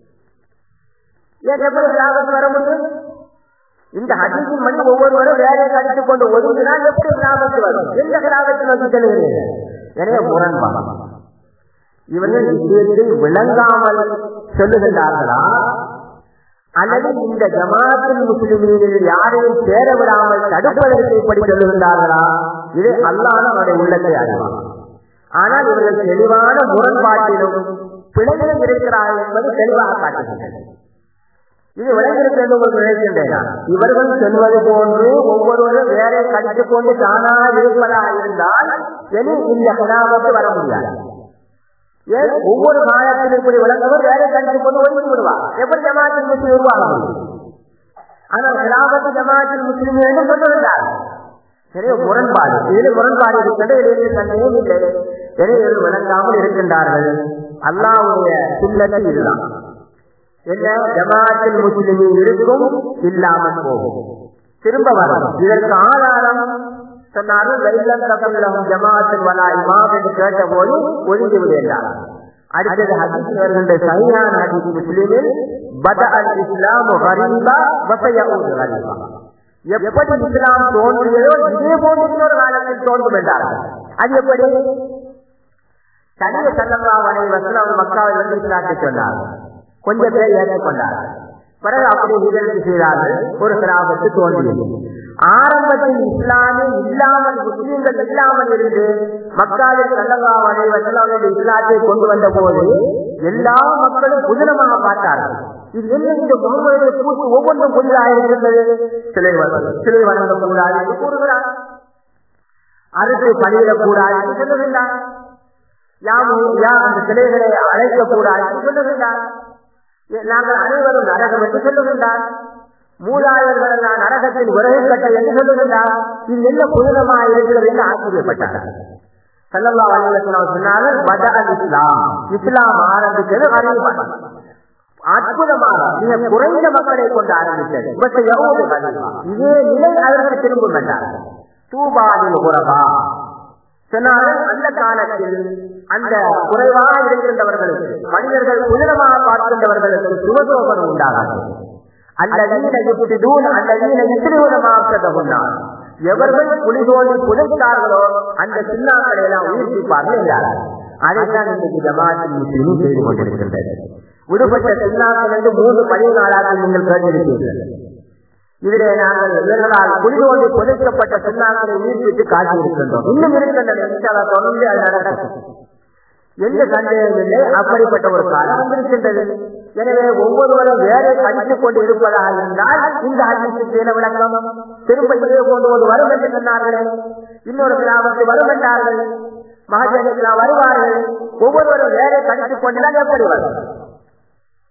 ஏன் எப்படி கிராமத்து வர முடியும் இந்த ஹதீஸின் மணி ஒவ்வொருவரும் வேலையை கடித்துக் கொண்டு ஒதுங்கினால் எப்படி கிராமத்து வரும் எந்த கிராமத்தை நோக்கி செல்கிறீர்கள் எனவே முரண்பாடு இவர்கள் விஷயத்தை விளங்காமல் சொல்லுகின்றார்களா அல்லது இந்த ஜமாத்தில் முஸ்லிமீனில் யாரையும் சேர விடாமல் தடுப்பதற்கு இப்படி சொல்லுகின்றார்களா இது அல்லாத அவருடைய உள்ளத்தை அறிவார் ஆனால் இவர்கள் தெளிவான முரண்பாட்டிலும் பிழையிலும் இருக்கிறார்கள் என்பது தெளிவாக காட்டுகின்றனர் இது விளைந்திருக்கிறது உங்களுக்கு நினைக்கின்றேன் இவர்கள் சொல்வது போன்று ஒவ்வொருவரும் வேற கடித்துக் கொண்டு தானாக இருப்பதாக இருந்தால் இனி இந்த கிராமத்து வர முடியாது ஏன் ஒவ்வொரு காலத்திலும் இப்படி விளங்கவர் வேற கடித்துக் கொண்டு ஒதுக்கி விடுவார் எப்படி ஜமாத்தில் முஸ்லிம் உருவாக முடியும் ஆனால் கிராமத்து ஜமாத்தில் முஸ்லிம் என்று சொல்லுகிறார் சரி முரண்பாடு இதில் முரண்பாடு இருக்கிறது இதில் சந்தேகம் இல்லை எனவே இவர்கள் விளங்காமல் இருக்கின்றார்கள் அல்லாவுடைய சில்லத்தை இதுதான் என்ன ஜமாத்தில் முஸ்லிமின் இருக்கும் இல்லாமல் போகும் திரும்ப வரும் இதற்கு ஆதாரம் சொன்னார்கள் வெள்ளம் தப்பம் ஜமாத்தில் வலா இமாம் என்று கேட்ட போது ஒதுங்கி விடுகிறார் அடுத்தது ஹதீஸ் வருகின்ற சரியான ஹதீஸ் முஸ்லிமில் பத அல் இஸ்லாம் ஹரீபா வசையூது ஹரீபா எப்படி இஸ்லாம் தோன்றியதோ இதே போன்று இன்னொரு காலத்தில் தோன்றும் என்றார்கள் அது எப்படி தனிய சல்லல்லா வரை வசலம் மக்காவில் வந்து இஸ்லாத்தை சொன்னார்கள் கொஞ்சம் பேர் ஏற்றுக்கொண்டார்கள் பிறகு அப்படி நிகழ்ச்சி செய்தார்கள் ஒரு கிராமத்து தோன்றியது ஆரம்பத்தில் இஸ்லாமே இல்லாமல் முஸ்லீம்கள் இல்லாமல் இருந்து மக்காவில் சல்லல்லா வரை வசலம் இஸ்லாத்தை கொண்டு வந்த போது எல்லா மக்களும் புதினமாக பார்த்தார்கள் இது என்ன இந்த முகமுடைய கூட்டு ஒவ்வொன்றும் புதிதாக இருக்கின்றது சிலை சிலை வழங்கக்கூடாது என்று கூறுகிறார் அறுத்து பணியிடக்கூடாது என்று சொல்லுகின்றார் யாம் யாம் அந்த சிலைகளை அழைக்கக்கூடாது என்று சொல்லுகின்றார் நாங்கள் அனைவரும் நரகம் என்று சொல்லுகின்றார் மூதாதையர்கள் நான் நரகத்தில் உறவு கட்ட என்று சொல்லுகின்றார் இது என்ன புனிதமாக இருக்கிறது என்று ஆச்சரியப்பட்டார் சல்லல்லா அலுவலம் சொன்னார்கள் மத இஸ்லாம் இஸ்லாம் ஆரம்பித்தது அறிவுபாடு அற்புதமாக மிக குறைந்த மக்களை கொண்டு ஆரம்பித்தது இதே நிலை அதற்கு திரும்பும் என்றார் தூபாவில் உறவா சொன்னார்கள் அந்த காலத்தில் அந்த குறைவாக இருக்கின்றவர்களுக்கு மனிதர்கள் உயரமாக பார்க்கின்றவர்களுக்கு சுகசோபனம் உண்டாகாது அல்லதீன யுக்திதூன் அல்லதீன யுக்திதூனமாக்கதகுன்னார் எவர்கள் புலிகோலி புதைத்தார்களோ அந்த சின்னாக்களை எல்லாம் உயிர்ப்பிப்பார்கள் என்றார்கள் அதைத்தான் இன்றைக்கு ஜமாத்தின் முஸ்லீமும் செய்து கொண்டிருக்கின்றது விடுபட்ட சின்னாக்கள் என்று மூன்று பதினாலாக நீங்கள் கேட்டிருக்கிறீர்கள் இதிலே நாங்கள் இவர்களால் குடிதோண்டி புதைக்கப்பட்ட சின்னாக்களை உயிர்ப்பித்து காட்டியிருக்கின்றோம் இன்னும் இருக்கின்றன தொடர்ந்து அது நடக்கும் எந்த சந்தேகம் இல்லை அப்படிப்பட்ட ஒரு காலம் வந்திருக்கின்றது எனவே ஒவ்வொருவரும் வேலை படித்துக் கொண்டு இருப்பதாக இருந்தால் இந்த அதிர்ச்சிக்கு என்ன விளக்கம் திரும்ப இதே போன்று ஒரு வரும் என்று சொன்னார்களே இன்னொரு கிராமத்தில் வரும் என்றார்கள் மகஜனுக்கு வருவார்கள் ஒவ்வொருவரும் வேலை படித்துக் கொண்டுதான் எப்படி வரும்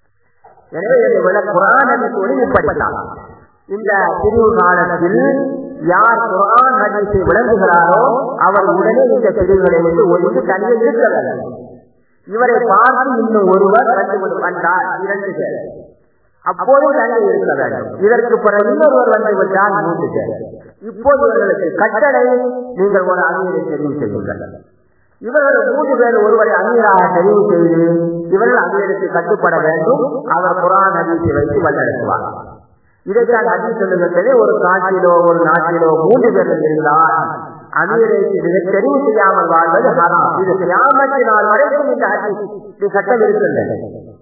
எனவே குரான் என்று கூறி இப்படித்தான் இந்த பிரிவு காலத்தில் யார் குரான் ஹதீஸை விளங்குகிறாரோ அவர் உடனே இந்த பிரிவுகளை விட்டு ஒதுங்கி தனியே இருக்க வேண்டும் இவரை பார்த்து இன்னும் ஒருவர் வந்து வந்தார் இரண்டு பேர் அப்போது தனியே இருக்க வேண்டும் இதற்கு பிறகு இன்னொருவர் வந்து விட்டால் மூன்று பேர் இப்போது இவர்களுக்கு கட்டளை நீங்கள் ஒரு அமீரை தெரிவு செய்யுங்கள் இவர்கள் மூன்று பேர் ஒருவரை அமீராக தெரிவு செய்து இவர்கள் அமீருக்கு கட்டுப்பட வேண்டும் அவர் குரான் ஹதீஸை வைத்து வல்லெடுக்குவார் இதைத்தான் அதி சொல்லுகின்றது ஒரு காட்டிலோ ஒரு நாட்டிலோ மூன்று பேர் இருந்தால் அமீரை தெரிவு செய்யாமல் வாழ்வது ஹராம் இது கிராமத்து நாள் வரைக்கும் இந்த அதி இது சட்டம் இருக்கின்றது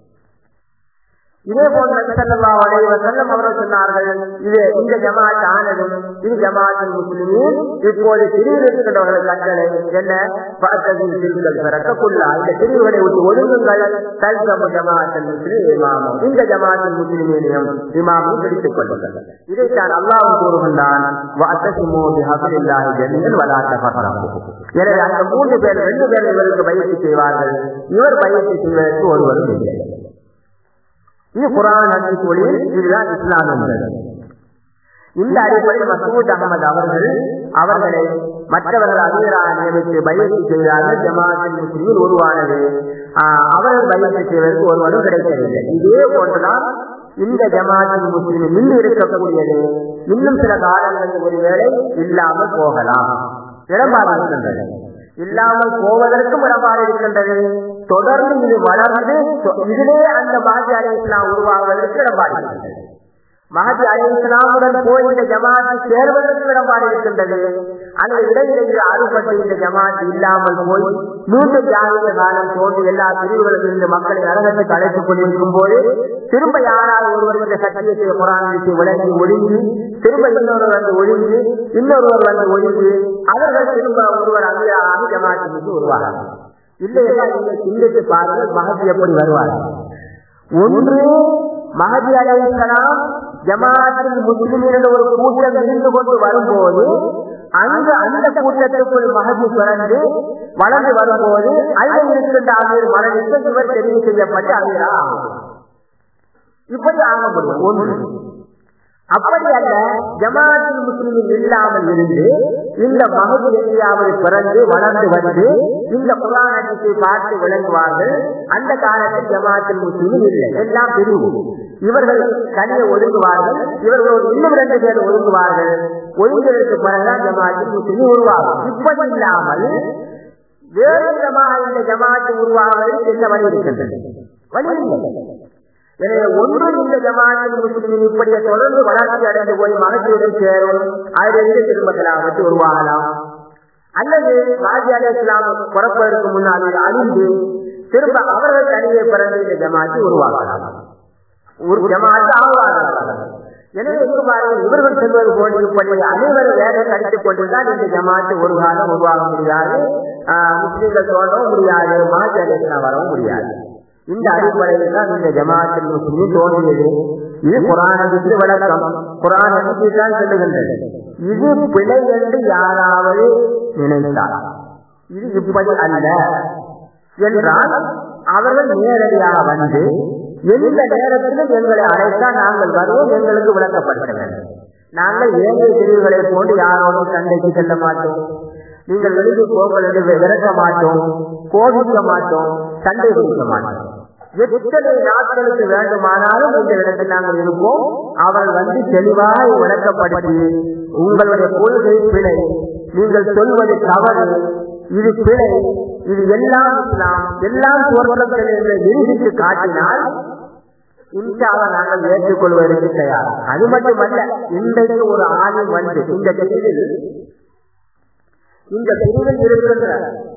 இதே போன்ற செல்லல்லா வளைவ செல்லம் அவர்கள் சொன்னார்கள் இது இந்த ஜமாத் ஆனதும் இது ஜமாத்தில் முஸ்லிமின் இப்போது பிரிவில் இருக்கின்றவர்கள் கட்டளை என்ன பார்த்ததில் பிரிவுகள் பிறக்கக்குள்ளா இந்த பிரிவுகளை விட்டு ஒழுங்குங்கள் தல்சம ஜமாத்தில் முஸ்லிம் இமாமும் இந்த ஜமாத்தில் முஸ்லிமினையும் இமாமும் பிடித்துக் கொள்ளுங்கள் இதைத்தான் அல்லாவும் கூறுகின்றான் எனவே அந்த மூன்று பேர் ரெண்டு பேர் இவருக்கு பயிற்சி செய்வார்கள் இவர் பயிற்சி செய்வதற்கு ஒருவரும் இல்லை இது குரான் ஹதீஸ் ஒளியில் இதுதான் இஸ்லாம் என்பது இந்த அடிப்படையில் மசூத் அகமது அவர்கள் அவர்களை மற்றவர்கள் அமீராக நியமித்து பயிற்சி செய்தார்கள் ஜமாத்தின் முஸ்லீமில் உருவானது அவர்கள் பயிற்சி செய்வதற்கு ஒருவரும் கிடைக்கவில்லை இதே போன்றுதான் இந்த ஜமாத்தின் முஸ்லீமில் இன்னும் இருக்கக்கூடியது இன்னும் சில காலங்களில் ஒருவேளை இல்லாமல் போகலாம் இடம்பாடு இருக்கின்றது இல்லாமல் போவதற்கும் இடம்பாடு இருக்கின்றது தொடர்ந்து இது வளர்ந்து இதிலே அந்த மகதி அலி இஸ்லாம் உருவாகுவதற்கு இடம்பாடு இருக்கின்றது மகதி அலி இஸ்லாமுடன் போய் இந்த ஜமாத்து சேர்வதற்கு இடம்பாடு இருக்கின்றது அந்த இடையிடையில் அறுபட்டு இந்த ஜமாத்து இல்லாமல் போய் மீண்டும் ஜாகிய காலம் தோன்றி எல்லா பிரிவுகளும் இருந்து மக்களை நரகத்துக்கு அழைத்துக் கொண்டிருக்கும் போது திரும்ப யாரால் ஒருவர் இந்த சத்தியத்தை புராணத்தை விளங்கி ஒழுங்கி திரும்ப இன்னொருவர் வந்து ஒழுங்கி இன்னொருவர் வந்து ஒழுங்கி அவர்கள் திரும்ப ஒருவர் அங்கீகாரம் ஜமாத்துக்கு உருவாகிறார் இல்லையா நீங்கள் சிந்தித்து பாருங்கள் மகதி எப்படி வருவார் ஒன்று மகதி அலைக்கலாம் ஜமாத்தில் முஸ்லிமின் ஒரு கூட்டம் இருந்து கொண்டு வரும்போது அங்கு அந்த கூட்டத்திற்குள் மகதி பிறந்து வளர்ந்து வரும்போது அதில் இருக்கின்ற ஆகியோர் மனதிற்கு இவர் தெரிவு செய்யப்பட்டு அமீரா இப்படி ஆக முடியும் ஒன்று அப்படி அல்ல ஜமாத்தில் முஸ்லிமில் இல்லாமல் இருந்து இந்த மகது எங்கேயாவது பிறந்து வளர்ந்து வந்து இந்த புராணத்தை பார்த்து விளங்குவார்கள் அந்த காலத்தில் ஜமாத்தில் முஸ்லிமில் இல்லை எல்லாம் பிரிவு இவர்கள் தனியை ஒதுங்குவார்கள் இவர்கள் ஒரு இன்னும் ரெண்டு பேர் ஒதுங்குவார்கள் ஒதுங்குவதற்கு பிறகுதான் ஜமாத்தில் முஸ்லிம் உருவாகும் இப்படி இல்லாமல் வேறு விதமாக இந்த ஜமாத்து உருவாவதற்கு என்ன வழி இருக்கின்றது வழி இல்லை எனவே ஒன்று இந்த ஜமாத்தில் முஸ்லிமின் இப்படியே தொடர்ந்து வளர்ச்சி அடைந்து போய் மகத்துடன் சேரும் அதிலிருந்து திரும்பலாவற்று உருவாகலாம் அல்லது ராஜி அலி இஸ்லாம் புறப்பதற்கு முன்னால் அழிந்து திரும்ப அவர்கள் தனியை பிறந்த இந்த ஜமாத்து உருவாகலாம் ஒரு ஜமாத்து ஆவார்கள் எனவே எங்கு பாருங்கள் இவர்கள் செல்வது போன்று இப்படி அனைவரும் வேலை கடித்துக் கொண்டுதான் இந்த ஜமாத்து ஒரு காலம் உருவாக முடியாது முஸ்லீம்கள் தோன்றவும் முடியாது மாஜி அலி இஸ்லாம் வரவும் முடியாது இந்த அடிப்படையில் தான் இந்த ஜமாத்தில் முஸ்லிம் தோன்றியது இது குரானுக்கு விளக்கம் குரான் தான் சொல்லுகின்றது இது பிழை என்று யாராவது நினைத்தார் இது இப்படி அல்ல என்றால் அவர்கள் நேரடியாக வந்து எந்த நேரத்திலும் எங்களை அழைத்தால் நாங்கள் வருவோம் எங்களுக்கு விளக்கப்பட வேண்டும் நாங்கள் ஏழை பிரிவுகளை போன்று யாரோடும் சண்டைக்கு செல்ல மாட்டோம் நீங்கள் வெளியே போகிறது விரட்ட மாட்டோம் கோபிக்க மாட்டோம் சண்டை கொடுக்க மாட்டோம் எத்தனை நாட்களுக்கு வேண்டுமானாலும் இந்த இடத்தில் நாங்கள் இருப்போம் அவர் வந்து தெளிவாக விளக்கப்படுத்தி உங்களுடைய கொள்கை பிழை நீங்கள் சொல்வது தவறு இது பிழை இது எல்லாம் இஸ்லாம் எல்லாம் தோற்றத்தில் என்று நிரூபித்து காட்டினால் இன்ஷாவை நாங்கள் ஏற்றுக்கொள்வதற்கு தயார் அது மட்டுமல்ல இன்றைக்கு ஒரு ஆணி வந்து இந்த பிரிவில் இந்த பிரிவில் இருக்கின்ற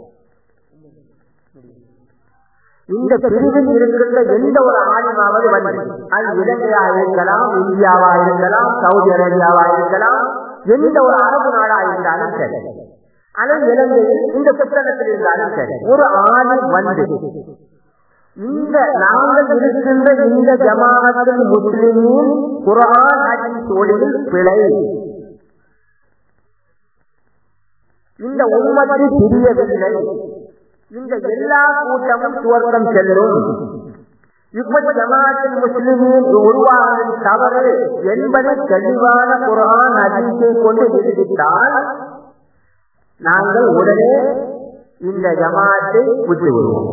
இந்த பிரிவில் இருக்கின்ற எந்த ஒரு ஆணிமாவது வந்து அது இலங்கையா இருக்கலாம் இந்தியாவா இருக்கலாம் சவுதி அரேபியாவா இருக்கலாம் எந்த ஒரு அரபு நாடா இருந்தாலும் சரி அல்லது இலங்கையில் இந்த புத்தகத்தில் இருந்தாலும் சரி ஒரு ஆணி வந்து இந்த நாங்கள் இருக்கின்ற இந்த ஜமாத்தில் முஸ்லிமின் குரான் ஹதீஸ் ஒளியில் பிழை இந்த உண்மதி தெரியவில்லை இந்த எல்லா கூட்டமும் சுவர்க்கம் செல்லும் இப்படி ஜமாத்தில் முஸ்லிமின் உருவாகும் தவறு என்பதை தெளிவான குரான் அதிர்ச்சியை கொண்டு நிரூபித்தால் நாங்கள் உடனே இந்த ஜமாத்தை விட்டு விடுவோம்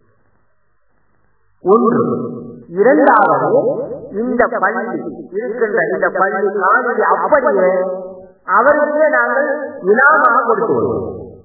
ஒன்று இரண்டாவது இந்த பள்ளி இருக்கின்ற இந்த பள்ளி காணொலி அப்படியே அவருக்கே நாங்கள் இனாமாக கொடுத்து விடுவோம்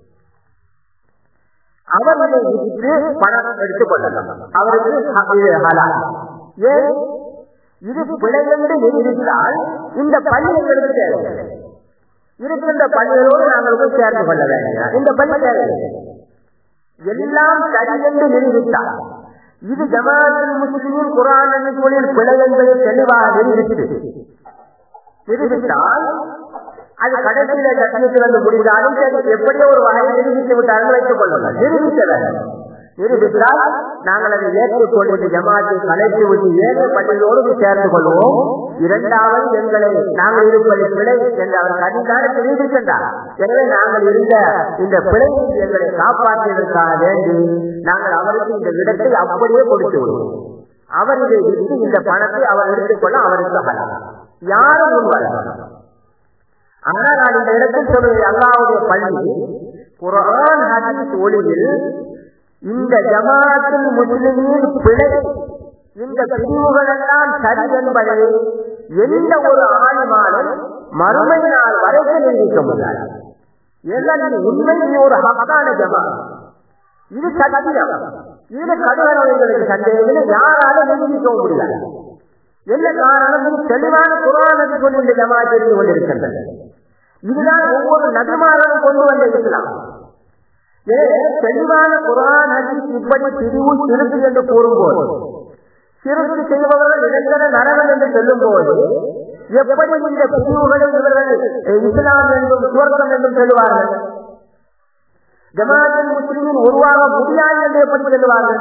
அவர் இதை விற்று பணம் எடுத்துக் கொள்ளலாம் அவருக்கு இது ஹலால் ஏன் இது பிழை என்று நிரூபித்தால் இந்த பள்ளி எங்களுக்கு தேவையில்லை இருக்கின்ற பள்ளிகளோடு நாங்கள் போய் சேர்ந்து கொள்ள வேண்டும் இந்த பள்ளி தேவையில்லை எல்லாம் சரி என்று நிரூபித்தால் இது ஜமாத்தில் முஸ்லிமின் குரான் என்று சொல்லி பிழை என்பதை தெளிவாக நிரூபித்து நிரூபித்தால் அது கடைசியில கட்டணத்தில் வந்து முடிந்தாலும் சரி எப்படியோ ஒரு வகையை நிரூபித்து விட்டார்கள் வைத்துக் கொள்ளுங்கள் நிரூபிக்க வேண்டும் நிரூபித்தால் நாங்கள் அதை ஏற்றுக்கொண்டு ஜமாத்தை கலைத்து விட்டு ஏழு பள்ளியோடு சேர்ந்து கொள்வோம் இரண்டாவது எங்களை நாங்கள் இருப்பது பிழை என்று அவர் கடிந்தார நிரூபிக்கின்றார் எனவே நாங்கள் இருந்த இந்த பிழையை எங்களை காப்பாற்றியதற்காக வேண்டி நாங்கள் அவருக்கு இந்த இடத்தை அப்படியே கொடுத்து விடுவோம் அவர் இதை விட்டு இந்த பணத்தை அவர் எடுத்துக்கொள்ள அவருக்கு யாரும் முன்வர ஆனால் நான் இந்த இடத்தில் சொல்வது அல்லாவுடைய பள்ளி குரான் ஹதீஸ் ஒளியில் இந்த ஜமாத்தில் முஸ்லிமின் பிழை இந்த பிரிவுகள் எல்லாம் சரி என்பதை எந்த ஒரு ஆணிமாலும் மறுமை நாள் வரைக்கும் நிரூபிக்க முடியாது ஏனெனில் உண்மை ஒரு ஹக்கான ஜமா இது சத்தியம் இது கடுவர்களுக்கு சந்தேகத்தில் யாராலும் நிரூபிக்க முடியாது என்ன காரணம் இது தெளிவான குரானத்தை கொண்டு இந்த ஜமா தெரிந்து கொண்டிருக்கின்றது இதுதான் ஒவ்வொரு நபிமாரும் கொண்டு வந்த இஸ்லாம் தெளிவான குரான் ஹதீஸ் இப்படி பிரிவு சிறுத்து என்று கூறும்போது சிறுத்து செய்பவர்கள் நிரந்தர நரவன் என்று சொல்லும் போது எப்படி இந்த பிரிவுகளை இவர்கள் இஸ்லாம் என்றும் சுவர்க்கம் என்றும் சொல்லுவார்கள் ஜமாத்தின் முஸ்லிமின் உருவாக முடியாது என்று எப்படி சொல்லுவார்கள்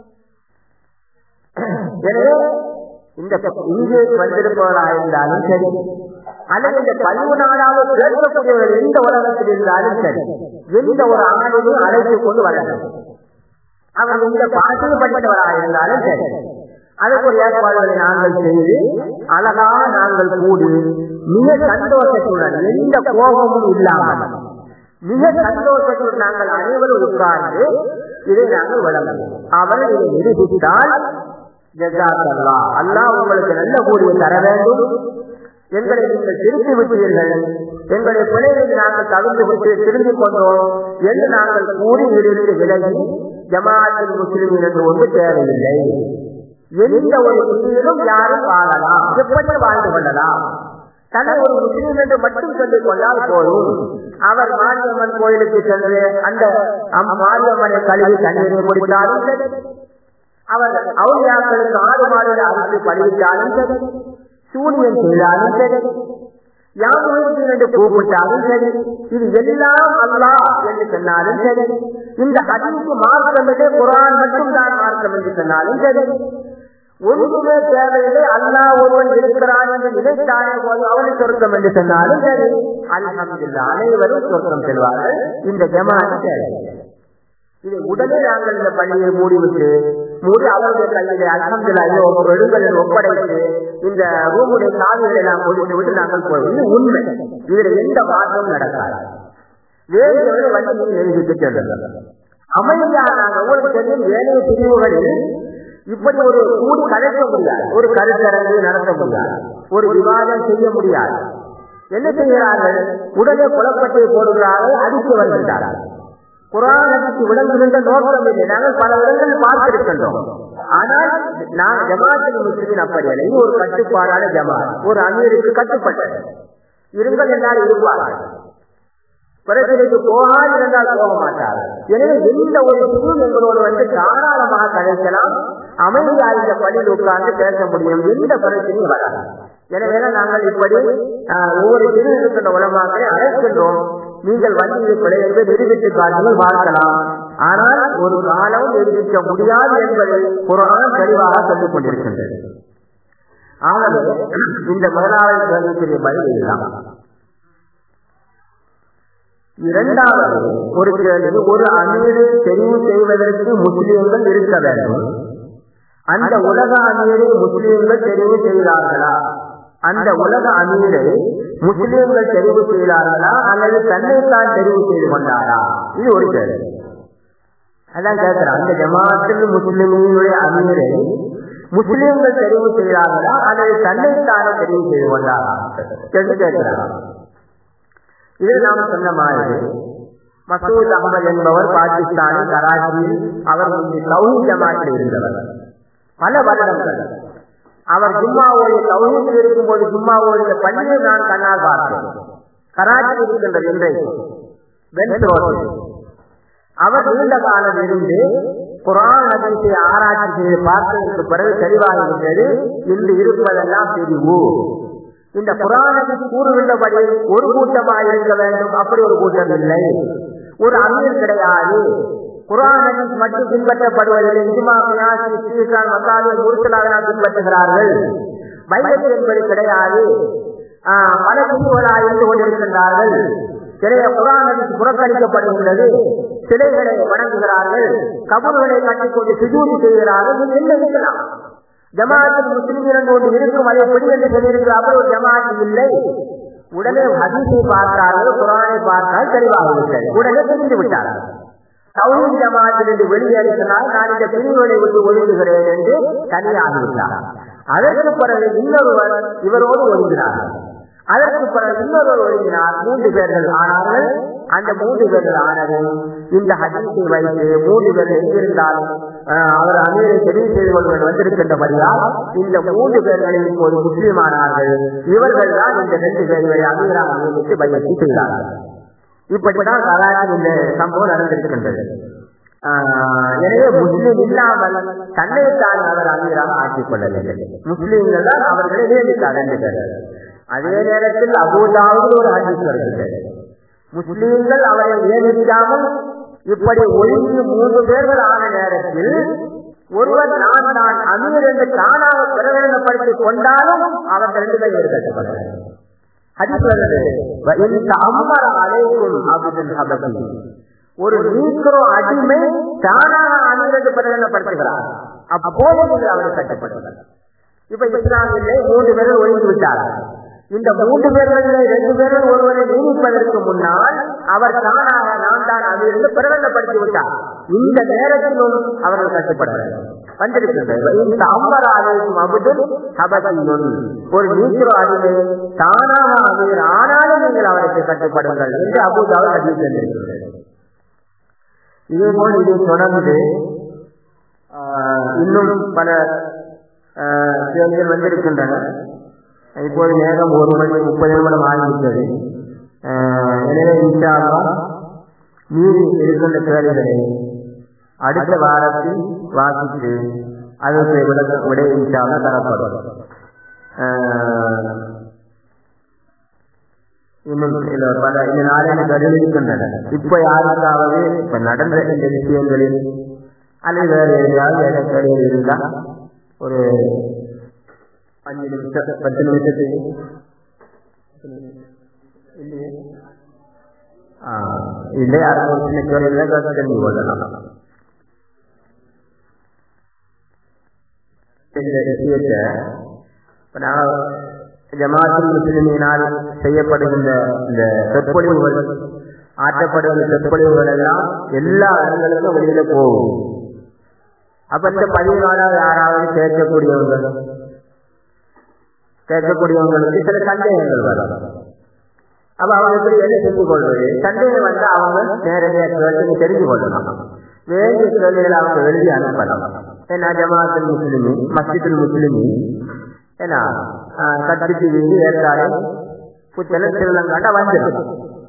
எனவே இந்த இங்கே வந்திருப்பவராக இருந்தாலும் சரி அல்லது இந்த பதிவு நாளாக கேட்கக்கூடியவர்கள் எந்த உலகத்தில் இருந்தாலும் சரி எந்த ஒரு ஆணையும் அழைத்துக் கொண்டு வரலாம் அவர் இந்த பாட்டில் படித்தவராக இருந்தாலும் சரி அதுக்கு ஒரு ஏற்பாடுகளை நாங்கள் செய்து அழகாக நாங்கள் கூடி மிக சந்தோஷத்துடன் எந்த கோபமும் இல்லாமல் மிக சந்தோஷத்துடன் நாங்கள் அனைவரும் உட்கார்ந்து இதை நாங்கள் வழங்குவோம் அவர் இதை நிரூபித்தால் ஜெசாக்கல்லா அல்லாஹ் உங்களுக்கு நல்ல கூடிய தர வேண்டும் எங்களை நீங்கள் திருப்பி விட்டீர்கள் எங்களை பிள்ளைகளை நாங்கள் தகுந்து விட்டு திரும்பிக் கொண்டோம் என்று நாங்கள் கூறி இருந்து விலகி ஜமாத்தில் முஸ்லிம் என்று ஒன்று தேவையில்லை எந்த ஒரு முஸ்லீமும் யாரும் வாழலாம் எப்படி வாழ்ந்து கொள்ளலாம் தன்னை ஒரு முஸ்லீம் என்று மட்டும் சொல்லிக் கொண்டால் போதும் அவர் மாரியம்மன் கோயிலுக்கு சென்று அந்த மாரியம்மனை கழுவி தண்ணீரை குடித்தாலும் சரி அவர் அவுளியாக்களுக்கு ஆறு மாதம் அறுத்து பணிவித்தாலும் சரி சூனியம் செய்தாலும் சரி யாருக்கு என்று கூப்பிட்டாலும் சரி இது எல்லாம் அல்லா என்று சொன்னாலும் சரி இந்த அதிர்ச்சி மார்க்கம் என்று குரான் மட்டும் தான் மார்க்கம் என்று சொன்னாலும் சரி ஒன்றுமே தேவையில்லை அல்லா ஒருவன் இருக்கிறான் என்று நினைத்தானே போது அவனை சொர்க்கம் என்று சொன்னாலும் சரி அல்ஹம்துல்லா அனைவரும் சொர்க்கம் செல்வார்கள் இந்த ஜமான் தேவையில்லை இதை உடனே நாங்கள் இந்த பள்ளியை மூடிவிட்டு மூடி அவருடைய கையிலே அலமதுல்லா ஒரு எழுங்களில் ஒப்படைத்து இந்த ரூமுடைய சாவிகளை எல்லாம் முடித்து விட்டு நாங்கள் போவோம் இது உண்மை இதுல எந்த மாற்றமும் நடக்காது வேறு வேறு வண்டியை எழுதிட்டு செல்லுங்கள் அமைதியாக நாங்கள் உங்களுக்கு தெரியும் ஏனைய பிரிவுகளில் இப்படி ஒரு கூடி கலைக்க முடியாது ஒரு கருத்தரங்கு நடத்த முடியாது ஒரு விவாதம் செய்ய முடியாது என்ன செய்கிறார்கள் உடனே குழப்பத்தை போடுகிறார்கள் அடித்து வருகின்றார்கள் குரானுக்கு விளங்குகின்ற நோக்கம் இல்லை நாங்கள் பல இடங்களில் பார்த்திருக்கின்றோம் ஆனால் நான் ஜமாத்தில் முஸ்லிமின் அப்படி அல்ல இது ஒரு கட்டுப்பாடான ஜமாத் ஒரு அமீருக்கு கட்டுப்பட்டது இருங்கள் என்றால் இருப்பார்கள் பிரச்சனைக்கு போகாது இருந்தால் போக மாட்டார்கள் எனவே எந்த ஒரு குழு எங்களோடு வந்து தாராளமாக கழிக்கலாம் அமைதியாக இந்த பள்ளியில் உட்கார்ந்து பேச முடியும் எந்த பிரச்சனையும் வராது எனவே நாங்கள் இப்படி ஒவ்வொரு பிரிவு இருக்கின்ற உலகங்களை அழைக்கின்றோம் நீங்கள் வண்டியை பிழையை நிரூபித்து காட்டுங்கள் பார்க்கலாம் ஆனால் ஒரு காலம் நிரூபிக்க முடியாது என்பதை குரான் தெளிவாக சொல்லிக் கொண்டிருக்கின்றது ஆகவே இந்த முதலாவது கேள்விக்குரிய பதில் இதுதான் இரண்டாவது ஒரு கேள்வி ஒரு அமீரை தெரிவு செய்வதற்கு முஸ்லிம்கள் இருக்க வேண்டும் அந்த உலக அமீரை முஸ்லீம்கள் தெரிவு செய்தார்களா அந்த உலக அமீரை முஸ்லீம்கள் தெரிவு செய்தார்களா அல்லது தன்னைத்தான் தெரிவு செய்து கொண்டாரா இது ஒரு கேள்வி அதான் கேட்கிறேன் அந்த ஜமாத்தில் முஸ்லிமினுடைய அமீரை முஸ்லிம்கள் தெரிவு செய்தார்களா அல்லது தன்னைத்தானே தெரிவு செய்து கொண்டாரா கேள்வி கேட்கிறாரா இது நாம் சொன்ன மாதிரி மசூத் அகமது என்பவர் பாகிஸ்தானில் கராச்சியில் அவர் சவுதி ஜமாத்தில் இருந்தவர் பல வருடங்கள் அவர் ஜும்மாவோடைய சவுதியில் இருக்கும்போது ஜும்மாவோடைய பள்ளியை நான் கண்ணால் பார்த்தேன் கராச்சியில் இருக்கின்றது இன்றைக்கு வெல்ஸ் ரோட்டில் அவர் நீண்ட காலம் இருந்து குரான் அதிசய ஆராய்ச்சி செய்து பார்த்ததற்கு பிறகு தெளிவாகிவிட்டது இன்று இருப்பதெல்லாம் பிரிவு இந்த புராணத்தை கூறுகின்றபடி ஒரு கூட்டமாக இருக்க வேண்டும் அப்படி ஒரு கூட்டம் இல்லை ஒரு அமீர் கிடையாது குரானை மட்டும் பின்பற்றப்படுவதில்லை இஜ்மா மியாசி ஸ்ரீசான் மசாலு முருத்தலாக பின்பற்றுகிறார்கள் பைபல் என்பது கிடையாது பல பிரிவுகளாக இருந்து கொண்டிருக்கின்றார்கள் சிலைய புராணத்தில் புறக்கணிக்கப்படுகின்றது சிலைகளை வணங்குகிறார்கள் கபர்களை கட்டிக்கொண்டு சுஜூதி செய்கிறார்கள் என்ன இருக்கலாம் ஜமாத்தில் முஸ்லிம் ஒன்று இருக்கும் அதை எப்படி என்று சொல்லியிருக்கிறார்கள் ஒரு ஜமாத்தில் இல்லை உடனே ஹதீஸை பார்த்தார்கள் குரானை பார்த்தால் தெளிவாக விட்டது உடனே தெரிந்து விட்டார்கள் சவுதி ஜமாத்திலிருந்து வெளியேறினால் நான் இந்த பிரிவுகளை விட்டு ஒழுங்குகிறேன் என்று தனியாகிவிட்டார் அதற்கு பிறகு இன்னொருவர் இவரோடு ஒழுங்கினார்கள் அதற்கு பிறகு இன்னொருவர் ஒழுங்கினார் மூன்று பேர்கள் ஆனார்கள் அந்த மூன்று பேர்கள் ஆனது இந்த ஹதீஸை வைத்து மூன்று பேர்கள் எங்கிருந்தாலும் அவர் அமீரை தெரிவு செய்து கொள்வது வந்திருக்கின்றபடியால் இந்த மூன்று பேர்களில் இப்போது முஸ்லீமானார்கள் இவர்கள் தான் இந்த ரெண்டு பேர்களை அமீராக நியமித்து பயிற்சி செய்தார்கள் இப்படித்தான் கலாச்சாரம் இந்த சம்பவம் நடந்திருக்கின்றது எனவே முஸ்லீம் இல்லாமல் தன்னைத்தான் அவர் அமீராக ஆக்கிக் கொள்ளவில்லை முஸ்லீம்கள் தான் அவர்களை நியமித்தார் ரெண்டு பேர்கள் அதே நேரத்தில் அபூதாவது ஒரு ஹதீஸ் வருகிறது முஸ்லீம்கள் அவரை நியமிக்காமல் இப்படி ஒழுங்கி மூன்று பேர்கள் ஆன நேரத்தில் ஒருவர் நான் நான் அமீர் என்று தானாக பிரகடனப்படுத்திக் கொண்டாலும் அவர் ரெண்டு பேர் இருக்கப்படுகிறார் ஒரு நீக்கிறோ அடிமை தானாக அமீர் என்று பிரகடனப்படுத்துகிறார் அப்போது நீங்கள் அவரை கட்டப்படுகிறார் இப்ப இஸ்லாமிலே மூன்று பேர்கள் ஒழிந்து விட்டார்கள் இந்த மூன்று பேர்களில் ரெண்டு பேர்கள் ஒருவரை நியமிப்பதற்கு முன்னால் அவர் தானாக நான் தான் அதிலிருந்து பிரகடனப்படுத்தி விட்டார் இந்த நேரத்திலும் அவர்கள் கட்டுப்படுகிறார்கள் வந்திருக்கின்றது இந்த அம்பராலையும் அபுதல் சபதியுன் ஒரு நீக்கிரோ அடிமை தானாக அமீர் ஆனாலும் நீங்கள் அவருக்கு கட்டுப்படுங்கள் என்று அபுதாவில் அதில் சென்றிருக்கிறது இதே போல் இதை தொடர்ந்து இன்னும் பல கேள்விகள் வந்திருக்கின்றன இப்போது நேரம் ஒரு மணி முப்பது நிமிடம் ஆகிவிட்டது எனவே இன்ஷால்லா மீறி இருக்கின்ற கேள்விகளை அடுத்த வாரத்தில் வாசித்து அதற்கு விளக்க விடை இன்ஷால்லா தரப்படும் இன்னும் சில பல இந்த நாளில் கருதி இருக்கின்றன இப்ப யாருக்காவது இப்ப நடந்த இந்த விஷயங்களில் அல்லது வேறு எதையாவது எனக்கு கேள்வி இருந்தால் ஒரு அஞ்சு நிமிஷம் பத்து நிமிஷத்துக்கு இல்லை யாரும் ஒரு சின்ன கேள்வி தான் தெரிஞ்சு கொள்ளலாம் இந்த விஷயத்தை இப்ப நான் ஜமாத்தில் முஸ்லிமினால் செய்யப்படுகின்ற இந்த சொற்பொழிவுகள் ஆற்றப்படுகிற சொற்பொழிவுகள் எல்லாம் எல்லா இடங்களுக்கும் வெளியில போகும் அப்ப இந்த பதினாலாவது யாராவது கேட்கக்கூடியவங்க கேட்கக்கூடியவங்களுக்கு சில சந்தேகங்கள் வரும் அப்ப அவங்க எப்படி என்ன செஞ்சு கொள்வது சந்தேகம் வந்து அவங்க நேரடியாக கேட்டு தெரிஞ்சு கொள்ளலாம் வேண்டிய கேள்விகளை அவங்க எழுதி அனுப்பலாம் ஏன்னா ஜமாத்தில் முஸ்லிமி மஸ்ஜிதுல் முஸ்லிமி ஏன்னா கட்டிட்டு வீடு ஏற்காடு புத்தல திருலங்காட்டா வந்துடும்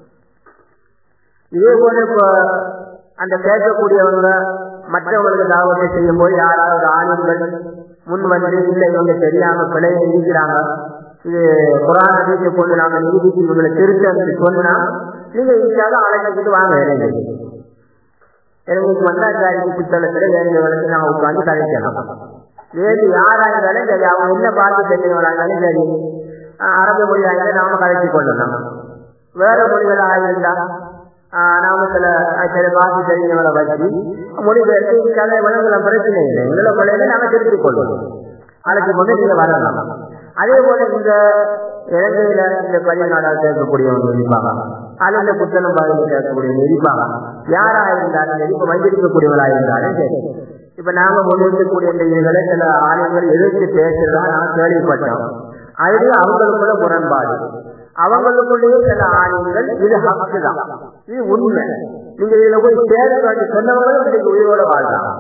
இதே போல இப்போ அந்த கேட்கக்கூடியவங்க மற்றவங்களுக்கு தாவத்தை செய்யும் போது யாராவது ஆணுங்கள் முன் வந்து இல்லை இவங்க தெரியாம பிழையை இருக்கிறாங்க இது குரான வீட்டை கொண்டு நாங்க நீதிக்கு இவங்களை திருத்த சொன்னா நீங்க ஈஸியாக அழைச்சிக்கிட்டு வாங்க இளைஞர் இளைஞருக்கு வந்தாச்சாரிக்கு புத்தகத்துல வேண்டியவர்களுக்கு நாங்க உட்காந்து கழிக்கலாம் வேறு யாரா இருந்தாலும் சரி அவங்க என்ன பார்த்து தெரிஞ்சவங்களா இருந்தாலும் சரி அரபு மொழியாக இருந்தாலும் நாம கழிச்சு கொள்ளலாம் வேற மொழிகளாக இருந்தா நாம சில சில பாசி தெரிஞ்சவங்களை வச்சு மொழிபெயர்த்து கதை விளங்குற பிரச்சனை இல்லை எங்களை பிள்ளைகளை நாங்க தெரிவித்துக் கொள்வோம் அழைச்சு கொண்டு நீங்க வரலாம் அதே போல இந்த இலங்கையில இந்த பதினாலாவது கேட்கக்கூடியவங்க இருப்பாங்க அல்லது புத்தனம் பாதையில் கேட்கக்கூடியவங்க இருப்பாங்க யாரா இருந்தாலும் சரி இப்ப வந்திருக்கக்கூடியவங்களா இருந்தாலும் சரி இப்ப நாங்க முன்னிறுத்தக்கூடிய இந்த இதுகளை சில ஆலயங்கள் எதிர்த்து பேசுறதா நான் கேள்விப்பட்டோம் அதுல அவங்களுக்குள்ள முரண்பாடு அவங்களுக்குள்ளேயே சில ஆலயங்கள் இது ஹக்கு தான் இது உண்மை நீங்க இதுல போய் சேர வேண்டிய சொன்னவங்களும் இன்னைக்கு உயிரோட வாழ்றாங்க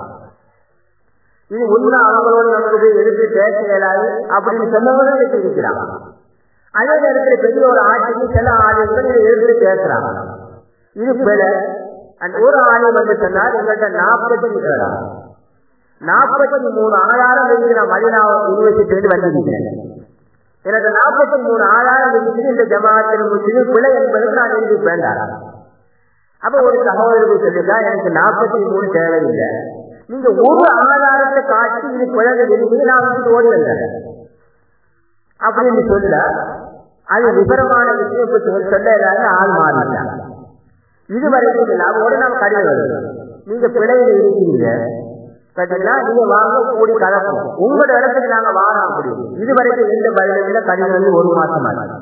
இது உண்மை அவங்களோட நமக்கு போய் எடுத்து பேச இயலாது அப்படின்னு சொன்னவங்களும் இன்னைக்கு இருக்கிறாங்க அதே நேரத்தில் பெரிய ஒரு ஆட்சிக்கு சில ஆலயங்கள் இதை எடுத்து பேசுறாங்க இது பிற அந்த ஒரு ஆலயம் வந்து சொன்னால் எங்கள்கிட்ட நாற்பத்தி நாற்பத்தி மூணு ஆதாரம் இருக்கு நான் மதினா யூனிவர்சிட்டி வந்திருக்கிறேன் எனக்கு நாற்பத்தி மூணு ஆதாரம் இருக்குது இந்த ஜமாத்தின் முஸ்லிம் பிழை என்பது நான் எழுதி வேண்டாம் அப்ப ஒரு சகோதரருக்கு சொல்லிட்டா எனக்கு நாற்பத்தி மூணு தேவையில்லை நீங்க ஒரு ஆதாரத்தை காட்டி இது பிழை இருக்குது நான் வந்து ஓடி வந்தேன் அப்படின்னு சொல்ல அது விவரமான விஷயம் சொல்ல எல்லாரும் ஆள் மாறிட்டாங்க இதுவரைக்கும் இல்லை அதோட நம்ம கடிதம் வருது நீங்க பிழையில இருக்கீங்க பார்த்தீங்கன்னா நீங்க வாங்க கூடி கலப்போம் உங்களோட இடத்துக்கு நாங்க வாங்க அப்படி இதுவரைக்கும் எந்த பதில கடிதம் வந்து ஒரு மாசம் ஆச்சு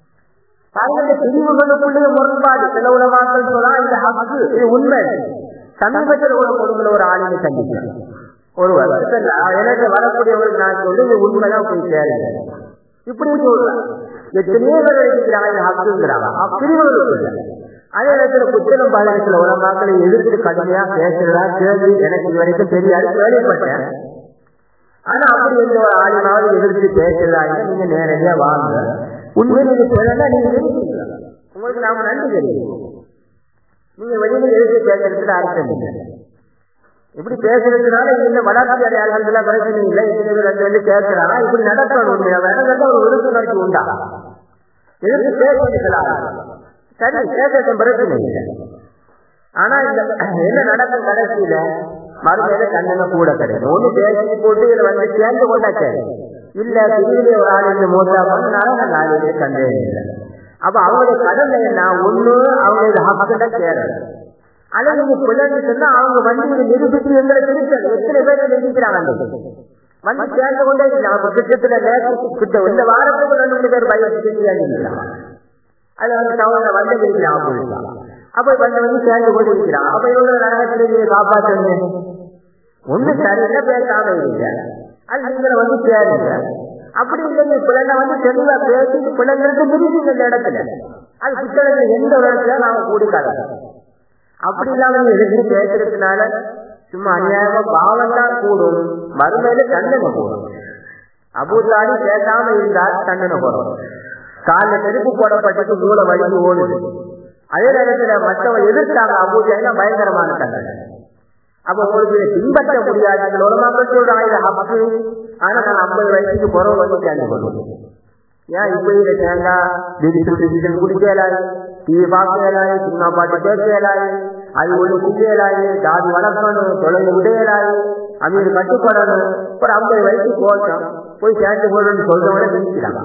பாருங்க பிரிவுகளுக்குள்ளே முரண்பாடு சில உலமாக்கள் சொல்லா இந்த ஹக்கு இது உண்மை சமீபத்தில் உள்ள கொடுக்கிற ஒரு ஆளுமை சந்திக்கிறேன் ஒருவர் எனக்கு வரக்கூடியவருக்கு நான் சொல்லி இது உண்மைதான் போய் சேருங்க இப்படி சொல்றேன் எத்தனையோ பேர் இருக்கிறாங்க இந்த ஹக்குங்கிறாங்க பிரிவுகள் அதே நேரத்துல புத்தகம் பாடத்தில் உள்ள மக்களை எதிர்த்து கடுமையா பேசுறதா கேள்வி எனக்கு இது வரைக்கும் தெரியாது கேள்விப்பட்டேன் ஆனா அப்படி எந்த ஒரு ஆளுமாவது எதிர்த்து பேசுறதா நீங்க நேரடியா வாங்க உண்மை நீங்க சொல்லல நீங்க எதிர்த்தீங்க உங்களுக்கு நாம நன்றி தெரியும் நீங்க வெளியில எதிர்த்து பேசுறதுல அர்த்தம் இல்லை இப்படி பேசுறதுனால இந்த வளர்ச்சி அடையாளத்துல பிரச்சனை இல்லை இப்படி ரெண்டு ரெண்டு கேட்கிறாங்க இப்படி நடக்கணும் உண்மையா வேற ஒரு விருதுணர்ச்சி உண்டா எதிர்த்து பேசுறதுலாம் சரி பேச பிரச்சனை இல்லை ஆனா இந்த என்ன நடக்கும் கடைசியில மறுமையில கண்ணனை கூட கிடையாது ஒண்ணு பேசி போட்டு இதுல வந்து சேர்ந்து கொண்டாச்சு இல்ல திடீர்னு ஒரு ஆள் இந்த மோசா பண்ணாலும் நான் நாளைக்கே சந்தேகம் இல்லை அப்ப அவங்களுடைய கடமை என்ன ஒண்ணு அவங்க ஹாஸ்பிட்டல் சேரல ஆனா நீங்க பிள்ளைங்க சொன்னா அவங்க வந்து இது நிரூபித்து எங்களை திருத்தல் எத்தனை பேர் நிரூபிக்கிறாங்க வந்து சேர்ந்து கொண்டே இருக்காங்க திட்டத்துல கிட்ட இந்த வாரத்துக்கு ரெண்டு மூணு பேர் பயிற்சி செஞ்சு அது வந்து தவறு வந்து இருக்கிறான் போயிருக்கான் அப்ப வந்து வந்து சேர்ந்து கொண்டு இருக்கிறான் அப்ப இவங்க நரகத்திலேயே காப்பாற்றுங்க ஒண்ணு சரியில்லை பேசாம இருங்க அது நீங்களை வந்து சேருங்க அப்படி இல்லைங்க பிள்ளைங்க வந்து தெளிவா பேசி பிள்ளைங்களுக்கு முடிஞ்சு இந்த இடத்துல அது புத்தகத்துல எந்த ஒரு இடத்துல நாம கூடி கலந்து அப்படி இல்லாம எதுக்கு பேசுறதுனால சும்மா அநியாயமா பாவம் தான் கூடும் மறுமையில தண்டனை கூடும் அபூதாரி பேசாம இருந்தால் தண்டனை போடும் காலில் நெருப்பு போடப்பட்டு மூளை வழிந்து ஓடுது அதே நேரத்துல மற்றவங்க எதிர்த்தாங்க அபூஜா பயங்கரமான தண்டனை அப்ப உங்களுக்கு பின்பற்ற முடியாது உலமாக்கள் சொல்றாங்க இது ஹக்கு ஆனா நான் ஐம்பது வயசுக்கு புறவு வந்து சேர்ந்து கொள்வோம் ஏன் இப்ப இதை சேர்ந்தா டிஜிட்டல் டிஜிட்டல் குடிக்கலாது டிவி பார்க்கலாது சினிமா பாட்டு கேட்கலாது அது ஒண்ணு குடிக்கலாது ஜாதி வளர்க்கணும் தொலைவு விடையலாது அமீர் கட்டுப்படணும் ஒரு ஐம்பது வயசு போட்டோம் போய் சேர்ந்து கொள்ளணும்னு சொல்றவங்க நினைக்கிறாங்க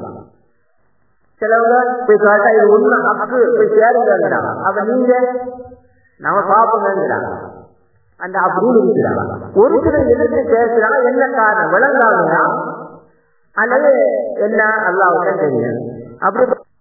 சிலவங்க போய் கேட்டா இது உண்மை ஹக்கு போய் சேருங்கிறாங்க அப்ப நீங்க நம்ம பாப்போங்கிறாங்க அந்த அப்படின்னு இருக்கிறாங்க ஒரு சிலர் எதிர்த்து பேசுறாங்க என்ன காரணம் விளங்காதுன்னா அல்லது என்ன அல்லாவுக்கு தெரியும் அப்படி